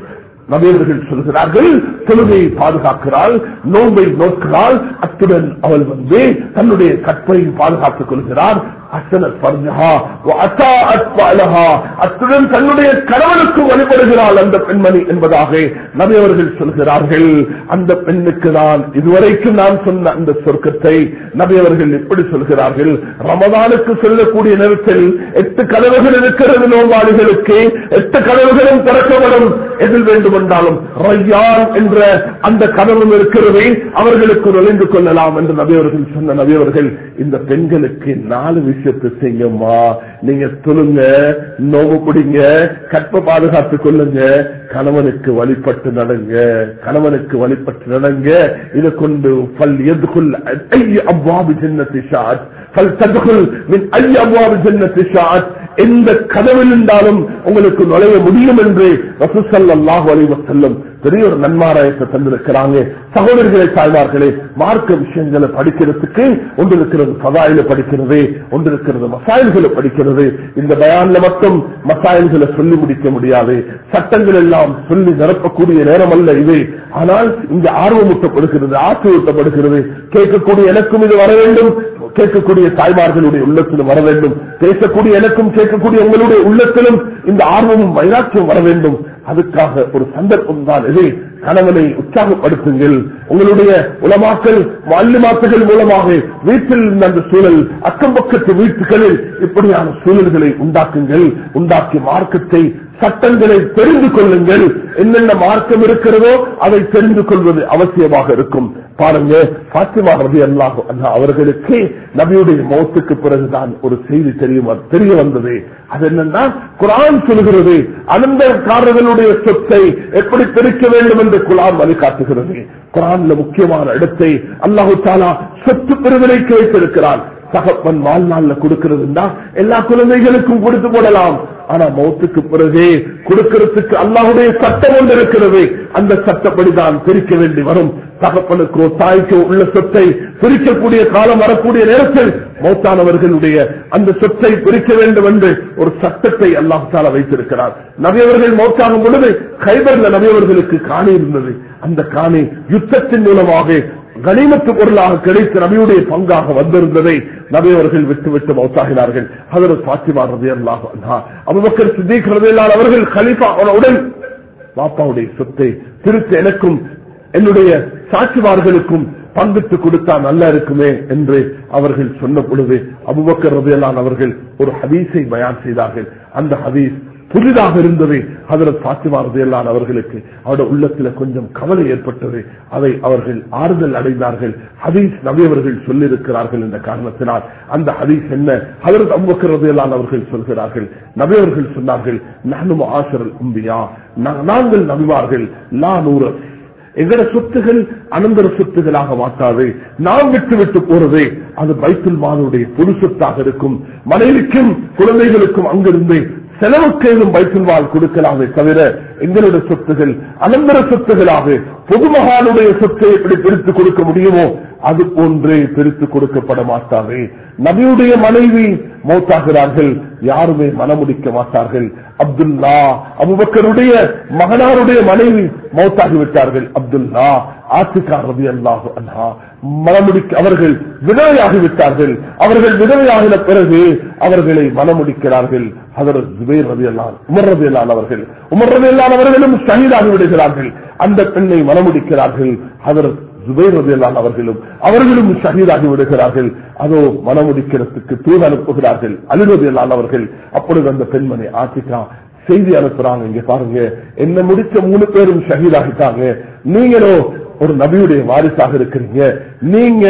நபியவர்கள் சொல்கிறார்கள் தொழுகையை பாதுகாக்கிறாள் நோன்பை நோக்கிறாள் அத்துடன் அவள் வந்து தன்னுடைய கற்பை பாதுகாத்துக் கொள்கிறார் அசனத் பர்ஜஹா அசாஅத் பாலஹா அத்துடன் தன்னுடைய கணவனுக்கு வழிபடுகிறாள் அந்த பெண்மணி என்பதாக நபி அவர்கள் சொல்கிறார்கள் அந்த பெண்ணுக்கு தான் இதுவரைக்கும் நான் சொன்ன அந்த சொர்க்கத்தை நபி அவர்கள் எப்படி சொல்கிறார்கள் ரமதானுக்கு செல்லக்கூடிய நேரத்தில் எட்டு கதவுகள் இருக்கிறது நோம்பாளிகளுக்கு எட்டு கதவுகளும் திறக்கப்படும் எதில் வேண்டுமென்றாலும் ரய்யான் என்ற அந்த கதவும் இருக்கிறது அவர்களுக்கு நுழைந்து கொள்ளலாம் என்று நபி அவர்கள் சொன்ன நபி அவர்கள் இந்த பெண்களுக்கு நாலு விஷயத்தை செய்யுமா நீங்க தொழுங்க நோவு குடிங்க கற்ப பாதுகாத்துக் கொள்ளுங்க கணவனுக்கு வழிபட்டு நடங்க கணவனுக்கு வழிபட்டு நடங்க இதை கொண்டு பல் எதுக்குள் ஐய அவ்வாபு ஜன்னத்தி ஷாட் பல் ததுகுல் மின் ஐய அவ்வாபு ஜன்னத்தி ஷாட் எந்த கதவில் இருந்தாலும் உங்களுக்கு நுழைய முடியும் என்று ரசூசல்லாஹு அலைஹி வஸல்லம் பெரிய ஒரு நன்மாராயத்தை தந்திருக்கிறாங்க சகோதரர்களை தாழ்வார்களே மார்க்க விஷயங்களை படிக்கிறதுக்கு ஒன்று இருக்கிறது சதாயில படிக்கிறது ஒன்று இருக்கிறது மசாயல்களை படிக்கிறது இந்த பயான்ல மட்டும் மசாயல்களை சொல்லி முடிக்க முடியாது சட்டங்கள் எல்லாம் சொல்லி நிரப்பக்கூடிய நேரம் அல்ல இது ஆனால் இங்க ஆர்வமூட்டப்படுகிறது ஆற்றூட்டப்படுகிறது கேட்கக்கூடிய எனக்கும் இது வர வேண்டும் கேட்கக்கூடிய தாய்மார்களுடைய உள்ளத்திலும் வர வேண்டும் பேசக்கூடிய எனக்கும் கேட்கக்கூடிய உங்களுடைய உள்ளத்திலும் இந்த ஆர்வமும் வைராக்கியம் வர வேண்டும் அதுக்காக ஒரு சந்தர்ப்பம் தான் இது கணவனை உற்சாகப்படுத்துங்கள் உங்களுடைய உலமாக்கல் வள்ளிமாக்குகள் மூலமாக வீட்டில் இருந்த அந்த சூழல் அக்கம் பக்கத்து வீட்டுகளில் இப்படியான சூழல்களை உண்டாக்குங்கள் உண்டாக்கி மார்க்கத்தை சட்டங்களை தெரிந்து கொள்ளுங்கள் என்னென்ன மார்க்கம் இருக்கிறதோ அதை தெரிந்து கொள்வது அவசியமாக இருக்கும் பாருங்க பாத்திமா ரவி அல்லாஹ் அவர்களுக்கு நபியுடைய மௌத்துக்கு பிறகுதான் ஒரு செய்தி தெரியும் தெரிய வந்தது அது என்னன்னா குரான் சொல்கிறது அனந்தக்காரர்களுடைய சொத்தை எப்படி பிரிக்க வேண்டும் என்று குரான் வழிகாட்டுகிறது குரான்ல முக்கியமான இடத்தை அல்லாஹு தாலா சொத்து பிரிவினைக்கு வைத்திருக்கிறான் தகப்பன் வாழ்நாள்ல கொடுக்கிறதுனா எல்லா குழந்தைகளுக்கும் கொடுத்து போடலாம் ஆனா மௌத்துக்கு பிறகு கொடுக்கிறதுக்கு அல்லாஹுடைய சட்டம் ஒன்று இருக்கிறது அந்த சட்டப்படிதான் பிரிக்க வேண்டி வரும் தகப்பனுக்கோ தாய்க்கோ உள்ள சொத்தை பிரிக்கக்கூடிய காலம் வரக்கூடிய நேரத்தில் மௌத்தானவர்களுடைய அந்த சொத்தை பிரிக்க வேண்டும் என்று ஒரு சட்டத்தை அல்லாஹால வைத்திருக்கிறார் நபியவர்கள் மௌத்தாகும் பொழுது கைபர்ல நபியவர்களுக்கு காணி இருந்தது அந்த காணி யுத்தத்தின் மூலமாக கனிமத்து பொருளாக கிடைத்த நபியுடைய பங்காக வந்திருந்ததை நபி அவர்கள் விட்டு விட்டு மௌத்தாகினார்கள் அதற்கு பாத்திமா ரதி அல்லாஹ் அபுபக்கர் சித்திக் ரதியல்லால் அவர்கள் கலிஃபா உடன் பாப்பாவுடைய சொத்தை திருத்த எனக்கும் என்னுடைய சாட்சிமார்களுக்கும் பங்கிட்டு கொடுத்தா நல்லா இருக்குமே என்று அவர்கள் சொன்ன பொழுது அபுபக்கர் ரதியல்லான் அவர்கள் ஒரு ஹதீஸை பயான் செய்தார்கள் அந்த ஹதீஸ் புதிதாக இருந்தது ஹதரத் பாத்திமா ரதியல்லான் அவர்களுக்கு அவருடைய உள்ளத்தில் கொஞ்சம் கவலை ஏற்பட்டது அதை அவர்கள் ஆறுதல் அடைந்தார்கள் ஹதீஸ் நபி அவர்கள் சொல்லியிருக்கிறார்கள் என்ற காரணத்தினால் அந்த ஹதீஸ் என்ன ஹதரத் அபுபக்கர் ரதியல்லான் அவர்கள் சொல்கிறார்கள் நபி அவர்கள் சொன்னார்கள் நானும் ஆசரல் உம்பியா நாங்கள் நபிவார்கள் லா நூறு எங்கட சொத்துகள் அனந்தர சொத்துகளாக மாட்டாது நாம் விட்டு விட்டு போறது அது பைத்துல் மானுடைய பொது சொத்தாக இருக்கும் மனைவிக்கும் குழந்தைகளுக்கும் அங்கிருந்து செலவுக்கு ஏதும் பைத்துல்வால் கொடுக்கலாமே தவிர எங்களுடைய சொத்துகள் அனந்தர சொத்துகளாக பொதுமகானுடைய சொத்தை எப்படி பிரித்து கொடுக்க முடியுமோ அது போன்றே பிரித்து கொடுக்கப்பட மாட்டாது நபியுடைய மனைவி மௌத்தாகிறார்கள் யாருமே மனமுடிக்க மாட்டார்கள் அப்துல்லா அபுபக்கருடைய மகனாருடைய மனைவி மௌத்தாகிவிட்டார்கள் அப்துல்லா ஆத்திகா ரவி அல்லாஹு அன்ஹா மனமுடிக்க அவர்கள் விதவையாகிவிட்டார்கள் அவர்கள் விதவையாகின பிறகு அவர்களை மனமுடிக்கிறார்கள் அவர் ஜுபேர் ரவி அல்லான் உமர் ரவி அல்லான் அவர்கள் உமர் ரவி அல்லான் அவர்களும் ஷஹீதாகி விடுகிறார்கள் அந்த பெண்ணை மனமுடிக்கிறார்கள் அவர் ஜுபைர் ரதியல்லான் அவர்களும் அவர்களும் ஷஹீதாகி விடுகிறார்கள் அதோ மனமுடிக்கிறதுக்கு தூது அனுப்புகிறார்கள் அலிரதியல்லான் அவர்கள் அப்பொழுது அந்த பெண்மணி ஆசிகா செய்தி அனுப்புறாங்க இங்க பாருங்க என்ன முடிச்ச மூணு பேரும் ஷஹீதாகிட்டாங்க நீங்களோ ஒரு நபியுடைய வாரிசாக இருக்கிறீங்க நீங்க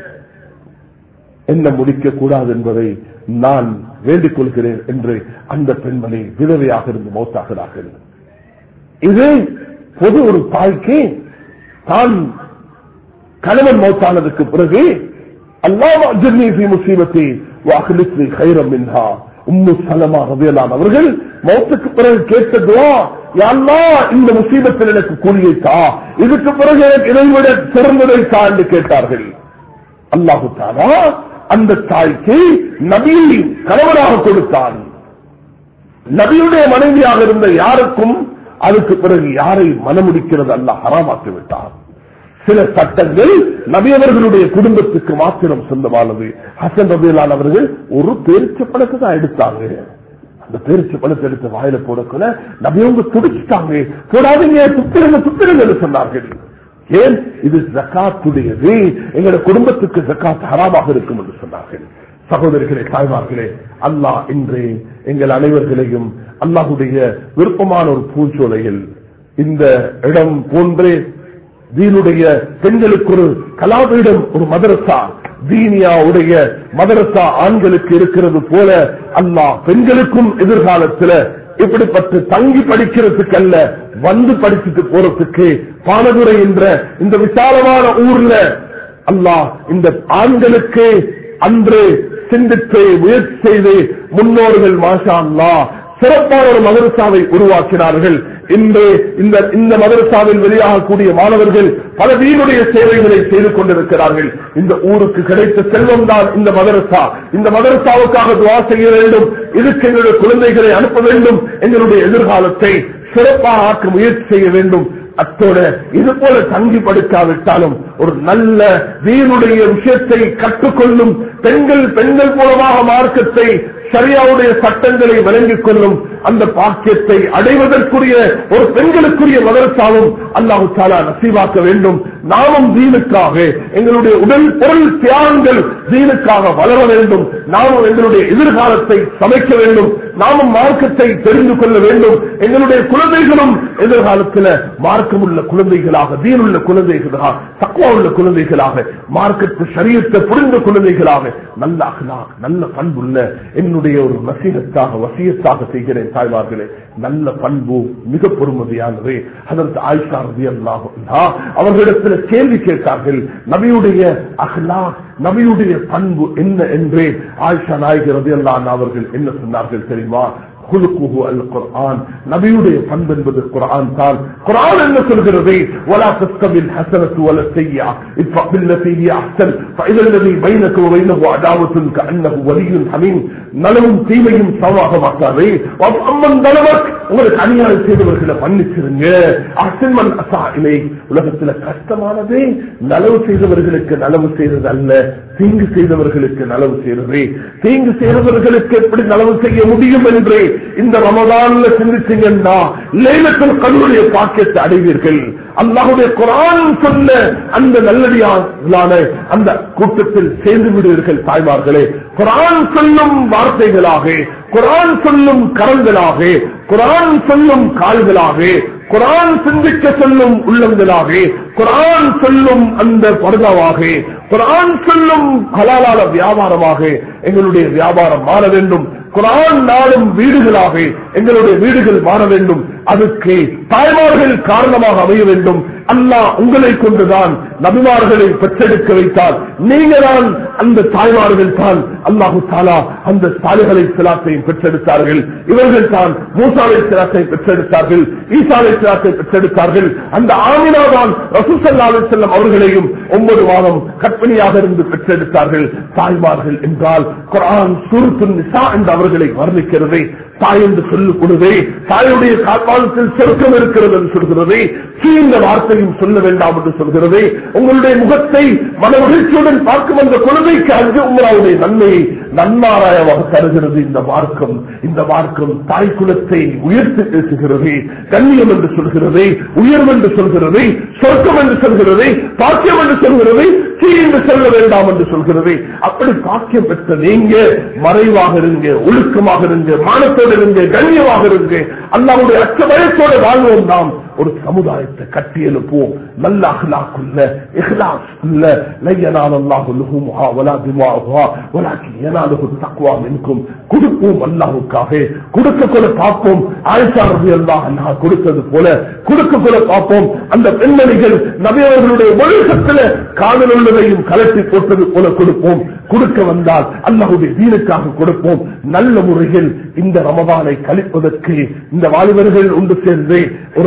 என்ன முடிக்க கூடாது என்பதை நான் வேண்டிக் கொள்கிறேன் என்று அந்த பெண்மணி விதவையாக இருந்து மௌத்தாகிறார்கள் இது பொது ஒரு தாய்க்கு தான் கணவன் மௌத்தானதுக்கு பிறகு அல்லாஹ் அஜர்னி முசீபத்தி வாக்களித்து கைரம் மின்ஹா உம்மு சலமா ரவியலான் அவர்கள் மௌத்துக்கு பிறகு கேட்ட துவா யாழ்லா இந்த முசீபத்தில் எனக்கு கூலியை தா இதுக்கு பிறகு எனக்கு இதைவிட சிறந்ததை தா என்று கேட்டார்கள் அல்லாஹு தாரா அந்த தாய்க்கு நபியை கணவனாக கொடுத்தான் நபியுடைய மனைவியாக இருந்த யாருக்கும் அதுக்கு பிறகு யாரை மனமுடிக்கிறது அல்ல ஹராமாக்கி விட்டார் சில சட்டங்கள் நபியவர்களுடைய குடும்பத்துக்கு மாத்திரம் சொந்தமானது ஹசன் ரபிலான் அவர்கள் ஒரு பேரிச்ச பழத்தை தான் எடுத்தாங்க அந்த பேரிச்ச பழத்தை எடுத்து வாயில போடக்குள்ள நபியவங்க துடிச்சிட்டாங்க போடாதீங்க துப்பிருங்க துப்பிருங்க சொன்னார்கள் ஏன் இது ஜக்காத்துடையது எங்களோட குடும்பத்துக்கு ஜக்காத் ஹராமாக இருக்கும் என்று சொன்னார்கள் சகோதரிகளே தாய்மார்களே அல்லாஹ் இன்று எங்கள் அனைவர்களையும் அல்லாஹுடைய விருப்பமான ஒரு பூஞ்சோலையில் இந்த இடம் போன்றே தீனுடைய பெண்களுக்கு ஒரு கலாபீடம் ஒரு மதரசா தீனியாவுடைய மதரசா ஆண்களுக்கு இருக்கிறது போல அல்லாஹ் பெண்களுக்கும் எதிர்காலத்தில் இப்படிப்பட்டு தங்கி படிக்கிறதுக்கு அல்ல வந்து படிச்சுட்டு போறதுக்கு பானதுரை என்ற இந்த விசாலமான ஊர்ல அல்லாஹ் இந்த ஆண்களுக்கு அன்று சிந்தித்து முயற்சி செய்து முன்னோர்கள் மாஷா அல்லாஹ் சிறப்பான ஒரு மதரசாவை உருவாக்கினார்கள் இன்று இந்த இந்த மதரசாவில் வெளியாகக்கூடிய மாணவர்கள் பல வீடுடைய சேவைகளை செய்து கொண்டிருக்கிறார்கள் இந்த ஊருக்கு கிடைத்த செல்வம் தான் இந்த மதரசா இந்த மதரசாவுக்காக துவா செய்ய வேண்டும் இதுக்கு எங்களுடைய குழந்தைகளை அனுப்ப வேண்டும் எங்களுடைய எதிர்காலத்தை சிறப்பாக ஆக்க முயற்சி செய்ய வேண்டும் அத்தோட இது போல தங்கி படிக்காவிட்டாலும் ஒரு நல்ல வீணுடைய விஷயத்தை கற்றுக்கொள்ளும் பெண்கள் பெண்கள் மூலமாக மார்க்கத்தை சரியாவுடைய சட்டங்களை விளங்கிக் கொள்ளும் அந்த பாக்கியத்தை அடைவதற்குரிய ஒரு பெண்களுக்குரிய மதரசாவும் அல்லாஹு தாலா நசீவாக்க வேண்டும் நாமும் தீனுக்காக எங்களுடைய உடல் பொருள் தியாகங்கள் தீனுக்காக வளர வேண்டும் நாமும் எங்களுடைய எதிர்காலத்தை சமைக்க வேண்டும் நாமும் மார்க்கத்தை தெரிந்து கொள்ள வேண்டும் எங்களுடைய குழந்தைகளும் எதிர்காலத்தில் மார்க்கமுள்ள குழந்தைகளாக தீனுள்ள குழந்தைகளாக தக்குவா உள்ள குழந்தைகளாக மார்க்கத்து சரியத்தை புரிந்த குழந்தைகளாக நல்ல அகலாக நல்ல பண்புள்ள என்னுடைய ஒரு நசீகத்தாக வசியத்தாக செய்கிறேன் தாய்மார்களே நல்ல பண்பு மிக பொறுமதியானது அதற்கு ஆயிஷா ரதி அவர்களிடத்தில் கேள்வி கேட்டார்கள் நபியுடைய அஹ்லா நபியுடைய பண்பு என்ன என்று ஆயிஷா நாயகர் ரதி அவர்கள் என்ன சொன்னார்கள் தெரியுமா குலுக்குஹு அல் குர்ஆன் நபியுடைய பண்பு என்பது குர்ஆன் தான் குர்ஆன் என்ன சொல்கிறது ولا تستوي الحسنة ولا السيئة ادفع بالتي هي احسن فاذا الذي بينك وبينه عداوة كانه ولي حميم நலவும் தீமையும் சமமாக மாட்டாது அம்மன் தலவக் உங்களுக்கு அநியாயம் செய்தவர்களை மன்னிச்சிருங்க அசன்மன் அசா இலை உலகத்துல கஷ்டமானது நலவு செய்தவர்களுக்கு நலவு செய்தது அல்ல தீங்கு செய்தவர்களுக்கு நலவு செய்தது தீங்கு செய்தவர்களுக்கு எப்படி நலவு செய்ய முடியும் என்று இந்த ரமதான்ல சிந்திச்சீங்கன்னா லேலத்தில் கல்லுடைய பாக்கியத்தை அடைவீர்கள் அல்லாஹுடைய குரான் சொன்ன அந்த நல்லடியான அந்த கூட்டத்தில் சேர்ந்து விடுவீர்கள் தாய்மார்களே குரான் சொல்லும் வார்த்தைகளாக குரான் சொல்லும் கரங்களாக குரான் சொல்லும் கால்களாக குரான் சிந்திக்க சொல்லும் உள்ளங்களாக குரான் சொல்லும் அந்த பருதாவாக குரான் சொல்லும் ஹலாலான வியாபாரமாக எங்களுடைய வியாபாரம் மாற வேண்டும் குரான் நாளும் வீடுகளாக எங்களுடைய வீடுகள் மாற வேண்டும் அதுக்கு தாய்மார்கள் காரணமாக அமைய வேண்டும் அல்லாஹ் உங்களை கொண்டுதான் நபிமார்களை பெற்றெடுக்க வைத்தால் நீங்க தான் அந்த தாய்மார்கள் தான் அல்லாஹு தாலா அந்த சாலைகளை சிலாத்தையும் பெற்றெடுத்தார்கள் இவர்கள் தான் மூசாலை சிலாத்தை பெற்றெடுத்தார்கள் ஈசாலை சிலாத்தை பெற்றெடுத்தார்கள் அந்த ஆமினா தான் ரசூசல்லாலை செல்லம் அவர்களையும் ஒன்பது மாதம் கற்பனையாக இருந்து பெற்றெடுத்தார்கள் தாய்மார்கள் என்றால் குரான் சுருத்து நிசா என்று அவர்களை வர்ணிக்கிறது தாய் என்று சொல்லிக் கொடுவே தாயுடைய கால்பாலத்தில் செருக்கம் இருக்கிறது என்று சொல்கிறது இந்த வார்த்தையும் சொல்ல வேண்டாம் என்று சொல்கிறது உங்களுடைய முகத்தை மன மகிழ்ச்சியுடன் பார்க்கும் அந்த குழந்தைக்கு அங்கு உங்களுடைய நன்மையை நன்மாராயமாக தருகிறது இந்த மார்க்கம் இந்த மார்க்கம் தாய் குலத்தை உயர்த்தி பேசுகிறது கண்ணியம் என்று சொல்கிறது உயர்வு என்று சொல்கிறது சொர்க்கம் என்று சொல்கிறது பாக்கியம் என்று சொல்கிறது தீ என்று சொல்ல வேண்டாம் என்று சொல்கிறது அப்படி பாக்கியம் பெற்ற நீங்க மறைவாக இருங்க ஒழுக்கமாக இருங்க மானத்தோடு இருங்க கண்ணியமாக இருங்க அல்லாவுடைய அச்ச பயத்தோடு வாழ்வோம் நாம் ஒரு சமுதாயத்தை கட்டி எழுப்புவோம் நல்ல அஹ்லாக்குள்ள இஹ்லாஸ் உள்ள லையனால் அல்லாஹு லுஹுமுஹா வலா திமாஹா வலாக்கி யனாலுஹு தக்வா மின்கும் கொடுப்போம் அல்லாஹ்வுக்காக கொடுக்க கொள்ள பார்ப்போம் ஆயிஷா ரலியல்லாஹு அன்ஹா கொடுத்தது போல கொடுக்க கொள்ள பார்ப்போம் அந்த பெண்மணிகள் நபியவர்களுடைய ஒழுக்கத்தில் காதல் உள்ளதையும் கலட்டி போட்டது போல கொடுப்போம் கொடுக்க வந்தால் அல்லாஹுடைய தீனுக்காக கொடுப்போம் நல்ல முறையில் இந்த ரமதானை கழிப்பதற்கு இந்த வாலிபர்கள் ஒன்று சேர்ந்து ஒரு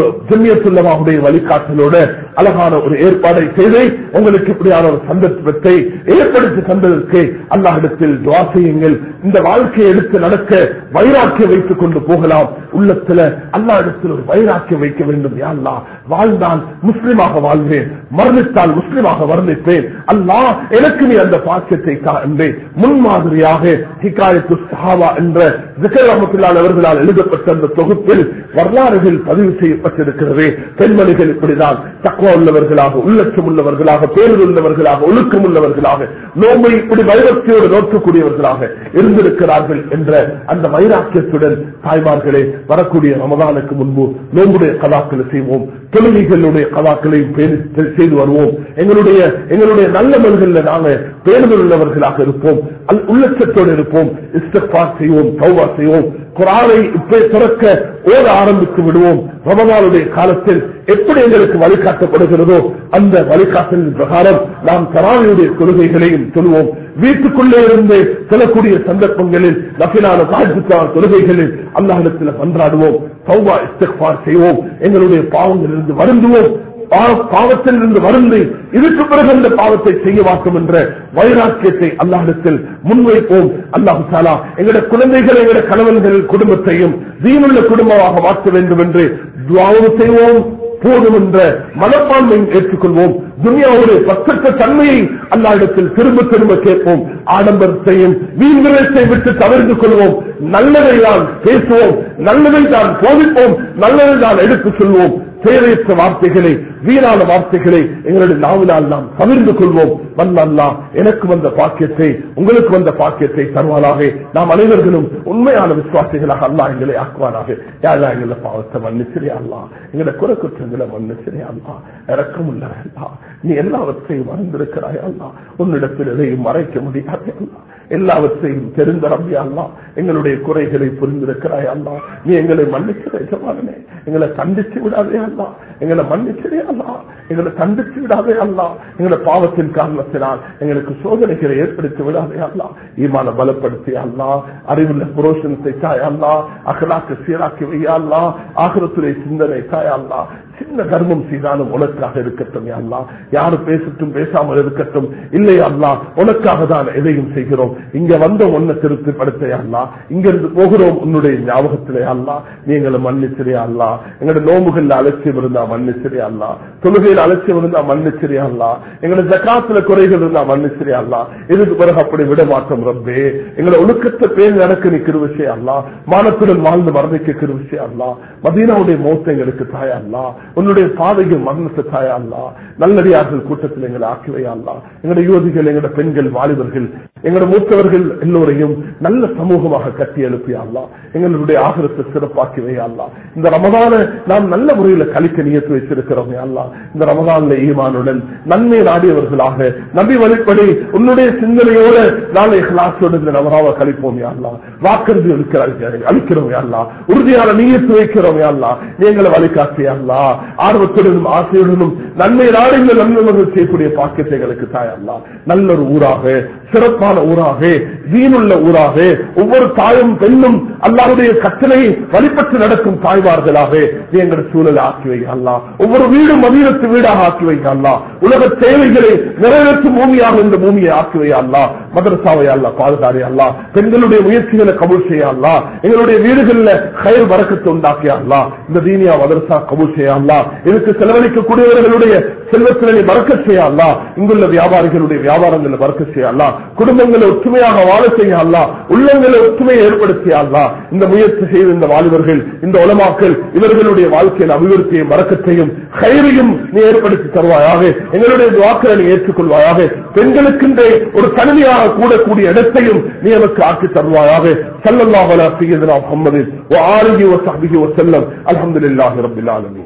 ஜெமியத்துள்ளமாவுடைய வழிகாட்டலோட அழகான ஒரு ஏற்பாடை செய்து உங்களுக்கு இப்படியான ஒரு சந்தர்ப்பத்தை ஏற்படுத்தி தந்ததற்கு அல்லாஹிடத்தில் துவா செய்யுங்கள் இந்த வாழ்க்கையை எடுத்து நடக்க வைராக்கியம் வைத்துக் கொண்டு போகலாம் உள்ளத்துல அல்லா இடத்தில் ஒரு வைராக்கியம் வைக்க வேண்டும் யா அல்லாஹ் வாழ்ந்தால் முஸ்லிமாக வாழ்வேன் மரணித்தால் முஸ்லிமாக மரணிப்பேன் அல்லாஹ் எனக்கு நீ அந்த பாக்கியத்தை தா என்று முன்மாதிரியாக ஹிகாயத்து சஹாவா என்ற ஜிகர் ரஹமத்துல்லால் அவர்களால் எழுதப்பட்ட அந்த தொகுப்பில் வரலாறுகள் பதிவு செய்யப்பட்டிருக்கிறது பெண்மணிகள் இப்படிதான் தக்குவா உள்ளவர்களாக உள்ளட்சம் உள்ளவர்களாக பேரில் உள்ளவர்களாக ஒழுக்கம் உள்ளவர்களாக நோம்பை இப்படி வைரத்தியோடு நோக்கக்கூடியவர்களாக இருந்திருக்கிறார்கள் என்ற அந்த வைராக்கியத்துடன் தாய்மார்களே வரக்கூடிய ரமதானுக்கு முன்பு நோம்புடைய கதாக்களை செய்வோம் தொழுகைகளுடைய கதாக்களையும் பேணி செய்து வருவோம் எங்களுடைய எங்களுடைய நல்ல மனிதர்கள் நாங்கள் பேணுதல் உள்ளவர்களாக இருப்போம் அல் உள்ளச்சத்தோடு இருப்போம் இஸ்தஃபார் செய்வோம் தௌவா செய்வோம் குரானை இப்ப திறக்க ஓட ஆரம்பித்து விடுவோம் ரமதானுடைய காலத்தில் எப்படி எங்களுக்கு வழிகாட்டப்படுகிறதோ அந்த வழிகாட்டலின் பிரகாரம் நாம் தராவியுடைய கொள்கைகளையும் சொல்லுவோம் வீட்டுக்குள்ளே இருந்து செல்லக்கூடிய சந்தர்ப்பங்களில் நபிலான தாழ்த்துக்கான தொழுகைகளில் அல்லாஹிடத்தில் பன்றாடுவோம் சௌபா இஸ்தக்பார் செய்வோம் எங்களுடைய பாவங்களிலிருந்து வருந்துவோம் பாவத்தில் இருந்து வருந்து இதுக்கு பிறகு அந்த பாவத்தை செய்ய மாட்டோம் என்ற வைராக்கியத்தை அல்லாஹிடத்தில் முன்வைப்போம் அல்லாஹு சாலா எங்களுடைய குழந்தைகள் எங்களுடைய கணவன்கள் குடும்பத்தையும் தீனுள்ள குடும்பமாக மாற்ற வேண்டும் என்று துவாவும் செய்வோம் போதும் என்ற மனப்பான்மையும் ஏற்றுக்கொள்வோம் துனியாவுடைய பக்கத்த தன்மையை அல்லாவிடத்தில் திரும்ப திரும்ப கேட்போம் ஆடம்பரத்தையும் வீண்விரத்தை விட்டு தவிர்த்து கொள்வோம் நல்லதை தான் பேசுவோம் நல்லதை தான் போதிப்போம் நல்லதை தான் எடுத்துச் சொல்வோம் தேவையற்ற வார்த்தைகளை வீணான வார்த்தைகளை எங்களுடைய நாவினால் நாம் தவிர்த்து கொள்வோம் வல்லல்லா எனக்கு வந்த பாக்கியத்தை உங்களுக்கு வந்த பாக்கியத்தை தருவானாக நாம் அனைவர்களும் உண்மையான விசுவாசிகளாக அல்லா எங்களை ஆக்குவானாக யாரா எங்களை பாவத்தை மன்னிச்சிரே அல்லா எங்களை குறை குற்றங்களை மன்னிச்சிரே அல்லா இறக்கம் உள்ள அல்லா நீ எல்லாவற்றையும் மறந்திருக்கிறாய் அல்லா உன்னிடத்தில் எதையும் மறைக்க முடியாது அல்லா எல்லாவற்றையும் தெரிந்த ரம்பி அல்லா எங்களுடைய குறைகளை புரிந்திருக்கிறாய் அல்லா நீ எங்களை மன்னிச்சிட எஜமானே எங்களை கண்டிச்சு விடாதே அல்லா எங்களை மன்னிச்சிடே அல்லா எங்களை கண்டிச்சு விடாதே அல்லா எங்களை பாவத்தின் காரணத்தினால் எங்களுக்கு சோதனைகளை ஏற்படுத்தி விடாதே அல்லா ஈமான பலப்படுத்தி அல்லா அறிவுள்ள புரோஷனத்தை தாய் அல்லா அகலாக்கு சீராக்கி வையா அல்லா ஆகிரத்துறை சிந்தனை தாய் அல்லா சின்ன தர்மம் செய்தாலும் உனக்காக இருக்கட்டும் அல்லா யாரு பேசட்டும் பேசாமல் இருக்கட்டும் இல்லை அல்லா உனக்காக தான் எதையும் செய்கிறோம் இங்க வந்த உன்னை திருப்திப்படுத்த அல்லா இங்க இருந்து போகிறோம் உன்னுடைய ஞாபகத்திலே அல்லா நீ எங்களை மன்னிச்சிரே அல்லா எங்களோட நோம்புகள்ல அலட்சியம் இருந்தா மன்னிச்சிரே அல்லா தொழுகையில் அலட்சியம் இருந்தா மன்னிச்சிரே அல்லா எங்களோட ஜக்காத்துல குறைகள் இருந்தா மன்னிச்சிரே அல்லா இதுக்கு பிறகு அப்படி விட மாட்டோம் ரப்பே எங்களை ஒழுக்கத்தை பேர் நடக்க நிக்கிற விஷயம் அல்லா மானத்துடன் வாழ்ந்து மரணிக்க விஷயம் அல்லா மதீனாவுடைய மௌத்த எங்களுக்கு தாயா அல்லா உன்னுடைய பாதைகள் மரணத்தை தாயா அல்லா நல்லடியார்கள் கூட்டத்தில் எங்களை ஆக்கிவையா அல்லா எங்களுடைய யுவதிகள் எங்களுடைய பெண்கள் வாலிபர்கள் எங்களுடைய மூத்தவர்கள் எல்லோரையும் நல்ல சமூகமாக கட்டி எழுப்பியா அல்லா எங்களுடைய ஆகரத்தை சிறப்பாக்கி வையா அல்லா இந்த ரமதான நாம் நல்ல முறையில் கழிக்க நியத்து வைத்திருக்கிறோம் அல்லா இந்த ரமதான்ல ஈமானுடன் நன்மை நாடியவர்களாக நபி வழிப்படி உன்னுடைய சிந்தனையோடு நாளை கிளாஸோடு இந்த நவராவ கழிப்போம் யாழ்லா வாக்குறுதி இருக்கிறார்கள் அளிக்கிறோம் யாழ்லா உறுதியான நீயத்து வைக்கிறோம் யாழ்லா நீங்களை வழிகாட்டி அல்லா ஆர்வத்துடனும் ஆசையுடனும் நன்மை நாடு இந்த நன்மைகள் செய்யக்கூடிய பாக்கியத்தை எங்களுக்கு தாயல்லா நல்ல ஒரு ஊராக சிறப்பான ஊராக வீணுள்ள ஊராக ஒவ்வொரு தாயும் பெண்ணும் அல்லாருடைய கட்டளையை வழிபட்டு நடக்கும் தாய்மார்களாக நீ எங்களுடைய சூழலை ஆக்கி வைங்க அல்லா ஒவ்வொரு வீடும் மதீனத்து வீடாக ஆக்கி வைங்க அல்லா உலக தேவைகளை நிறைவேற்றும் பூமியாக இந்த பூமியை ஆக்கி வையா அல்லா மதரசாவை அல்லா பாதுகாரி அல்லா பெண்களுடைய முயற்சிகளை கபூல் செய்ய அல்லா எங்களுடைய வீடுகளில் கயிறு வரக்கத்தை உண்டாக்கியா அல்லா இந்த தீனியா மதரசா கபூல் செய்ய அல்லா இதுக்கு செலவழிக்கக்கூடியவர்களுடைய செல்வத்தினை மறக்க செய்ய அல்லா இங்குள்ள வியாபாரிகளுடைய வியாபாரங்களை மறக்க செய்ய அல்லா குடும்பங்களை ஒற்றுமையாக வாழ செய்ய அல்லா உள்ளங்களை ஒற்றுமையை ஏற்படுத்திய அல்லா இந்த முயற்சி செய்த இந்த வாலிபர்கள் இந்த உலமாக்கள் இவர்களுடைய வாழ்க்கையில் அபிவிருத்தியும் மறக்கத்தையும் கயிறையும் நீ ஏற்படுத்தி தருவாயாக எங்களுடைய வாக்களை நீ ஏற்றுக்கொள்வாயாக பெண்களுக்கு ஒரு தனிமையாக கூடக்கூடிய இடத்தையும் நீ எனக்கு ஆக்கி தருவாயாக சல்லல்லாஹு அலா சையதுனா முஹம்மது வ ஆலிஹி வ ஸஹ்பிஹி வ ஸல்லம் அல்ஹம்துலில்லாஹி ரப்பில் ஆலமீன்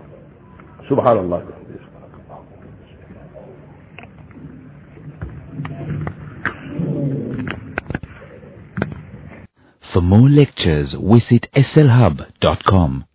சுப்ஹானல்லாஹ் For more lectures, visit slhub.com.